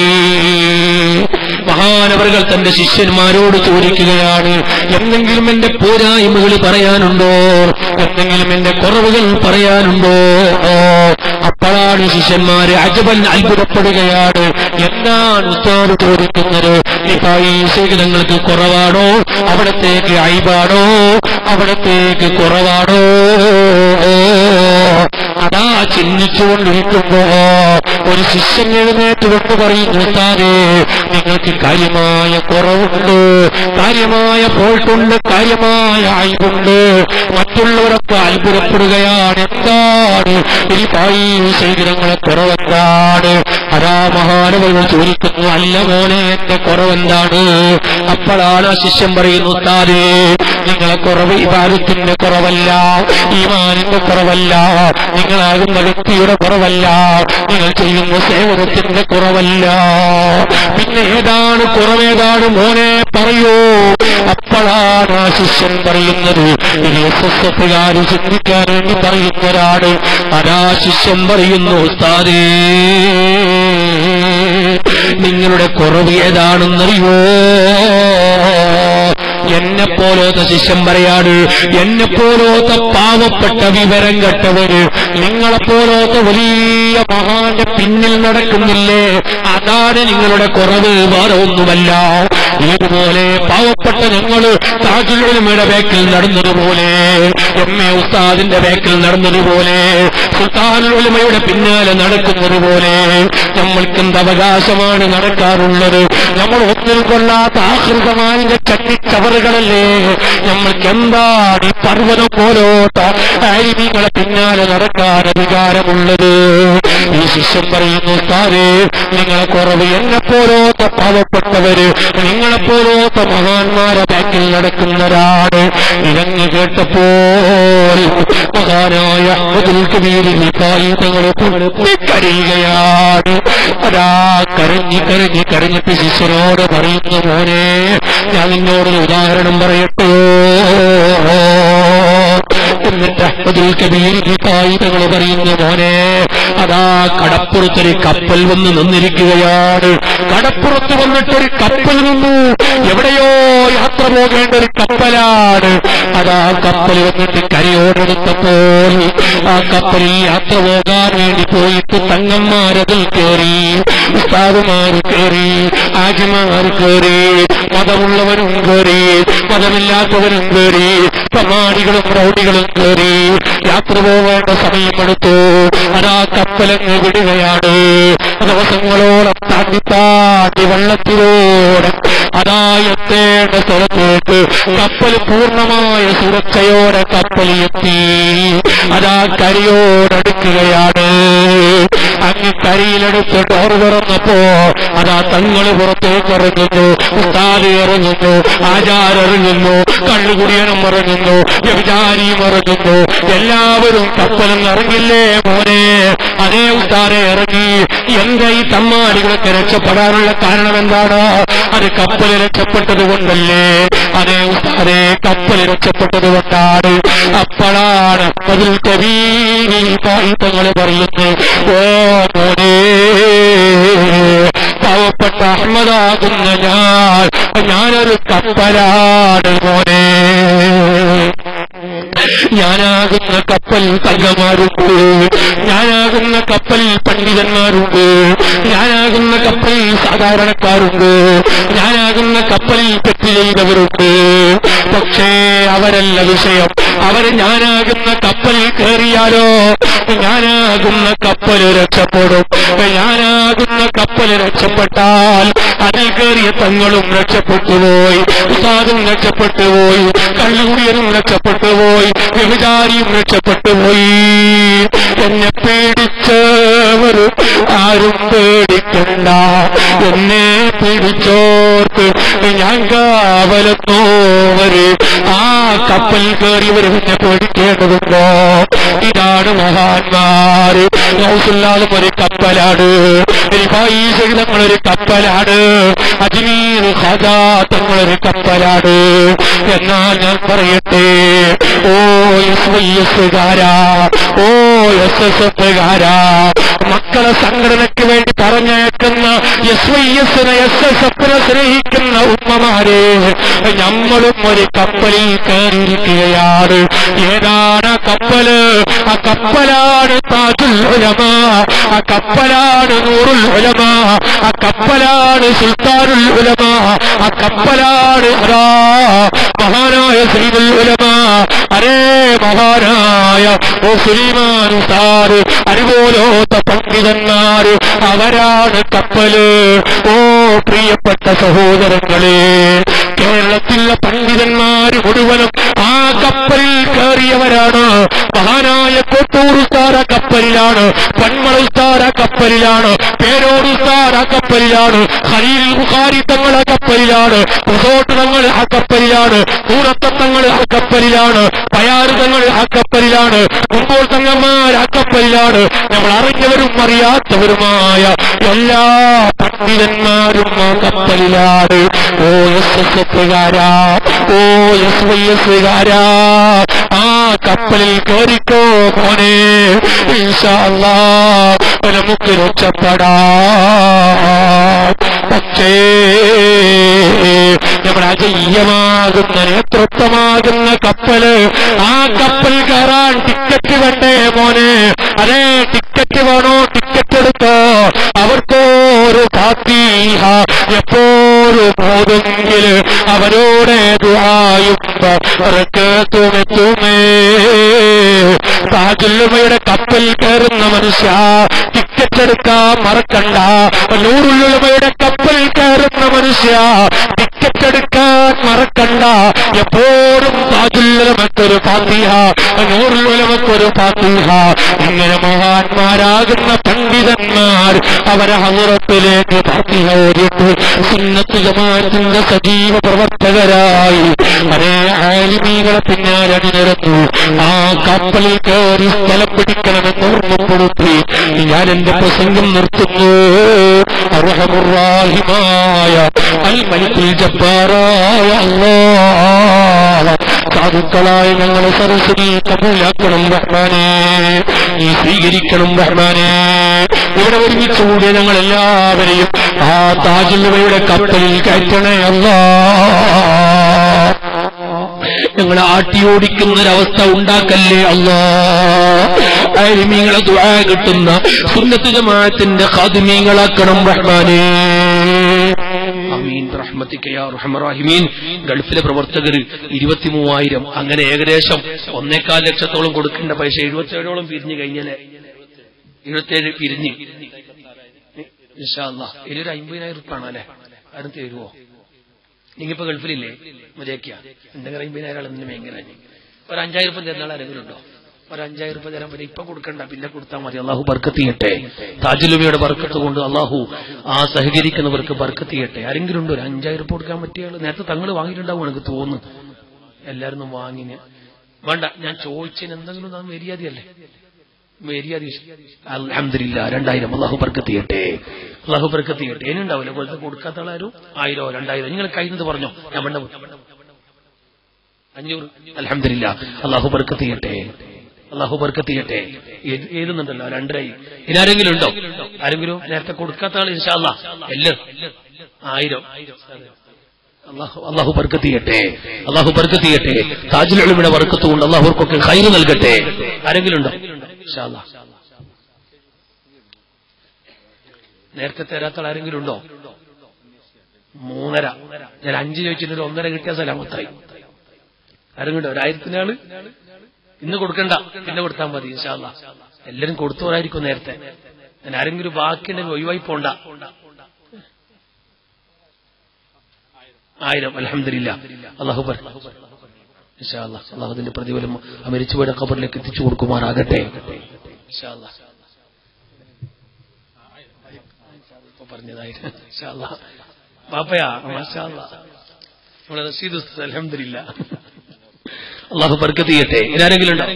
മഹാനവറുകൾ തന്റെ ശിഷ്യന്മാരോട് ചോദിക്കുകയാണ് എന്തെങ്കിലും എന്റെ പോരായ്മകൾ പറയാനുണ്ടോ എന്തെങ്കിലും എന്റെ കുറവുകൾ പറയാനുണ്ടോ അപ്പോഴാണ് ശിഷ്യന്മാര് അജബൻ അത്ഭുതപ്പെടുകയാണ് എന്താണ് ഉസ്താദ് ചോദിക്കുന്നത് നിഫായി സേകിതങ്ങൾക്ക് കുറവാണോ അവിടത്തേക്ക് അയിബാണോ അവിടത്തേക്ക് കുറവാണോ അതാ ചിന്തിച്ചുകൊണ്ടിരിക്കുമ്പോ ഒരു ശിഷ്യൻ എഴുന്നേറ്റ് കൊണ്ട് പറയുന്നു ഉസ്താദേ നിങ്ങൾക്ക് കാര്യമായ കുറവുണ്ട് കാര്യമായ ഫോൾട്ടുണ്ട് കാര്യമായ അയവുണ്ട് മറ്റുള്ളവരൊക്കെ അത്ഭുതപ്പെടുകയാണ് എന്താണ് ഈ പായി ശരീരങ്ങളെ കുറവെന്താണ് അതാ മഹാനവകൾ ചോദിക്കുന്നു അല്ല മോനെ എന്റെ കുറവെന്താണ് അപ്പോഴാണ് ആ ശിഷ്യൻ പറയുന്നു ഉസ്താദേ നിങ്ങളെ കുറവ് ഇബാദത്തിന്റെ കുറവല്ല ഈമാനിന്റെ കുറവല്ല നിങ്ങളാകുന്ന വ്യക്തിയുടെ കുറവല്ല നിങ്ങൾ ചെയ്യുന്ന സേവനത്തിന്റെ കുറവല്ല പിന്നെ ഏതാണ് കുറവേതാണ് മോനെ പറയൂ അപ്പോഴാണ് ആ ശിഷ്യൻ പറയുന്നത് ഇത് എസ് എസ് എഫുകാര് ചിന്തിക്കാൻ വേണ്ടി പറയുന്നവരാണ് അതാ ശിഷ്യൻ പറയുന്നു ഉസ്താദേ നിങ്ങളുടെ കുറവ് ഏതാണെന്നറിയോ എന്നെ പോലോത്ത ശിഷ്യം പറയാണ് എന്നെ പോലോത്ത പാവപ്പെട്ട വിവരം കെട്ടവര് നിങ്ങളെ പോലോത്ത വലിയ മഹാന്റെ പിന്നിൽ നടക്കുന്നില്ലേ അതാണ് നിങ്ങളുടെ കുറവ് വേറെ ഒന്നുമല്ല ഇതുപോലെ പാവപ്പെട്ട ഞങ്ങള് താജുലുമയുടെ ബേക്കിൽ നടന്നതുപോലെ എം എ ഉസ്താദിന്റെ ബേക്കിൽ നടന്നതുപോലെ സുൽത്താനുലുമയുടെ പിന്നാലെ നടക്കുന്നത് പോലെ നമ്മൾക്ക് എന്ത് അവകാശമാണ് നടക്കാറുള്ളത് നമ്മൾ ഒന്നിനും കൊള്ളാത്ത ആഹൃതമായ ചട്ടിച്ചവറുകളല്ലേ നമ്മൾക്ക് എന്താണ് ഈ പർവ്വതം പോലോത്ത ആരിമീങ്ങളെ പിന്നാലെ നടക്കാൻ അധികാരമുള്ളത് ഈ ശിഷ്യൻ പറയുന്നു സാരേ നിങ്ങളെ കുറവ് എന്നെ പോലോത്ത പാവപ്പെട്ടവര് നിങ്ങളെ പോലോത്ത മഹാന്മാരെ ബാക്കിൽ നടക്കുന്നവരാണ് ഇതങ്ങ് കേട്ടപ്പോൾ മഹാനായ അഹ്മദുൽ കബീർ നിഫായി തങ്ങളെ കരയുകയാണ് അതാ കരഞ്ഞി കരഞ്ഞി കരഞ്ഞിട്ട് ശിഷ്യനോട് പറയുന്ന മോനെ ഞാൻ നിന്നോടൊരു ഉദാഹരണം പറയട്ടോ എന്നിട്ട് അഹ്മദുൽ കബീർ നിഫായി തങ്ങൾ പറയുന്ന മോനെ അതാ കടപ്പുറത്തൊരു കപ്പൽ വന്ന് നിന്നിരിക്കുകയാണ് കടപ്പുറത്ത് വന്നിട്ടൊരു കപ്പൽ നിന്നു എവിടെയോ യാത്ര പോകേണ്ട ഒരു കപ്പലാണ് അതാ കപ്പൽ വന്നിട്ട് കരയോടെടുത്തപ്പോൾ ആ കപ്പലിൽ യാത്ര പോകാൻ വേണ്ടി പോയിട്ട് തങ്ങന്മാരതിൽ കയറി ഉസ്താദുമാര് കയറി ആജിമാര് കയറി മതമുള്ളവരും കയറി മതമില്ലാത്തവരും കയറി പ്രമാണികളും പ്രൗഢികളും കയറി യാത്ര പോകേണ്ട സമയമെടുത്തു അതാ കപ്പലങ്ങ് വിടുകയാണ് ദിവസങ്ങളോളം താണ്ടി താണ്ടി വെള്ളത്തിലൂടെ അതാ എത്തേണ്ട സ്ഥലത്തേക്ക് കപ്പൽ പൂർണ്ണമായ സുരക്ഷയോടെ കപ്പൽ എത്തി അതാ കരയോടടുക്കുകയാണ് അങ്ങ് കരിയിലെടുത്ത് ഡോർ തുറന്നപ്പോ അതാ തങ്ങള് പുറത്തേക്ക് ഇറങ്ങുന്നു ഉസ്താദ് ഇറങ്ങുന്നു ആചാരം ഇറങ്ങുന്നു കള്ളുകുടിയനും ഇറങ്ങുന്നു വ്യഭിചാരിയും ഇറങ്ങുന്നു എല്ലാവരും കപ്പലും ഇറങ്ങില്ലേ മോനെ അതേ ഉസ്താരെ ഇറങ്ങി എന്താ ഈ തമ്മാടികളൊക്കെ രക്ഷപ്പെടാനുള്ള കാരണം എന്താണ് അത് കപ്പൽ രക്ഷപ്പെട്ടത് കൊണ്ടല്ലേ അതേ ഉസ്താരെ കപ്പൽ രക്ഷപ്പെട്ടത് കൊണ്ടാണ് അപ്പോഴാണ് അതിൽ കവീതങ്ങൾ പറയുന്നു ഓ മോനെ പാവപ്പെട്ട അഹമ്മദാകുന്ന ഞാൻ ഞാനൊരു കപ്പലാണ് മോനെ ഞാനാകുന്ന കപ്പൽ തങ്കമാരുണ്ട് ഞാനാകുന്ന കപ്പൽ പണ്ഡിതന്മാരുണ്ട് ഞാനാകുന്ന കപ്പൽ സാധാരണക്കാരുണ്ട് ഞാനാകുന്ന കപ്പലിൽ തെറ്റ് ചെയ്തവരുണ്ട് പക്ഷേ അവരല്ല വിഷയം അവര് ഞാനാകുന്ന കപ്പലിൽ കയറിയാലോ ഞാനാകുന്ന കപ്പൽ രക്ഷപ്പെടും ഞാനാകുന്ന കപ്പൽ രക്ഷപ്പെട്ടാൽ അതിൽ കയറിയ തങ്ങളും രക്ഷപ്പെട്ടുപോയി ഉസാദും രക്ഷപ്പെട്ടുപോയി കള്ളുകുടിയനും രക്ഷപ്പെട്ടുപോയി വ്യഭിചാരിയും രക്ഷപ്പെട്ടുപോയി എന്നെ പേടിച്ചവർ ഞാൻ കാവലെന്നോവര് ആ കപ്പൽ കയറിയവർ പിന്നെ പേടിക്കേണ്ടതുണ്ടോ ഇതാണ് മഹാന്മാര് ഹൗസുല്ലാലും ഒരു കപ്പലാണ് റിഫായി സഹിതങ്ങളൊരു കപ്പലാണ് അജ്മീർ ഖജാ തങ്ങളൊരു കപ്പലാണ് എന്നാൽ ഞാൻ പറയട്ടെ ഓ എസ് വൈ എസ്കാരാ ഓ എസ് എസ് എഫുകാരാ മക്കളെ സംഘടനയ്ക്ക് വേണ്ടി പറഞ്ഞേക്കുന്ന എസ് വൈ എസിനെ എസ് എസ് എഫിനെ സ്നേഹിക്കുന്ന ഉമ്മമാരെ നമ്മളും ഒരു കപ്പലിൽ കയറിയിരിക്കുകയാണ് ഏതാണ് ആ കപ്പല് ആ കപ്പലാണ് താജുൽ ഉലമ ആ കപ്പലാണ് നൂറുൽ ഉലമ ആ കപ്പലാണ് സുൽത്താനുൽ ഉലമ ആ കപ്പലാണ് അതാ മഹാനായ സൈദുൽ ഉലമ അരേ മഹാനായ ഓ സുലൈമാൻ സാറ് അറിവോലോത്ത പണ്ഡിതന്മാര് അവരാണ് കപ്പല് ഓ പ്രിയപ്പെട്ട സഹോദരങ്ങളെ കേരളത്തിലെ പണ്ഡിതന്മാര് മുഴുവനും ആ കപ്പലിൽ കയറിയവരാണ് മഹാനായ കൊട്ടൂർ ഉസ്താർ ആ കപ്പലിലാണ് പന്മള ഉസ്താർ ആ കപ്പലിലാണ് പേരോട് ഉസ്താർ ആ കപ്പലിലാണ് ഖലീൽ ബുഖാരി തങ്ങൾ ആ കപ്പലിലാണ് റിസോർട്ട് തങ്ങൾ ആ കപ്പലിലാണ് കൂടത്തങ്ങൾ ആ കപ്പലിലാണ് പയാറ് തങ്ങൾ ആ കപ്പലിലാണ് മുമ്പോൾ തങ്ങന്മാർ ആ കപ്പലിലാണ് നമ്മൾ അറിഞ്ഞവരും അറിയാത്തവരുമായ എല്ലാ പണ്ഡിതന്മാരും ആ കപ്പലിലാണ് ഓ എസ് എസ് എഫുകാരാ ഓ എസ് വൈ എസുകാരാ ആ കപ്പലിൽ കയറിക്കോ മോനെ ഇൻഷാ അല്ലാ നമുക്ക് രക്ഷപ്പെടാം പക്ഷേ നമ്മുടെ അജയ്യമാകുന്ന നേതൃത്വമാകുന്ന കപ്പല് ആ കപ്പൽ കയറാൻ ടിക്കറ്റ് വേണ്ടേ മോനെ അതെ ടിക്കറ്റ് വേണോ ടിക്കറ്റ് എടുത്തോ അവർക്കോരു ഫാത്തിഹ എപ്പോഴും ഓതെങ്കിൽ അവരോട് ദുആയും ബറക്കത്തുമെത്തുമേ താജുല്ലുമയുടെ കപ്പൽ കയറുന്ന മനുഷ്യ ടിക്കറ്റ് എടുക്കാൻ മറക്കണ്ട നൂറുള്ളുമയുടെ കപ്പൽ കയറുന്ന മനുഷ്യ ടിക്കറ്റ് എടുക്കാൻ മറക്കണ്ട എപ്പോഴും താജുല്ലുമക്കൊരു ഫാത്തിഹ നൂറുള്ളുമക്കൊരു ഫാത്തിഹ ഇങ്ങനെ മഹാന്മാരാകുന്ന പണ്ഡിതന്മാർ അവരെ ഹമുറത്തിലേക്ക് ഫാത്തിഹ ഓടിയിട്ട് സുന്നത്ത് ജമാഅത്തിന്റെ സജീവ പ്രവർത്തകരായി അതേ ആലിമീകളെ പിന്നാലെ അണിനിരന്നു ആ കപ്പലിൽ കയറി സ്ഥലം പിടിക്കണമെന്ന് ഓർമ്മപ്പെടുത്തി ഞാൻ എന്റെ പ്രസംഗം നിർത്തുന്നു അർഹമുറാഹിമായ അൽ മലിക്കുൽ ജബ്ബാറായ അല്ലാഹ് സാധുക്കളായ ഞങ്ങളെ സരസ്വതി കബൂലാക്കണം റഹ്മാനെ നീ സ്വീകരിക്കണം റഹ്മാനെ ഇവിടെ ഒരുമിച്ച് കൂടിയ ഞങ്ങൾ എല്ലാവരെയും ആ താജുല്ലയുടെ കപ്പലിൽ കയറ്റണേ അല്ലാ ഞങ്ങളെ ആട്ടിയോടിക്കുന്ന ഒരവസ്ഥ ഉണ്ടാക്കല്ലേ അല്ലാ അരിമീങ്ങളെ ദുആ കിട്ടുന്ന സുന്നത്ത് ജമാഅത്തിന്റെ ഖാദിമീങ്ങളാക്കണം റഹ്മാനേ അമീൻ റഹ്മത്തിക്ക യാ റഹ്മർ റഹീമീൻ ഗൾഫിലെ പ്രവർത്തകർ ഇരുപത്തിമൂവായിരം അങ്ങനെ ഏകദേശം ഒന്നേകാൽ ലക്ഷത്തോളം കൊടുക്കേണ്ട പൈസ എഴുപത്തേഴോളം പിരിഞ്ഞു കഴിഞ്ഞാല് എഴുപത്തേഴ് പിരിഞ്ഞ് ഇൻഷാ അല്ലാ ഇനിയൊരു അമ്പതിനായിരം ഉറുപ്പാണ് അല്ലെ ആരും തരുവോ നിങ്ങിപ്പോ ഗൾഫിലില്ലേ മതിയാക്കിയ എന്തെങ്കിലും അമ്പതിനായിരം ആൾ എന്തിനു ഭയങ്കര ഒരു അഞ്ചായിരം രൂപ തരുന്ന ആൾ ആരെങ്കിലും ഉണ്ടോ ഒരു അഞ്ചായിരം രൂപ തരാൻ പറ്റും ഇപ്പൊ കൊടുക്കണ്ട പിന്നെ കൊടുത്താൽ മതി അള്ളാഹു ബർക്കത്ത് ചെയ്യട്ടെ താജുലുബിയുടെ ബർക്കത്ത് കൊണ്ട് അള്ളാഹു ആ സഹകരിക്കുന്നവർക്ക് ബർക്കത്ത് ചെയ്യട്ടെ ആരെങ്കിലും ഉണ്ടോ ഒരു അഞ്ചായിരം രൂപ കൊടുക്കാൻ പറ്റിയ ആള് നേരത്തെ തങ്ങൾ വാങ്ങിയിട്ടുണ്ടാവും എനിക്ക് തോന്നുന്നു എല്ലാരും ഒന്നും വാങ്ങിന് വേണ്ട ഞാൻ ചോദിച്ചതിന് എന്തെങ്കിലും നാം മര്യാദയല്ലേ മര്യാദ അലഹമില്ല രണ്ടായിരം അള്ളാഹു ബർക്കത്ത് ചെയ്യട്ടെ അള്ളാഹു ബർക്കത്ത് ചെയ്യട്ടെ ഇനിയുണ്ടാവില്ല പോലത്തെ കൊടുക്കാത്ത ആളാരും ആയിരോ രണ്ടായിരം നിങ്ങൾ കയ്യിൽ പറഞ്ഞോ ഞാൻ വേണ്ട അഞ്ഞൂറ് അലഹമില്ല അള്ളാഹു ബർക്കത്ത് ചെയ്യട്ടെ അള്ളാഹു ബർക്കത്ത് ചെയ്യട്ടെ ഏത് എഴുതുന്നുണ്ടല്ലോ രണ്ടരായി ഇനി ആരെങ്കിലും ഉണ്ടോ ആരെങ്കിലും നേരത്തെ കൊടുക്കാത്ത ആൾ ഇൻഷാല്ല എല്ലാരും ആയിരം അള്ളാഹു അള്ളാഹു ബർക്കത്ത് ചെയ്യട്ടെ അള്ളാഹു ബർക്കത്ത് ചെയ്യട്ടെ താജുലുകളുടെ ബർക്കത്ത് കൊണ്ട് അള്ളാഹുർക്കൊക്കെ കൈറ് നൽകട്ടെ ആരെങ്കിലും ഉണ്ടോ ഇൻഷാല്ലാ നേരത്തെ തരാത്ത ആൾ ആരെങ്കിലും ഉണ്ടോ മൂന്നര ഞാൻ അഞ്ച് ചോദിച്ചിട്ട് ഒന്നര കിട്ടിയ സലാമത്തായി ആരെങ്കിലും ഉണ്ടോ ഒരായിരത്തിന് ആള് ഇന്ന് കൊടുക്കണ്ട പിന്നെ കൊടുത്താൽ മതി ഇൻഷാല്ല എല്ലാരും കൊടുത്തവരായിരിക്കും നേരത്തെ ഞാൻ ആരെങ്കിലും ബാക്കിയുണ്ടെങ്കിൽ ഒഴിവായി പോണ്ട ആയിരം അലഹമില്ല അള്ളാഹു അള്ളാഹു അതിന്റെ പ്രതിഫലം ആ മരിച്ചുപോയ ഖബറിലേക്ക് എത്തിച്ചു കൊടുക്കുമാറാകട്ടെ ഇൻഷാല്ലാ. ഇപ്പൊ പറഞ്ഞതായിട്ട് ഇൻഷാല്ലാ. പാപ്പയാ മാഷാ അല്ലാ. നമ്മളെ റഷീദ് ഉസ്താദ് അൽഹംദുലില്ല അള്ളാഹു ബർക്കത്ത് ചെയ്യട്ടെ ഇതാരെങ്കിലും ഉണ്ടോ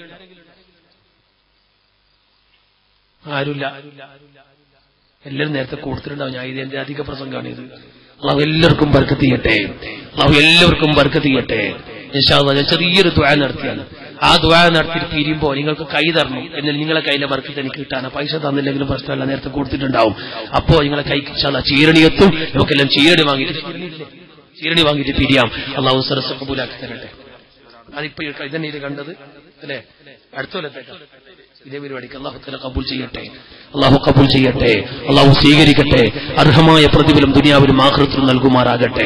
ആരുമില്ല എല്ലാവരും നേരത്തെ കൊടുത്തിട്ടുണ്ടാവും ഞാൻ ഇത് എന്റെ അധിക പ്രസംഗമാണ് ഇത് അള്ളാഹു എല്ലാവർക്കും ബർക്കത്ത് ചെയ്യട്ടെ അള്ളാഹു എല്ലാവർക്കും ബർക്കത്ത് ചെയ്യട്ടെ ഇൻഷാ അല്ലാഹ് ഞാൻ ചെറിയൊരു ദ്വാ നടത്തിയാണ് ആ ദ്വാ നടത്തിയിട്ട് പിരിയുമ്പോൾ നിങ്ങൾക്ക് കൈ തരണം എന്നാൽ നിങ്ങളെ കയ്യിലെ ബർക്കത്ത് എനിക്ക് കിട്ടാണ് പൈസ തന്നില്ലെങ്കിലും പ്രശ്നമല്ല നേരത്തെ കൊടുത്തിട്ടുണ്ടാവും അപ്പോ നിങ്ങളെ കൈ ചീരണി എത്തും നമുക്കെല്ലാം ചീരണി വാങ്ങിയിട്ട് ചീരണി വാങ്ങിയിട്ട് പിരിയാം അള്ളാഹു സരസ് കബൂലാക്കി തരട്ടെ അതിപ്പോ ഈ ഇതന്നെ ഇത് കണ്ടത് അല്ലേ അടുത്ത കൊല്ലത്തേക്ക് ഇതേ പരിപാടിക്ക് അള്ളാഹു തല കബൂൽ ചെയ്യട്ടെ അള്ളാഹു കബൂൽ ചെയ്യട്ടെ അള്ളാഹു സ്വീകരിക്കട്ടെ അർഹമായ പ്രതിഫലം ദുനിയാവിലും ആഹൃത്തിലും നൽകുമാറാകട്ടെ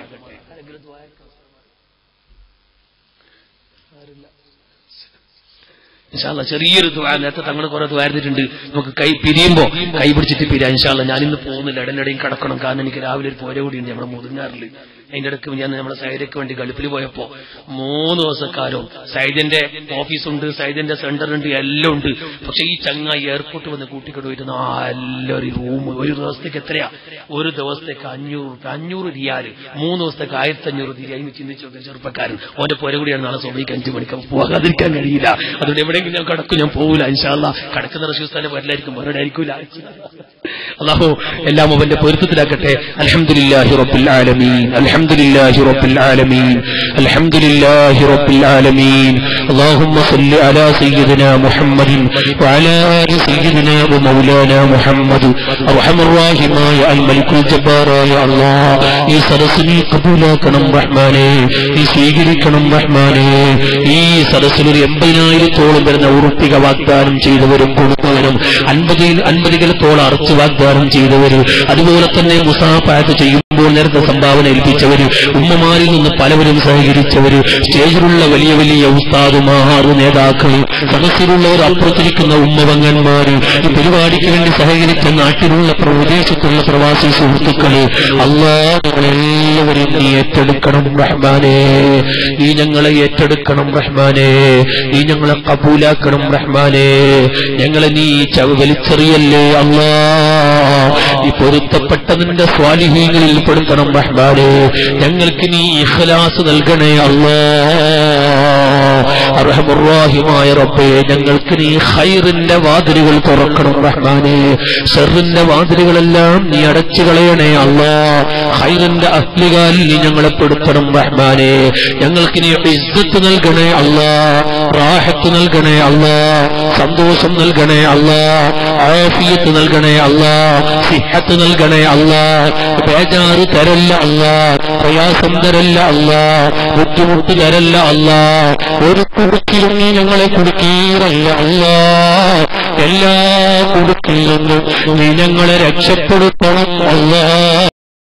ഇൻഷാല്ല ചെറിയൊരു ദ്വാ നേരത്തെ തങ്ങൾ കുറെ ദ്വാരുന്നിട്ടുണ്ട് നമുക്ക് കൈ പിരിയുമ്പോ കൈ പിടിച്ചിട്ട് പിരിയാ ഇൻഷാല്ല ഞാനിന്ന് പോകുന്നില്ല ഇടനിടയും കിടക്കണം കാരണം എനിക്ക് രാവിലെ ഒരു പോര കൂടിയുണ്ട് നമ്മുടെ മുതിർന്നാറിൽ അതിന്റെ ഇടയ്ക്ക് ഞാൻ നമ്മുടെ സൈഡയ്ക്ക് വേണ്ടി ഗൾഫിൽ പോയപ്പോ മൂന്ന് ദിവസക്കാലവും സൈദിന്റെ ഓഫീസുണ്ട് സൈദിന്റെ സെന്റർ ഉണ്ട് എല്ലാം ഉണ്ട് പക്ഷെ ഈ ചങ്ങായി എയർപോർട്ട് വന്ന് കൂട്ടിക്കൊണ്ട് പോയിട്ട് നല്ലൊരു റൂം ഒരു ദിവസത്തേക്ക് എത്രയാ ഒരു ദിവസത്തേക്ക് അഞ്ഞൂറ് റുപ്യ അഞ്ഞൂറ് റിയാല് മൂന്ന് ദിവസത്തേക്ക് ആയിരത്തി അഞ്ഞൂറ് റിയാൽ എന്ന് ചിന്തിച്ചു നോക്കിയ ചെറുപ്പക്കാരൻ ഓന്റെ പുര കൂടിയാണ് നാളെ സോമയ്ക്ക് അഞ്ചു മണിക്ക് പോകാതിരിക്കാൻ കഴിയില്ല അതുകൊണ്ട് എവിടെയെങ്കിലും ഞാൻ കടക്കും ഞാൻ പോകില്ല ഇൻഷാല്ല കടക്കുന്ന റഷീസ്ഥാനെ വരലായിരിക്കും വേറെ ആയിരിക്കൂല അള്ളാഹു എല്ലാം അവന്റെ പൊരുത്തത്തിലാക്കട്ടെ അൽഹംദുലില്ലാഹി റബ്ബിൽ ആലമീൻ അൽഹംദുലില്ലാഹി റബ്ബിൽ ആലമീൻ അൽഹംദുലില്ലാഹി റബ്ബിൽ ആലമീൻ اللهم صل على سيدنا محمد وعلى آل سيدنا ومولانا محمد أرحم الراحماയ الملك الجبار يا الله ഈ സദസ്സിനെ കബൂലാക്കണം റഹ്മാനെ നീ സ്വീകരിക്കണം റഹ്മാനെ ഈ സദസ്സിൽ ഒരു എൺപതിനായിരത്തോളം വരുന്ന ഉറുപ്പിക വാഗ്ദാനം ചെയ്തവരും കൊടുത്തവരും അൻപതിൽ അൻപതുകളത്തോളം അറച്ച് വാഗ്ദാനം ചെയ്തവര് അതുപോലെ തന്നെ മുസാഫാത്ത് ചെയ്യുമ്പോൾ നേരത്തെ സംഭാവന ഏൽപ്പിച്ചവര് ഉമ്മമാരിൽ നിന്ന് പലവരും സഹകരിച്ചവര് സ്റ്റേജിലുള്ള വലിയ വലിയ ഉസ്താദുമാർ നേതാക്കൾ സദസ്സിലുള്ളവർ അപ്പുറത്തിരിക്കുന്ന ഉമ്മവങ്ങന്മാര് ഈ പരിപാടിക്ക് വേണ്ടി സഹകരിച്ച നാട്ടിലുള്ള പ്രദേശത്തുള്ള പ്രവാസി സുഹൃത്തുക്കള് അള്ളാഹുകളെല്ലാവരും നീ ഏറ്റെടുക്കണം റഹ്മാനെ നീ ഞങ്ങളെ ഏറ്റെടുക്കണം റഹ്മാനെ നീ ഞങ്ങളെ കബൂലാക്കണം റഹ്മാനെ ഞങ്ങളെ നീ ചവ വലിച്ചെറിയല്ലേ അള്ളാ ഈ പൊരുത്തപ്പെട്ട നിന്റെ സ്വാലിഹീങ്ങളിൽ പെടുത്തണം റഹ്മാനെ ഞങ്ങൾക്ക് നീ ഇഖ്ലാസ് നൽകണേ അള്ളാ അർഹമുറാഹിമായ റബ്ബേ ഞങ്ങൾക്ക് നീ ഹൈറിന്റെ വാതിലുകൾ തുറക്കണം റഹ്മാനെ ഷെറിന്റെ വാതിലുകളെല്ലാം നീ അടച്ചു കളയണേ അള്ളാ ഹൈറിന്റെ അഹ്ലികാലിൽ നീ ഞങ്ങളെ പെടുത്തണം റഹ്മാനെ ഞങ്ങൾക്ക് നീ ഇസ്സത്ത് നൽകണേ അള്ളാ റാഹത്ത് നൽകണേ അള്ളാ സന്തോഷം നൽകണേ അള്ളാ ആഫിയത്ത് നൽകണേ അള്ളാ സിഹത്ത് നൽകണേ അള്ളാ ബേജാറ് തരല്ല അള്ളാ പ്രയാസം തരല്ല അള്ളാ ബുദ്ധിമുട്ട് തരല്ല അള്ളാ ഒരു കുടുക്കിലും നീ ഞങ്ങളെ കുടുക്കീറല്ല അള്ളാ എല്ലാ കുടുക്കിൽ നിന്നും നീ ഞങ്ങളെ രക്ഷപ്പെടുത്തണം അള്ളാ